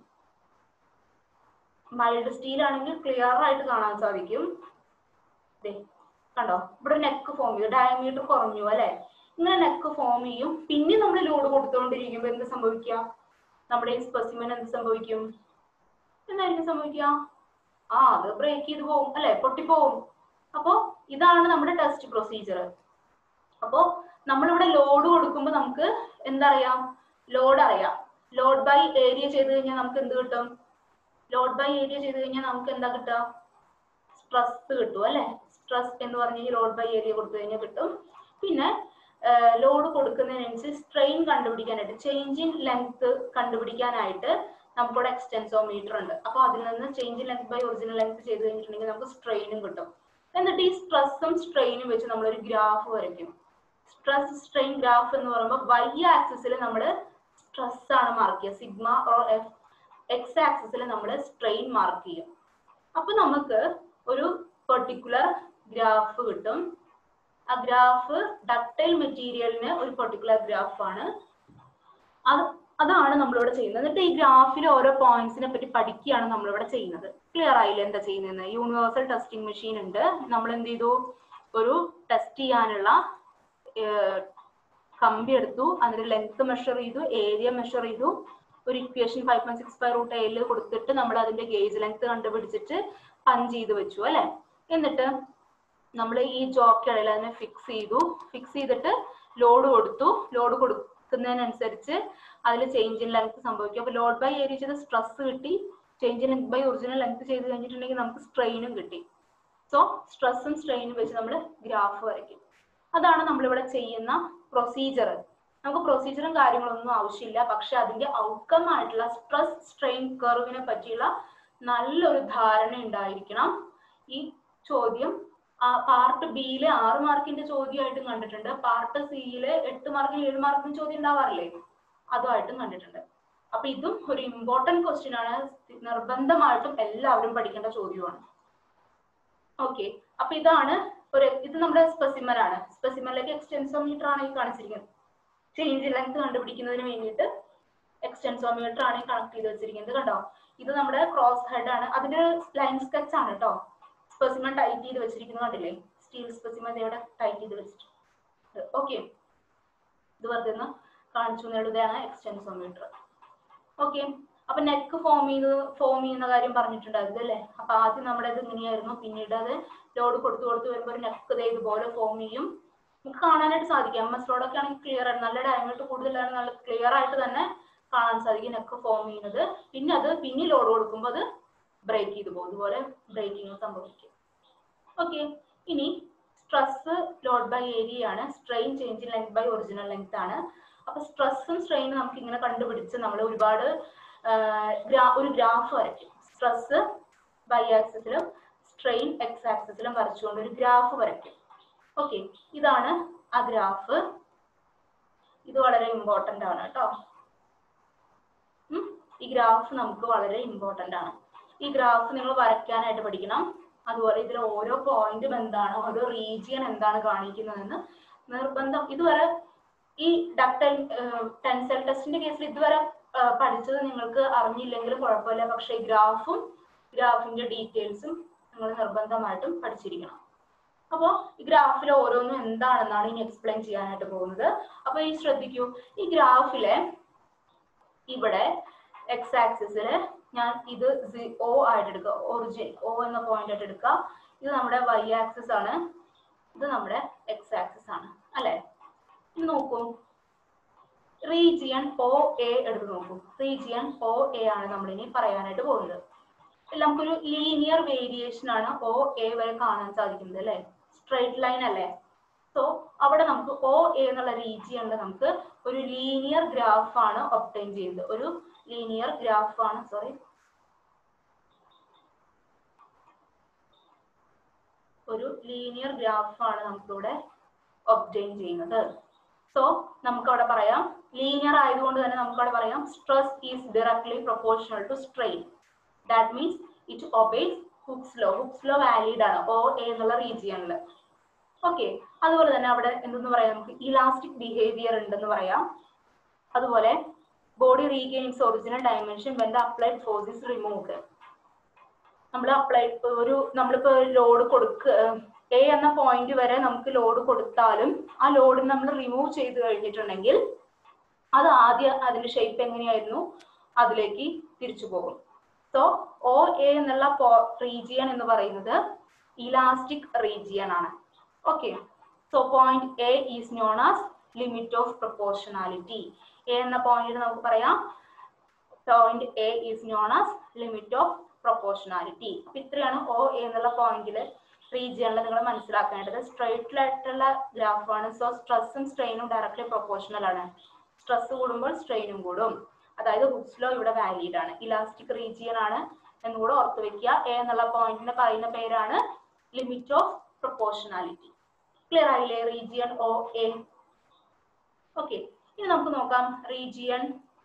മൈൽഡ് സ്റ്റീൽ ആണെങ്കിൽ ക്ലിയർ ആയിട്ട് കാണാൻ സാധിക്കും ദേ കണ്ടോ ഇവിടെ നെക്ക് ഫോം ചെയ്യും ഡയമീറ്റർ കുറഞ്ഞു അല്ലെ ഇങ്ങനെ നെക്ക് ഫോം ചെയ്യും പിന്നെ നമ്മൾ ലോഡ് കൊടുത്തുകൊണ്ടിരിക്കുമ്പോൾ എന്ത് സംഭവിക്കുക നമ്മുടെ ഈ സ്പെസിമൻ എന്ത് സംഭവിക്കും എന്തായിരിക്കും സംഭവിക്കുക ആ അത് ബ്രേക്ക് ചെയ്ത് പോകും അല്ലെ പൊട്ടിപ്പോവും അപ്പോ ഇതാണ് നമ്മുടെ ടെസ്റ്റ് പ്രൊസീജിയർ അപ്പോ നമ്മളിവിടെ ലോഡ് കൊടുക്കുമ്പോൾ നമുക്ക് എന്തറിയാം ലോഡ് അറിയാം ലോഡ് ബൈ ഏരിയ ചെയ്ത് കഴിഞ്ഞാൽ നമുക്ക് എന്ത് കിട്ടും ലോഡ് ബൈ ഏരിയ ചെയ്ത് കഴിഞ്ഞാൽ നമുക്ക് എന്താ കിട്ടുക സ്ട്രെസ് കിട്ടും അല്ലെ സ്ട്രെസ് എന്ന് പറഞ്ഞു കഴിഞ്ഞാൽ ലോഡ് ബൈ ഏരിയ കൊടുത്തു കഴിഞ്ഞാൽ കിട്ടും പിന്നെ ലോഡ് കൊടുക്കുന്നതിനനുസരിച്ച് സ്ട്രെയിൻ കണ്ടുപിടിക്കാനായിട്ട് ചേഞ്ച് ഇൻ ലെങ്ത് കണ്ടുപിടിക്കാനായിട്ട് നമുക്കിവിടെ എക്സ്റ്റെൻസോമീറ്റർ ഉണ്ട് അപ്പൊ അതിൽ നിന്ന് change in length by original length ചെയ്ത് കഴിഞ്ഞിട്ടുണ്ടെങ്കിൽ നമുക്ക് സ്ട്രെയിനും കിട്ടും എന്നിട്ട് ഈ സ്ട്രെസ്സും സ്ട്രെയിനും വെച്ച് നമ്മളൊരു ഗ്രാഫ് വരയ്ക്കും സ്ട്രെസ് സ്ട്രെയിൻ ഗ്രാഫ് എന്ന് പറയുമ്പോൾ വൈ ആക്സിസിൽ നമ്മൾ സ്ട്രെസ് ആണ് മാർക്ക് ചെയ്യുക സിഗ്മ ഓർ എഫ് എക്സ് ആക്സിസിൽ നമ്മൾ സ്ട്രെയിൻ മാർക്ക് ചെയ്യും അപ്പൊ നമുക്ക് ഒരു പെർട്ടിക്കുലർ ഗ്രാഫ് കിട്ടും ആ ഗ്രാഫ് ഡക്ടൈൽ മെറ്റീരിയലിന് ഒരു പെർട്ടിക്കുലർ ഗ്രാഫ് ആണ് അത് അതാണ് നമ്മളിവിടെ ചെയ്യുന്നത് എന്നിട്ട് ഈ ഗ്രാഫിൽ ഓരോ പോയിന്റ്സിനെ പറ്റി പഠിക്കുകയാണ് നമ്മളിവിടെ ചെയ്യുന്നത് ക്ലിയർ ആയില്ല എന്താ ചെയ്യുന്നത് യൂണിവേഴ്സൽ ടെസ്റ്റിംഗ് മെഷീൻ ഉണ്ട് നമ്മൾ എന്ത് ചെയ്തു ഒരു ടെസ്റ്റ് ചെയ്യാനുള്ള കമ്പി എടുത്തു അതിന്റെ ലെങ്ത് മെഷർ ചെയ്തു ഏരിയ മെഷർ ചെയ്തു ഒരു equation five point six five root എയിൽ കൊടുത്തിട്ട് നമ്മൾ അതിന്റെ ഗേജ് ലെങ്ത് കണ്ടുപിടിച്ചിട്ട് പഞ്ച് ചെയ്ത് വെച്ചു അല്ലെ എന്നിട്ട് നമ്മൾ ഈ ജോക്കിടയിൽ അതിനെ ഫിക്സ് ചെയ്തു ഫിക്സ് ചെയ്തിട്ട് ലോഡ് കൊടുത്തു ലോഡ് കൊടുക്കുന്നതിനനുസരിച്ച് അതിൽ ചേഞ്ച് ഇൻ ലെങ്ത് സംഭവിക്കും അപ്പൊ ലോഡ് ബൈ ഏരിയ ചെയ്ത് സ്ട്രെസ് കിട്ടി change in length by original length ചെയ്ത് കഴിഞ്ഞിട്ടുണ്ടെങ്കിൽ നമുക്ക് സ്ട്രെയിനും കിട്ടി സോ സ്ട്രെസ്സും സ്ട്രെയിനും വെച്ച് നമ്മൾ ഗ്രാഫ് വരയ്ക്കും അതാണ് നമ്മളിവിടെ ചെയ്യുന്ന പ്രൊസീജിയർ നമുക്ക് പ്രൊസീജിയറും കാര്യങ്ങളൊന്നും ആവശ്യമില്ല പക്ഷെ അതിന്റെ ഔട്ട്കം ആയിട്ടുള്ള സ്ട്രെസ് സ്ട്രെയിൻ കർവിനെ പറ്റിയുള്ള നല്ലൊരു ധാരണ ഉണ്ടായിരിക്കണം ഈ ചോദ്യം പാർട്ട് ബിയിലെ ആറ് മാർക്കിന്റെ ചോദ്യമായിട്ടും കണ്ടിട്ടുണ്ട് പാർട്ട് സിയിലെ എട്ട് മാർക്കിന് ഏഴ് മാർക്കിന് ചോദ്യം ഉണ്ടാവാറില്ലേ അതുമായിട്ടും കണ്ടിട്ടുണ്ട് അപ്പൊ ഇതും ഒരു ഇമ്പോർട്ടന്റ് ക്വസ്റ്റ്യൻ ആണ് നിർബന്ധമായിട്ടും എല്ലാവരും പഠിക്കേണ്ട ചോദ്യമാണ് ഓക്കെ അപ്പൊ ഇതാണ് ഒരു ഇത് നമ്മുടെ സ്പെസിമൻ ആണ് സ്പെസിമനിലേക്ക് എക്സ്റ്റെൻസോമീറ്റർ ആണ് ഈ കാണിച്ചിരിക്കുന്നത് ചേഞ്ച് ലെങ്ത് കണ്ടുപിടിക്കുന്നതിന് വേണ്ടിയിട്ട് എക്സ്റ്റെൻസോമീറ്റർ ആണ് ഈ കണക്ട് ചെയ്ത് വെച്ചിരിക്കുന്നത് കണ്ടോ ഇത് നമ്മുടെ ക്രോസ് ഹെഡ് ആണ് അതിന്റെ ലൈൻ സ്കെച്ച് ആണ് കേട്ടോ സ്പെസിമൻ ടൈറ്റ് ചെയ്ത് വെച്ചിരിക്കുന്നത് കണ്ടില്ലേ സ്റ്റീൽ സ്പെസിമൻ ഇവിടെ ടൈറ്റ് ചെയ്ത് വെച്ചിട്ടുണ്ട് ഓക്കെ ഇത് വെറുതെ ഒന്ന് കാണിച്ചു എന്നുള്ളതാണ് എക്സ്റ്റൻസോമീറ്റർ ഓക്കെ അപ്പൊ നെക്ക് ഫോം ചെയ്ത് ഫോം ചെയ്യുന്ന കാര്യം പറഞ്ഞിട്ടുണ്ടായിരുന്നു അല്ലേ അപ്പൊ ആദ്യം നമ്മുടെ ഇത് ഇങ്ങനെയായിരുന്നു പിന്നീട് അത് ലോഡ് കൊടുത്തു കൊടുത്ത് വരുമ്പോൾ ഒരു നെക്ക് ദേ ഇതുപോലെ ഫോം ചെയ്യും നമുക്ക് കാണാനായിട്ട് സാധിക്കും എം എസ് റോഡൊക്കെ ആണെങ്കിൽ ക്ലിയർ ആണ് നല്ല ഡയമണ്ട് കൂടുതലാണ് നല്ല ക്ലിയർ ആയിട്ട് തന്നെ കാണാൻ സാധിക്കും നെക്ക് ഫോം ചെയ്യുന്നത് പിന്നെ അത് പിന്നെ ലോഡ് കൊടുക്കുമ്പോൾ അത് ബ്രേക്ക് ചെയ്തു പോകും ഇതുപോലെ ബ്രേക്കിംഗ് സംഭവിക്കും ഓക്കെ ഇനി സ്ട്രെസ് ലോഡ് ബൈ ഏരിയ ആണ് strain change in length by original length ആണ് അപ്പൊ സ്ട്രെസ്സും സ്ട്രെയിനും നമുക്ക് ഇങ്ങനെ കണ്ടുപിടിച്ച് നമ്മൾ ഒരുപാട് ഒരു ഗ്രാഫ് വരയ്ക്കും സ്ട്രെസ് ബൈ ആക്സിസിലും സ്ട്രെയിൻ എക്സ് ആക്സിസിലും വരച്ചുകൊണ്ട് ഒരു ഗ്രാഫ് വരയ്ക്കും ഓക്കെ ഇതാണ് ആ ഗ്രാഫ് ഇത് വളരെ ഇമ്പോർട്ടന്റ് ആണ് കേട്ടോ ഈ ഗ്രാഫ് നമുക്ക് വളരെ ഇമ്പോർട്ടന്റ് ആണ് ഈ ഗ്രാഫ് നിങ്ങൾ വരയ്ക്കാനായിട്ട് പഠിക്കണം അതുപോലെ ഇതിൽ ഓരോ പോയിന്റും എന്താണ് ഓരോ റീജിയൻ എന്താണ് കാണിക്കുന്നതെന്ന് നിർബന്ധം ഇതുവരെ ഈ ഡക്ടൈൽ ടെൻസൽ ടെസ്റ്റിന്റെ കേസിൽ ഇതുവരെ പഠിച്ചത് നിങ്ങൾക്ക് അറിഞ്ഞില്ലെങ്കിലും കുഴപ്പമില്ല പക്ഷേ ഗ്രാഫും ഗ്രാഫിന്റെ ഡീറ്റെയിൽസും നിങ്ങൾ നിർബന്ധമായിട്ടും പഠിച്ചിരിക്കണം അപ്പോൾ ഈ ഗ്രാഫിൽ ഓരോന്നും എന്താണെന്നാണ് ഇനി എക്സ്പ്ലെയിൻ ചെയ്യാനായിട്ട് പോകുന്നത് അപ്പൊ ഈ ശ്രദ്ധിക്കൂ ഈ ഗ്രാഫിലെ ഇവിടെ എക്സ് ആക്സിസിൽ ഞാൻ ഇത് ഒ ആയിട്ട് എടുക്കുക ഒറിജിൻ ഒ എന്ന പോയിന്റ് ആയിട്ട് എടുക്കുക ഇത് നമ്മുടെ വൈ ആക്സിസ് ആണ് ഇത് നമ്മുടെ എക്സ് ആക്സിസ് ആണ് അല്ലെ ഇത് നോക്കൂ റീജിയൻ ഒ എ എടുത്ത് നോക്കൂ റീജിയൻ ഒ എ ആണ് നമ്മൾ ഇനി പറയാനായിട്ട് പോകുന്നത് നമുക്കൊരു ലീനിയർ വേരിയേഷൻ ആണ് ഒ എ വരെ കാണാൻ സാധിക്കുന്നത് അല്ലെ സ്ട്രൈറ്റ് ലൈൻ അല്ലേ സോ അവിടെ നമുക്ക് ഒ എ എന്നുള്ള റീജിയനിൽ നമുക്ക് ഒരു ലീനിയർ ഗ്രാഫ് ആണ് ഒപ്റ്റൈൻ ചെയ്യുന്നത് ഒരു ലീനിയർ ഗ്രാഫ് ആണ് സോറി ഒരു ലീനിയർ ഗ്രാഫ് ആണ് നമുക്കിവിടെ ഒപ്റ്റൈൻ ചെയ്യുന്നത് സോ നമുക്ക് അവിടെ പറയാം ലീനിയർ ആയതുകൊണ്ട് തന്നെ നമുക്ക് അവിടെ പറയാം stress is directly proportional to strain that means it obeys Hooke's law Hooke's law valid ആണ് ഒ എ എന്നുള്ള റീജിയനിൽ ഓക്കെ അതുപോലെ തന്നെ അവിടെ എന്തെന്ന് പറയാം നമുക്ക് ഇലാസ്റ്റിക് ബിഹേവിയർ ഉണ്ടെന്ന് പറയാം അതുപോലെ body regains original dimension when the applied force is removed നമ്മൾ അപ്ലൈ ഒരു നമ്മളിപ്പോ ലോഡ് കൊടുക്ക എ എന്ന പോയിന്റ് വരെ നമുക്ക് ലോഡ് കൊടുത്താലും ആ ലോഡ് നമ്മൾ റിമൂവ് ചെയ്ത് കഴിഞ്ഞിട്ടുണ്ടെങ്കിൽ അത് ആദ്യം അതിന്റെ ഷേപ്പ് എങ്ങനെയായിരുന്നു അതിലേക്ക് തിരിച്ചു പോകും സോ ഒ എ എന്നുള്ള റീജിയൻ എന്ന് പറയുന്നത് ഇലാസ്റ്റിക് റീജിയൻ ആണ് okay so point A is known as limit of proportionality A എന്ന പോയിന്റിന് നമുക്ക് പറയാം point A is known as limit of proportionality അപ്പൊ ഇത്രയാണ് ഒ എ എന്നുള്ള പോയിന്റിൽ റീജിയനിൽ നിങ്ങൾ മനസ്സിലാക്കേണ്ടത് സ്ട്രൈറ്റ് ആയിട്ടുള്ള ഗ്രാഫാണ് സോ സ്ട്രെസ്സും സ്ട്രെയിനും ഡയറക്ട്ലി പ്രൊപ്പോർഷണൽ ആണ് സ്ട്രെസ് കൂടുമ്പോൾ സ്ട്രെയിനും കൂടും അതായത് ഹുക്സ് ലോ ഇവിടെ വാലിഡ് ആണ് ഇലാസ്റ്റിക് റീജിയൻ ആണ് എന്ന് കൂടെ ഓർത്ത് വെക്കുക എ എന്നുള്ള പോയിന്റിന് പറയുന്ന പേരാണ് ലിമിറ്റ് ഓഫ് പ്രൊപ്പോർഷണാലിറ്റി ക്ലിയർ ആയില്ലേ റീജിയൻ ഒ എ ഓക്കെ ഇനി നമുക്ക് നോക്കാം region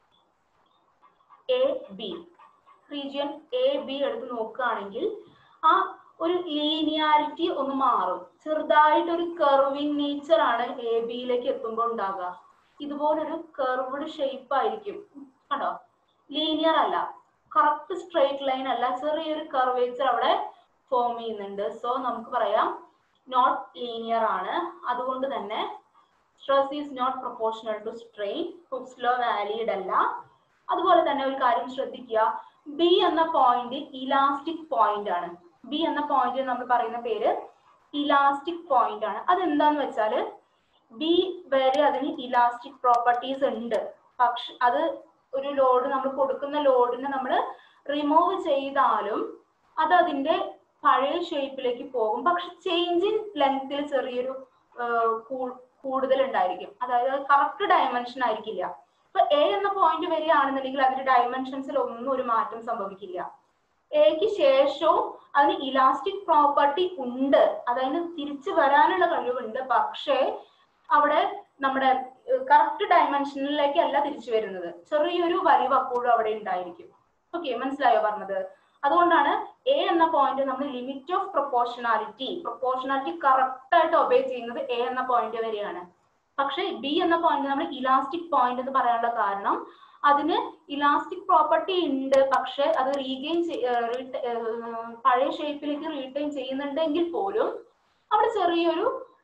A B region A B എടുത്ത് നോക്കുകയാണെങ്കിൽ ആ ഒരു ലീനിയാരിറ്റി ഒന്ന് മാറും ചെറുതായിട്ട് ഒരു കർവിങ് നേച്ചർ ആണ് എ ബിയിലേക്ക് എത്തുമ്പോൾ ഉണ്ടാകുക ഇതുപോലൊരു കർവ്ഡ് ഷേപ്പ് ആയിരിക്കും കണ്ടോ ലീനിയർ അല്ല കറക്റ്റ് സ്ട്രെയിറ്റ് ലൈൻ അല്ല ചെറിയൊരു കർവേച്ചർ അവിടെ ഫോം ചെയ്യുന്നുണ്ട് സോ നമുക്ക് പറയാം നോട്ട് ലീനിയർ ആണ് അതുകൊണ്ട് തന്നെ stress is not proportional to strain Hooke's law valid അല്ല അതുപോലെ തന്നെ ഒരു കാര്യം ശ്രദ്ധിക്കുക ബി എന്ന പോയിന്റ് ഇലാസ്റ്റിക് പോയിന്റ് ആണ് ബി എന്ന പോയിന്റ് നമ്മൾ പറയുന്ന പേര് ഇലാസ്റ്റിക് പോയിന്റ് ആണ് അതെന്താന്ന് വെച്ചാല് ബി വരെ അതിന് ഇലാസ്റ്റിക് പ്രോപ്പർട്ടീസ് ഉണ്ട് പക്ഷെ അത് ഒരു ലോഡ് നമ്മൾ കൊടുക്കുന്ന ലോഡിനെ നമ്മൾ റിമൂവ് ചെയ്താലും അത് അതിന്റെ പഴയ ഷേപ്പിലേക്ക് പോകും പക്ഷെ ചേഞ്ച് ഇൻ ലെങ്ത്തിൽ ചെറിയൊരു കൂടുതൽ ഉണ്ടായിരിക്കും അതായത് കറക്റ്റ് ഡയമെൻഷൻ ആയിരിക്കില്ല ഇപ്പൊ എ എന്ന പോയിന്റ് വരികയാണെന്നുണ്ടെങ്കിൽ അതിന്റെ ഡയമെൻഷൻസിൽ ഒന്നും ഒരു മാറ്റം സംഭവിക്കില്ല എക്ക് ശേഷവും അതിന് ഇലാസ്റ്റിക് പ്രോപ്പർട്ടി ഉണ്ട് അതതിന് തിരിച്ചു വരാനുള്ള കഴിവുണ്ട് പക്ഷേ അവിടെ നമ്മുടെ കറക്റ്റ് ഡയമെൻഷനിലേക്ക് അല്ല തിരിച്ചു വരുന്നത് ചെറിയൊരു വലിവ് അപ്പോഴും അവിടെ ഉണ്ടായിരിക്കും ഓക്കെ മനസ്സിലായോ പറഞ്ഞത് അതുകൊണ്ടാണ് എ എന്ന പോയിന്റ് നമ്മൾ limit of proportionality proportionality correct ആയിട്ട് ഒബേ ചെയ്യുന്നത് എ എന്ന പോയിന്റ് വരെയാണ് പക്ഷേ ബി എന്ന പോയിന്റ് നമ്മൾ ഇലാസ്റ്റിക് പോയിന്റ് എന്ന് പറയാനുള്ള കാരണം അതിന് ഇലാസ്റ്റിക് പ്രോപ്പർട്ടി ഉണ്ട് പക്ഷെ അത് റീഗെയിൻ പഴയ ഷേപ്പിലേക്ക് റീറ്റെയിൻ ചെയ്യുന്നുണ്ടെങ്കിൽ പോലും അവിടെ ചെറിയൊരു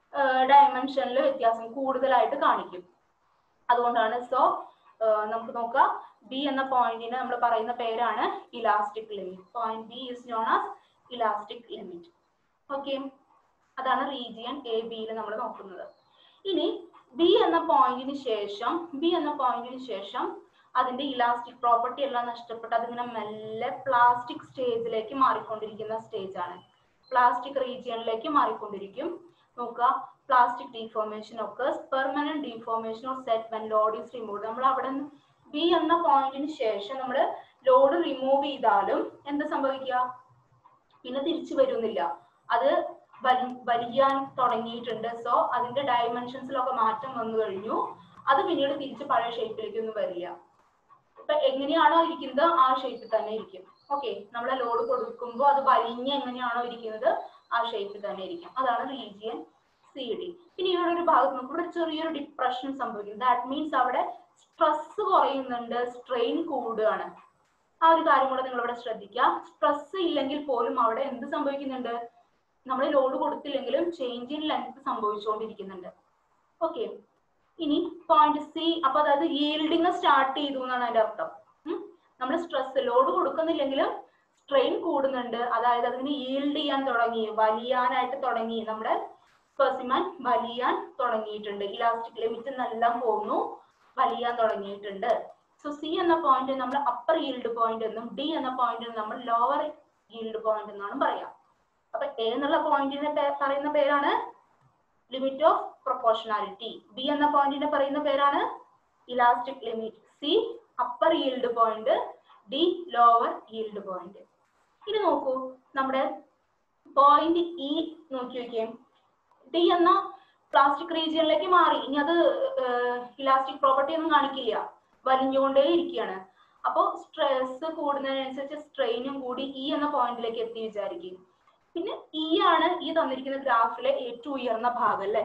ഡയമെൻഷനിൽ വ്യത്യാസം കൂടുതലായിട്ട് കാണിക്കും അതുകൊണ്ടാണ് സോ നമുക്ക് നോക്കാം ബി എന്ന പോയിന്റിന് നമ്മൾ പറയുന്ന പേരാണ് elastic limit point B is known as elastic limit okay അതാണ് റീജിയൻ എ ബിയിൽ നമ്മൾ നോക്കുന്നത് ഇനി ബി എന്ന പോയിന്റിന് ശേഷം ബി എന്ന പോയിന്റിന് ശേഷം അതിന്റെ ഇലാസ്റ്റിക് പ്രോപ്പർട്ടി എല്ലാം നഷ്ടപ്പെട്ട് അതിങ്ങനെ മെല്ലെ പ്ലാസ്റ്റിക് സ്റ്റേജിലേക്ക് മാറിക്കൊണ്ടിരിക്കുന്ന സ്റ്റേജ് ആണ് പ്ലാസ്റ്റിക് റീജിയനിലേക്ക് മാറിക്കൊണ്ടിരിക്കും നോക്കുക പ്ലാസ്റ്റിക് ഡീഫോർമേഷൻ ഒക്കെ permanent deformation or set when load is remove നമ്മൾ അവിടെ ബി എന്ന പോയിന്റിന് ശേഷം നമ്മൾ ലോഡ് റിമൂവ് ചെയ്താലും എന്താ സംഭവിക്കുക പിന്നെ തിരിച്ചു വരുന്നില്ല അത് വലി വലിയാൻ തുടങ്ങിയിട്ടുണ്ട് സോ അതിന്റെ ഡയമെൻഷൻസിലൊക്കെ മാറ്റം വന്നു കഴിഞ്ഞു അത് പിന്നീട് തിരിച്ച് പഴയ ഷേപ്പിലേക്കൊന്നും വരില്ല ഇപ്പൊ എങ്ങനെയാണോ ഇരിക്കുന്നത് ആ ഷേപ്പിൽ തന്നെ ഇരിക്കും ഓക്കെ നമ്മൾ ലോഡ് കൊടുക്കുമ്പോൾ അത് വലിഞ്ഞ് എങ്ങനെയാണോ ഇരിക്കുന്നത് ആ ഷേപ്പിൽ തന്നെ ഇരിക്കും അതാണ് റീജിയൻ സി ഡി പിന്നെ ഇവിടെ ഒരു ഭാഗത്ത് നമുക്ക് ഇവിടെ ചെറിയൊരു ഡിപ്രഷൻ സംഭവിക്കും ദാറ്റ് മീൻസ് അവിടെ സ്ട്രെസ് കുറയുന്നുണ്ട് സ്ട്രെയിൻ കൂടുകയാണ് ആ ഒരു കാര്യം കൂടെ നിങ്ങൾ ഇവിടെ ശ്രദ്ധിക്കുക സ്ട്രെസ് ഇല്ലെങ്കിൽ പോലും അവിടെ എന്ത് സംഭവിക്കുന്നുണ്ട് നമ്മൾ ലോഡ് കൊടുത്തില്ലെങ്കിലും ചേഞ്ച് ഇൻ ലെങ്ത് സംഭവിച്ചുകൊണ്ടിരിക്കുന്നുണ്ട് ഓക്കെ ഇനി പോയിന്റ് സി അപ്പൊ അതായത് ഈൽഡിങ് സ്റ്റാർട്ട് ചെയ്തു എന്നാണ് അതിന്റെ അർത്ഥം നമ്മൾ സ്ട്രെസ് ലോഡ് കൊടുക്കുന്നില്ലെങ്കിലും സ്ട്രെയിൻ കൂടുന്നുണ്ട് അതായത് അതിന് ഈൽഡ് ചെയ്യാൻ തുടങ്ങി വലിയാനായിട്ട് തുടങ്ങി നമ്മുടെ സ്പെസിമൻ വലിയാൻ തുടങ്ങിയിട്ടുണ്ട് ഇലാസ്റ്റിക് ലിമിറ്റ് എന്നെല്ലാം പോകുന്നു വലിയാൻ തുടങ്ങിയിട്ടുണ്ട് സോ സി എന്ന പോയിന്റ് നമ്മൾ അപ്പർ ഈൽഡ് പോയിന്റ് എന്നും ഡി എന്ന പോയിന്റ് നമ്മൾ ലോവർ ഈൽഡ് പോയിന്റ് എന്നാണ് പറയാം അപ്പൊ എ എന്നുള്ള പോയിന്റിനെ പറയുന്ന പേരാണ് ലിമിറ്റ് ഓഫ് പ്രൊപ്പോർഷണാലിറ്റി ബി എന്ന പോയിന്റിനെ പറയുന്ന പേരാണ് elastic limit C upper yield point D lower yield point ഇനി നോക്കൂ നമ്മുടെ പോയിന്റ് ഇ നോക്കി നോക്കിയേ ഡി എന്ന പ്ലാസ്റ്റിക് റീജിയനിലേക്ക് മാറി ഇനി അത് ഇലാസ്റ്റിക് പ്രോപ്പർട്ടി ഒന്നും കാണിക്കില്ല വലിഞ്ഞുകൊണ്ടേ ഇരിക്കുകയാണ് അപ്പോൾ സ്ട്രെസ് കൂടുന്നതിനനുസരിച്ച് സ്ട്രെയിനും കൂടി ഇ എന്ന പോയിന്റിലേക്ക് എത്തി വിചാരിക്കും പിന്നെ ഇ ആണ് ഈ തന്നിരിക്കുന്ന ഗ്രാഫിലെ ഏറ്റവും ഉയർന്ന ഭാഗം അല്ലെ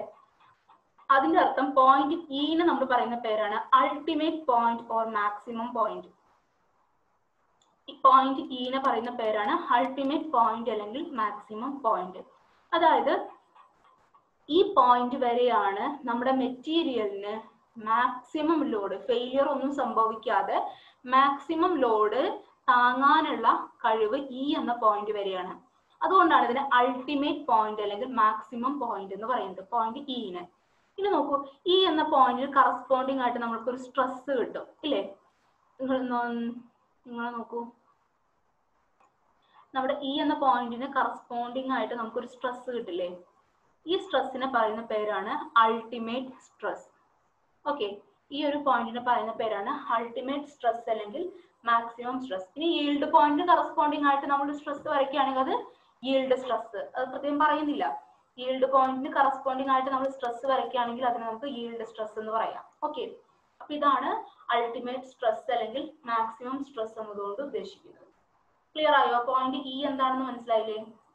അതിന്റെ അർത്ഥം പോയിന്റ് ഇന്ന് നമ്മൾ പറയുന്ന പേരാണ് ultimate point or maximum point ഈ പോയിന്റ് ഇനെ പറയുന്ന പേരാണ് അൾട്ടിമേറ്റ് പോയിന്റ് അല്ലെങ്കിൽ മാക്സിമം പോയിന്റ് അതായത് ഈ പോയിന്റ് വരെയാണ് നമ്മുടെ മെറ്റീരിയലിന് മാക്സിമം ലോഡ് ഫെയിലിയർ ഒന്നും സംഭവിക്കാതെ മാക്സിമം ലോഡ് താങ്ങാനുള്ള കഴിവ് ഇ എന്ന പോയിന്റ് വരെയാണ് അതുകൊണ്ടാണ് ഇതിന് അൾട്ടിമേറ്റ് പോയിന്റ് അല്ലെങ്കിൽ മാക്സിമം പോയിന്റ് എന്ന് പറയുന്നത് പോയിന്റ് ഇന് ഇനി നോക്കൂ ഇ എന്ന പോയിന്റിൽ കറസ്പോണ്ടിങ് ആയിട്ട് നമ്മൾക്ക് ഒരു സ്ട്രെസ് കിട്ടും ഇല്ലേ നിങ്ങൾ നിങ്ങൾ നോക്കൂ നമ്മുടെ ഇ എന്ന പോയിന്റിന് കറസ്പോണ്ടിങ് ആയിട്ട് നമുക്കൊരു സ്ട്രെസ് കിട്ടില്ലേ ഈ സ്ട്രെസ്സിനെ പറയുന്ന പേരാണ് അൾട്ടിമേറ്റ് സ്ട്രെസ് ഓക്കെ ഈ ഒരു പോയിന്റിന് പറയുന്ന പേരാണ് അൾട്ടിമേറ്റ് സ്ട്രെസ് അല്ലെങ്കിൽ മാക്സിമം സ്ട്രെസ് ഇനി ഈൽഡ് പോയിന്റ് കറസ്പോണ്ടിങ് ആയിട്ട് നമ്മൾ സ്ട്രെസ് വരയ്ക്കുകയാണെങ്കിൽ അത് ഈൽഡ് സ്ട്രെസ് അത് പ്രത്യേകം പറയുന്നില്ല ഈൽഡ് പോയിന്റിന് കറസ്പോണ്ടിങ് ആയിട്ട് നമ്മൾ സ്ട്രെസ് വരയ്ക്കുകയാണെങ്കിൽ അതിന് നമുക്ക് ഈൽഡ് സ്ട്രെസ് എന്ന് പറയാം ഓക്കെ അപ്പൊ ഇതാണ് അൾട്ടിമേറ്റ് സ്ട്രെസ് അല്ലെങ്കിൽ മാക്സിമം സ്ട്രെസ് എന്നതുകൊണ്ട് ഉദ്ദേശിക്കുന്നത് ക്ലിയർ ആയോ പോയിന്റ് ഇ എന്താണെന്ന് മനസ്സിലായില്ലേ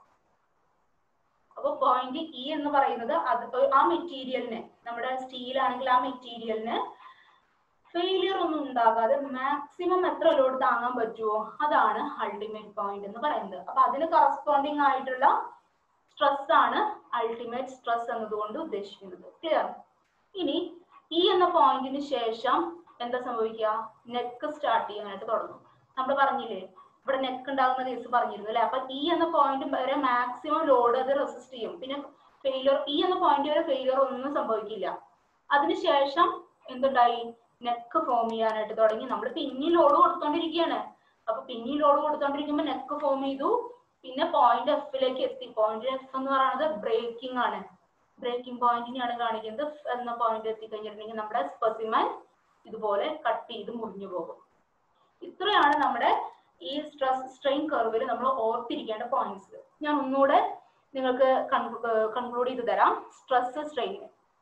അപ്പൊ പോയിന്റ് ഇ എന്ന് പറയുന്നത് അത് ആ മെറ്റീരിയലിന് നമ്മുടെ സ്റ്റീൽ ആണെങ്കിൽ ആ മെറ്റീരിയലിന് ഫെയിലിയർ ഒന്നും ഉണ്ടാകാതെ മാക്സിമം എത്ര ലോഡ് താങ്ങാൻ പറ്റുമോ അതാണ് അൾട്ടിമേറ്റ് പോയിന്റ് എന്ന് പറയുന്നത് അപ്പൊ അതിന് കറസ്പോണ്ടിങ് ആയിട്ടുള്ള സ്ട്രെസ് ആണ് അൾട്ടിമേറ്റ് സ്ട്രെസ് എന്നതുകൊണ്ട് ഉദ്ദേശിക്കുന്നത് ക്ലിയർ ഇനി ഇ എന്ന പോയിന്റിന് ശേഷം എന്താ സംഭവിക്കുക നെക്ക് സ്റ്റാർട്ട് ചെയ്യാനായിട്ട് തുടങ്ങും നമ്മൾ പറഞ്ഞില്ലേ ഇവിടെ നെക്ക് ഉണ്ടാകുന്ന കേസ് പറഞ്ഞിരുന്നു അല്ലെ അപ്പൊ ഇ എന്ന പോയിന്റ് വരെ മാക്സിമം ലോഡ് അത് റെസിസ്റ്റ് ചെയ്യും പിന്നെ ഫെയിലിയർ ഇ എന്ന പോയിന്റ് വരെ ഫെയിലിയർ ഒന്നും സംഭവിക്കില്ല അതിനുശേഷം എന്തുണ്ടായി നെക്ക് ഫോം ചെയ്യാനായിട്ട് തുടങ്ങി നമ്മൾ പിന്നി ലോഡ് കൊടുത്തോണ്ടിരിക്കുകയാണ് അപ്പൊ പിന്നി ലോഡ് കൊടുത്തോണ്ടിരിക്കുമ്പോൾ നെക്ക് ഫോം ചെയ്തു പിന്നെ പോയിന്റ് എഫിലേക്ക് എത്തി പോയിന്റ് എഫ് എന്ന് പറയുന്നത് ബ്രേക്കിംഗ് ആണ് ബ്രേക്കിംഗ് പോയിന്റിനെയാണ് കാണിക്കുന്നത് F എന്ന പോയിന്റ് എത്തിക്കഴിഞ്ഞിട്ടുണ്ടെങ്കിൽ നമ്മുടെ സ്പെസിമൻ ഇതുപോലെ കട്ട് ചെയ്ത് മുറിഞ്ഞു പോകും ഇത്രയാണ് നമ്മുടെ ഈ സ്ട്രെസ് സ്ട്രെയിൻ കർവിൽ നമ്മൾ ഓർത്തിരിക്കേണ്ട പോയിന്റ്സ് ഞാൻ ഒന്നുകൂടെ നിങ്ങൾക്ക് കൺക്ലൂഡ് ചെയ്ത് തരാം സ്ട്രെസ് സ്ട്രെയിൻ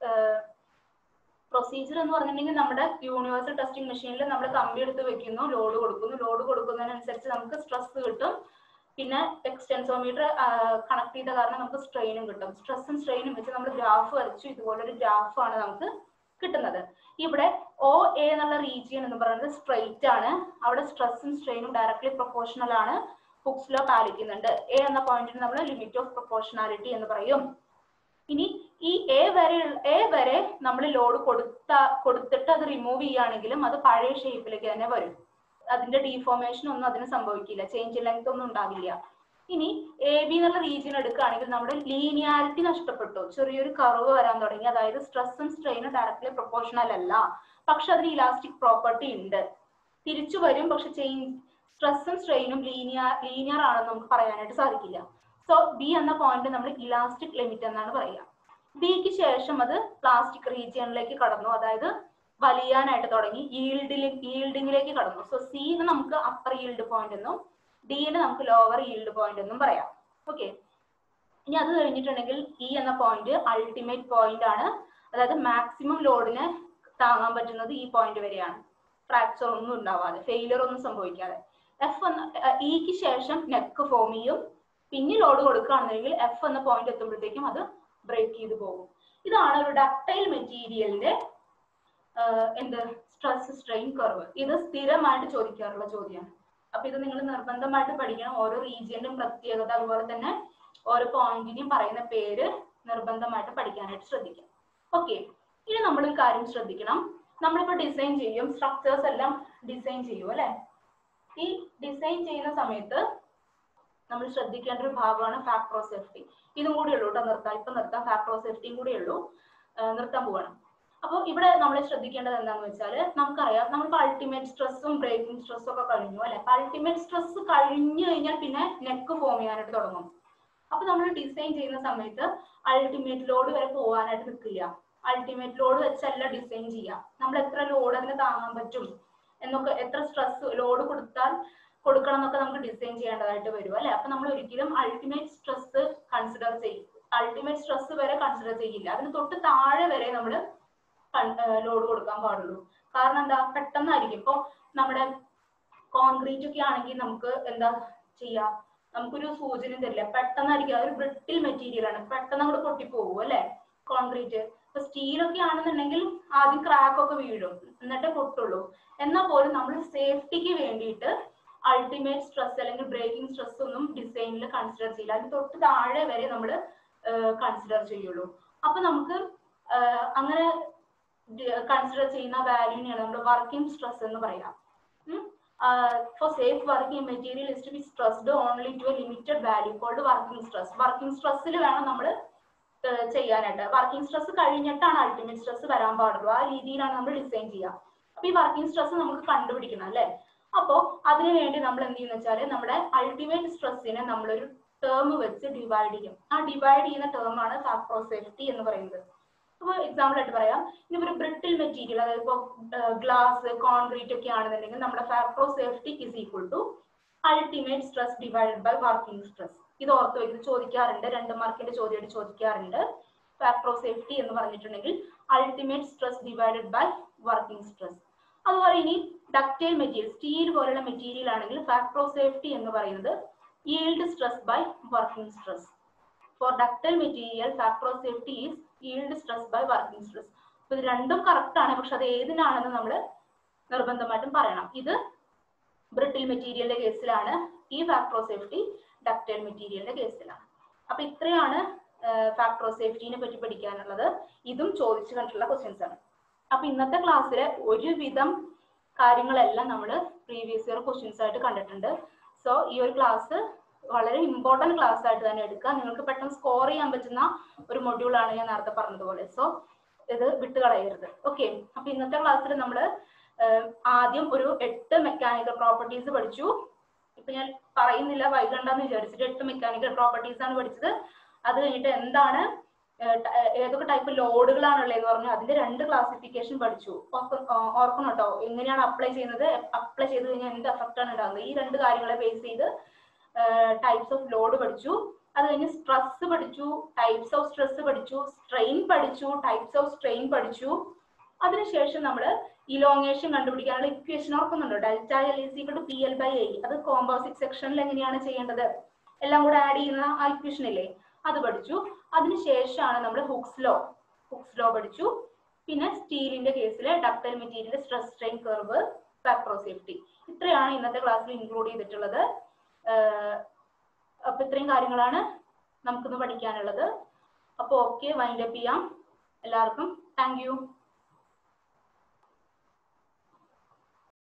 പ്രൊസീജിയർ എന്ന് പറഞ്ഞിട്ടുണ്ടെങ്കിൽ നമ്മുടെ യൂണിവേഴ്സൽ ടെസ്റ്റിംഗ് മെഷീനിൽ നമ്മൾ കമ്പി എടുത്ത് വെക്കുന്നു ലോഡ് കൊടുക്കുന്നു ലോഡ് കൊടുക്കുന്നതിനനുസരിച്ച് നമുക്ക് സ്ട്രെസ് കിട്ടും പിന്നെ എക്സ്റ്റെൻസോമീറ്റർ കണക്ട് ചെയ്ത കാരണം നമുക്ക് സ്ട്രെയിനും കിട്ടും സ്ട്രെസ്സും സ്ട്രെയിനും വെച്ച് നമ്മൾ ഗ്രാഫ് വരച്ചു ഇതുപോലൊരു ഗ്രാഫാണ് നമുക്ക് കിട്ടുന്നത് ഇവിടെ ഒ എ എന്നുള്ള റീജിയൻ എന്ന് പറയുന്നത് സ്ട്രെയിറ്റ് ആണ് അവിടെ സ്ട്രെസ്സും സ്ട്രെയിനും ഡയറക്ട്ലി പ്രൊപ്പോർഷണൽ ആണ് ഹുക്സ് ലോ പാലിക്കുന്നുണ്ട് എ എന്ന പോയിന്റിന് നമ്മൾ ലിമിറ്റ് ഓഫ് പ്രൊപ്പോർഷണാലിറ്റി എന്ന് പറയും ഇനി ഈ എ വരെ എ വരെ നമ്മൾ ലോഡ് കൊടുത്ത കൊടുത്തിട്ട് അത് റിമൂവ് ചെയ്യുകയാണെങ്കിലും അത് പഴയ ഷേപ്പിലേക്ക് തന്നെ വരും അതിന്റെ ഡീഫോർമേഷൻ ഒന്നും അതിന് സംഭവിക്കില്ല ചേഞ്ച് ലെങ്ത് ഒന്നും ഉണ്ടാവില്ല ഇനി എ ബി എന്നുള്ള റീജിയൻ എടുക്കുകയാണെങ്കിൽ നമ്മുടെ ലീനിയാരിറ്റി നഷ്ടപ്പെട്ടു ചെറിയൊരു കർവ് വരാൻ തുടങ്ങി അതായത് സ്ട്രെസ്സും സ്ട്രെയിനും ഡയറക്ട്ലി പ്രൊപ്പോർഷണൽ അല്ല പക്ഷെ അതിന് ഇലാസ്റ്റിക് പ്രോപ്പർട്ടി ഉണ്ട് തിരിച്ചു വരും പക്ഷെ ചേഞ്ച് സ്ട്രെസ്സും സ്ട്രെയിനും ലീനിയർ ലീനിയർ ആണെന്ന് നമുക്ക് പറയാനായിട്ട് സാധിക്കില്ല സോ ബി എന്ന പോയിന്റ് നമ്മൾ ഇലാസ്റ്റിക് ലിമിറ്റ് എന്നാണ് പറയുക ബിക്ക് ശേഷം അത് പ്ലാസ്റ്റിക് റീജിയനിലേക്ക് കടന്നു അതായത് വലിയാനായിട്ട് തുടങ്ങി ഈൽഡിൽ ഈൽഡിങ്ങിലേക്ക് കടന്നു സോ സിന് നമുക്ക് അപ്പർ ഈൽഡ് പോയിന്റ് എന്നും ഡിന് നമുക്ക് ലോവർ ഈൽഡ് പോയിന്റ് എന്നും പറയാം ഓക്കെ ഇനി അത് കഴിഞ്ഞിട്ടുണ്ടെങ്കിൽ ഇ എന്ന പോയിന്റ് അൾട്ടിമേറ്റ് പോയിന്റ് ആണ് അതായത് മാക്സിമം ലോഡിന് താങ്ങാൻ പറ്റുന്നത് ഈ പോയിന്റ് വരെയാണ് ഫ്രാക്ചർ ഒന്നും ഉണ്ടാവാതെ ഫെയിലിയർ ഒന്നും സംഭവിക്കാതെ എഫ് എന്ന ഇക്ക് ശേഷം നെക്ക് ഫോം ചെയ്യും പിന്നെ ലോഡ് കൊടുക്കുകയാണെന്നുണ്ടെങ്കിൽ എഫ് എന്ന പോയിന്റ് എത്തുമ്പോഴത്തേക്കും അത് ബ്രേക്ക് ചെയ്ത് പോകും ഇതാണ് ഒരു ഡക്ടൈൽ മെറ്റീരിയലിന്റെ എന്ത് സ്ട്രെസ് സ്ട്രെയിൻ കർവ് ഇത് സ്ഥിരമായിട്ട് ചോദിക്കാറുള്ള ചോദ്യമാണ് അപ്പൊ ഇത് നിങ്ങൾ നിർബന്ധമായിട്ട് പഠിക്കണം ഓരോ റീജിയന്റെയും പ്രത്യേകത അതുപോലെ തന്നെ ഓരോ പോയിന്റിനെയും പറയുന്ന പേര് നിർബന്ധമായിട്ട് പഠിക്കാനായിട്ട് ശ്രദ്ധിക്കാം ഓക്കെ ഇനി നമ്മൾ ഒരു കാര്യം ശ്രദ്ധിക്കണം നമ്മളിപ്പോ ഡിസൈൻ ചെയ്യും സ്ട്രക്ചേഴ്സ് എല്ലാം ഡിസൈൻ ചെയ്യും അല്ലെ ഈ ഡിസൈൻ ചെയ്യുന്ന സമയത്ത് നമ്മൾ ശ്രദ്ധിക്കേണ്ട ഒരു ഭാഗമാണ് ഫാക്ടർ സേഫ്റ്റി ഇതും കൂടി ഉള്ളൂ കേട്ടോ നിർത്താം ഇപ്പൊ നിർത്താം ഫാക്ടർ സേഫ്റ്റിയും കൂടി ഉള്ളൂ നിർത്താൻ പോവാണ് അപ്പോൾ ഇവിടെ നമ്മൾ ശ്രദ്ധിക്കേണ്ടത് എന്താണെന്ന് വെച്ചാൽ നമുക്കറിയാം നമുക്ക് അൾട്ടിമേറ്റ് സ്ട്രെസ്സും ബ്രേക്കിംഗ് സ്ട്രെസ്സും ഒക്കെ കഴിഞ്ഞു അല്ലെ അൾട്ടിമേറ്റ് സ്ട്രെസ് കഴിഞ്ഞു കഴിഞ്ഞാൽ പിന്നെ നെക്ക് ഫോം ചെയ്യാനായിട്ട് തുടങ്ങും അപ്പൊ നമ്മൾ ഡിസൈൻ ചെയ്യുന്ന സമയത്ത് അൾട്ടിമേറ്റ് ലോഡ് വരെ പോകാനായിട്ട് നിൽക്കില്ല അൾട്ടിമേറ്റ് ലോഡ് വെച്ചല്ല ഡിസൈൻ ചെയ്യുക നമ്മൾ എത്ര ലോഡ് അതിന് താങ്ങാൻ പറ്റും എന്നൊക്കെ എത്ര സ്ട്രെസ് ലോഡ് കൊടുത്താൽ കൊടുക്കണം എന്നൊക്കെ നമുക്ക് ഡിസൈൻ ചെയ്യേണ്ടതായിട്ട് വരും അല്ലെ അപ്പൊ നമ്മൾ ഒരിക്കലും അൾട്ടിമേറ്റ് സ്ട്രെസ് കൺസിഡർ ചെയ്യും അൾട്ടിമേറ്റ് സ്ട്രെസ് വരെ കൺസിഡർ ചെയ്യില്ല അതിന് തൊട്ട് താഴെ വരെ നമ്മൾ ലോഡ് കൊടുക്കാൻ പാടുള്ളൂ കാരണം എന്താ പെട്ടെന്നായിരിക്കും ഇപ്പൊ നമ്മുടെ കോൺക്രീറ്റ് ഒക്കെ ആണെങ്കിൽ നമുക്ക് എന്താ ചെയ്യാ നമുക്കൊരു സൂചന തരില്ല പെട്ടെന്നായിരിക്കും അതൊരു ബ്രിട്ടിൽ മെറ്റീരിയൽ ആണ് പെട്ടെന്ന് അങ്ങോട്ട് പൊട്ടിപ്പോകും അല്ലെ കോൺക്രീറ്റ് ഇപ്പൊ സ്റ്റീലൊക്കെ ആണെന്നുണ്ടെങ്കിൽ ആദ്യം ക്രാക്ക് ഒക്കെ വീഴും എന്നിട്ടേ പൊട്ടുള്ളൂ എന്നാൽ പോലും നമ്മൾ സേഫ്റ്റിക്ക് വേണ്ടിയിട്ട് അൾട്ടിമേറ്റ് സ്ട്രെസ് അല്ലെങ്കിൽ ബ്രേക്കിംഗ് സ്ട്രെസ് ഒന്നും ഡിസൈനിൽ കൺസിഡർ ചെയ്യില്ല അതിന് തൊട്ട് താഴെ വരെ നമ്മൾ കൺസിഡർ ചെയ്യുള്ളൂ അപ്പൊ നമുക്ക് അങ്ങനെ കൺസിഡർ ചെയ്യുന്ന വാല്യൂനെയാണ് നമ്മൾ വർക്കിംഗ് സ്ട്രെസ് എന്ന് പറയാം for safe working material is to be stressed only to a limited value called working stress working സ്ട്രെസ്സിൽ വേണം നമ്മൾ ചെയ്യാനായിട്ട് വർക്കിംഗ് സ്ട്രെസ് കഴിഞ്ഞിട്ടാണ് അൾട്ടിമേറ്റ് സ്ട്രെസ് വരാൻ പാടുള്ളൂ ആ രീതിയിലാണ് നമ്മൾ ഡിസൈൻ ചെയ്യുക അപ്പൊ ഈ വർക്കിംഗ് സ്ട്രെസ് നമുക്ക് കണ്ടുപിടിക്കണം അല്ലെ അപ്പോ അതിനു വേണ്ടി നമ്മൾ എന്ത് ചെയ്യുന്ന വെച്ചാൽ നമ്മുടെ അൾട്ടിമേറ്റ് സ്ട്രെസ്സിനെ നമ്മളൊരു ടേം വെച്ച് ഡിവൈഡ് ചെയ്യും ആ ഡിവൈഡ് ചെയ്യുന്ന ടേം ആണ് ഫാക്ടർ സേഫ്റ്റി എന്ന് പറയുന്നത് അപ്പോൾ എക്സാമ്പിൾ ആയിട്ട് പറയാം ഇനി ഒരു ബ്രിട്ടിൽ മെറ്റീരിയൽ അതായത് ഇപ്പോൾ ഗ്ലാസ് കോൺക്രീറ്റ് ഒക്കെ ആണെന്നുണ്ടെങ്കിൽ നമ്മുടെ factor safety is equal to ultimate stress divide by working stress ഇത് ഓർത്ത് വെക്കുന്നത് ചോദിക്കാറുണ്ട് രണ്ട് മാർക്കിന്റെ ചോദ്യമായിട്ട് ചോദിക്കാറുണ്ട് ഫാക്ടർ ഓഫ് സേഫ്റ്റി എന്ന് പറഞ്ഞിട്ടുണ്ടെങ്കിൽ ultimate stress divided by working stress അതുപോലെ ഇനി ഡക്റ്റൈൽ മെറ്റീരിയൽ സ്റ്റീൽ പോലുള്ള മെറ്റീരിയൽ ആണെങ്കിൽ ഫാക്ടർ ഓഫ് സേഫ്റ്റി എന്ന് പറയുന്നത് yield stress by working stress. For ductile material, factor of safety is yield stress by working stress. അപ്പൊ ഇത് രണ്ടും കറക്റ്റ് ആണ് പക്ഷെ അത് ഏതിനാണെന്ന് നമ്മൾ നിർബന്ധമായിട്ടും പറയണം ഇത് ബ്രിട്ടിൽ മെറ്റീരിയലിന്റെ കേസിലാണ് ഈ ഫാക്ടർ ഓഫ് സേഫ്റ്റി ഡക്റ്റൈൽ മെറ്റീരിയലിന്റെ കേസിലാണ് അപ്പൊ ഇത്രയാണ് ഫാക്ടർ ഓഫ് സേഫ്റ്റിനെ പറ്റി പഠിക്കാനുള്ളത് ഇതും ചോദിച്ചു കണ്ടിട്ടുള്ള ക്വസ്റ്റ്യൻസ് ആണ് അപ്പൊ ഇന്നത്തെ ക്ലാസ്സിലെ ഒരുവിധം കാര്യങ്ങളെല്ലാം നമ്മൾ പ്രീവിയസ് ഇയർ ക്വസ്റ്റ്യൻസ് ആയിട്ട് കണ്ടിട്ടുണ്ട് സോ ഈ ഒരു ക്ലാസ് വളരെ ഇമ്പോർട്ടന്റ് ക്ലാസ് ആയിട്ട് തന്നെ എടുക്കുക നിങ്ങൾക്ക് പെട്ടെന്ന് സ്കോർ ചെയ്യാൻ പറ്റുന്ന ഒരു മൊഡ്യൂൾ ആണ് ഞാൻ നേരത്തെ പറഞ്ഞതുപോലെ സോ ഇത് വിട്ടുകളയരുത് ഓക്കെ അപ്പൊ ഇന്നത്തെ ക്ലാസ്സിൽ നമ്മൾ ആദ്യം ഒരു എട്ട് മെക്കാനിക്കൽ പ്രോപ്പർട്ടീസ് പഠിച്ചു ഇപ്പൊ ഞാൻ പറയുന്നില്ല വൈകണ്ടെന്ന് വിചാരിച്ചിട്ട് എട്ട് മെക്കാനിക്കൽ പ്രോപ്പർട്ടീസ് ആണ് പഠിച്ചത് അത് കഴിഞ്ഞിട്ട് എന്താണ് ഏതൊക്കെ ടൈപ്പ് ലോഡുകളാണ് ഉള്ളതെന്ന് പറഞ്ഞു അതിന്റെ രണ്ട് ക്ലാസിഫിക്കേഷൻ പഠിച്ചു ഓർക്കണം കേട്ടോ എങ്ങനെയാണ് അപ്ലൈ ചെയ്യുന്നത് അപ്ലൈ ചെയ്ത് കഴിഞ്ഞാൽ എന്ത് എഫക്റ്റ് ആണ് ഉണ്ടാകുന്നത് ഈ രണ്ട് കാര്യങ്ങളെ ബേസ് ചെയ്ത് ടൈപ്സ് ഓഫ് ലോഡ് പഠിച്ചു അത് കഴിഞ്ഞ് സ്ട്രെസ് പഠിച്ചു ടൈപ്സ് ഓഫ് സ്ട്രെസ് പഠിച്ചു സ്ട്രെയിൻ പഠിച്ചു ടൈപ്സ് ഓഫ് സ്ട്രെയിൻ പഠിച്ചു അതിനുശേഷം നമ്മൾ ഇലോങ്ങേഷൻ കണ്ടുപിടിക്കാനുള്ള ഇക്വേഷൻ ഓർക്കുന്നുണ്ടോ delta L is equal to P L by A അത് കോമ്പോസിറ്റ് സെക്ഷനിൽ എങ്ങനെയാണ് ചെയ്യേണ്ടത് എല്ലാം കൂടെ ആഡ് ചെയ്യുന്ന ആ ഇക്വേഷൻ ഇല്ലേ അത് പഠിച്ചു അതിനുശേഷമാണ് നമ്മൾ ഹുക്സ് ലോ ഹുക്സ് ലോ പഠിച്ചു പിന്നെ സ്റ്റീലിന്റെ കേസിൽ ductile material stress strain curve factor safety ഇത്രയാണ് ഇന്നത്തെ ക്ലാസ്സിൽ ഇൻക്ലൂഡ് ചെയ്തിട്ടുള്ളത് ആഹ് അപ്പൊ ഇത്രയും കാര്യങ്ങളാണ് നമുക്കിന്ന് പഠിക്കാനുള്ളത് അപ്പോൾ ഓക്കെ വൈൻഡ് അപ്പ് ചെയ്യാം എല്ലാവർക്കും താങ്ക് യു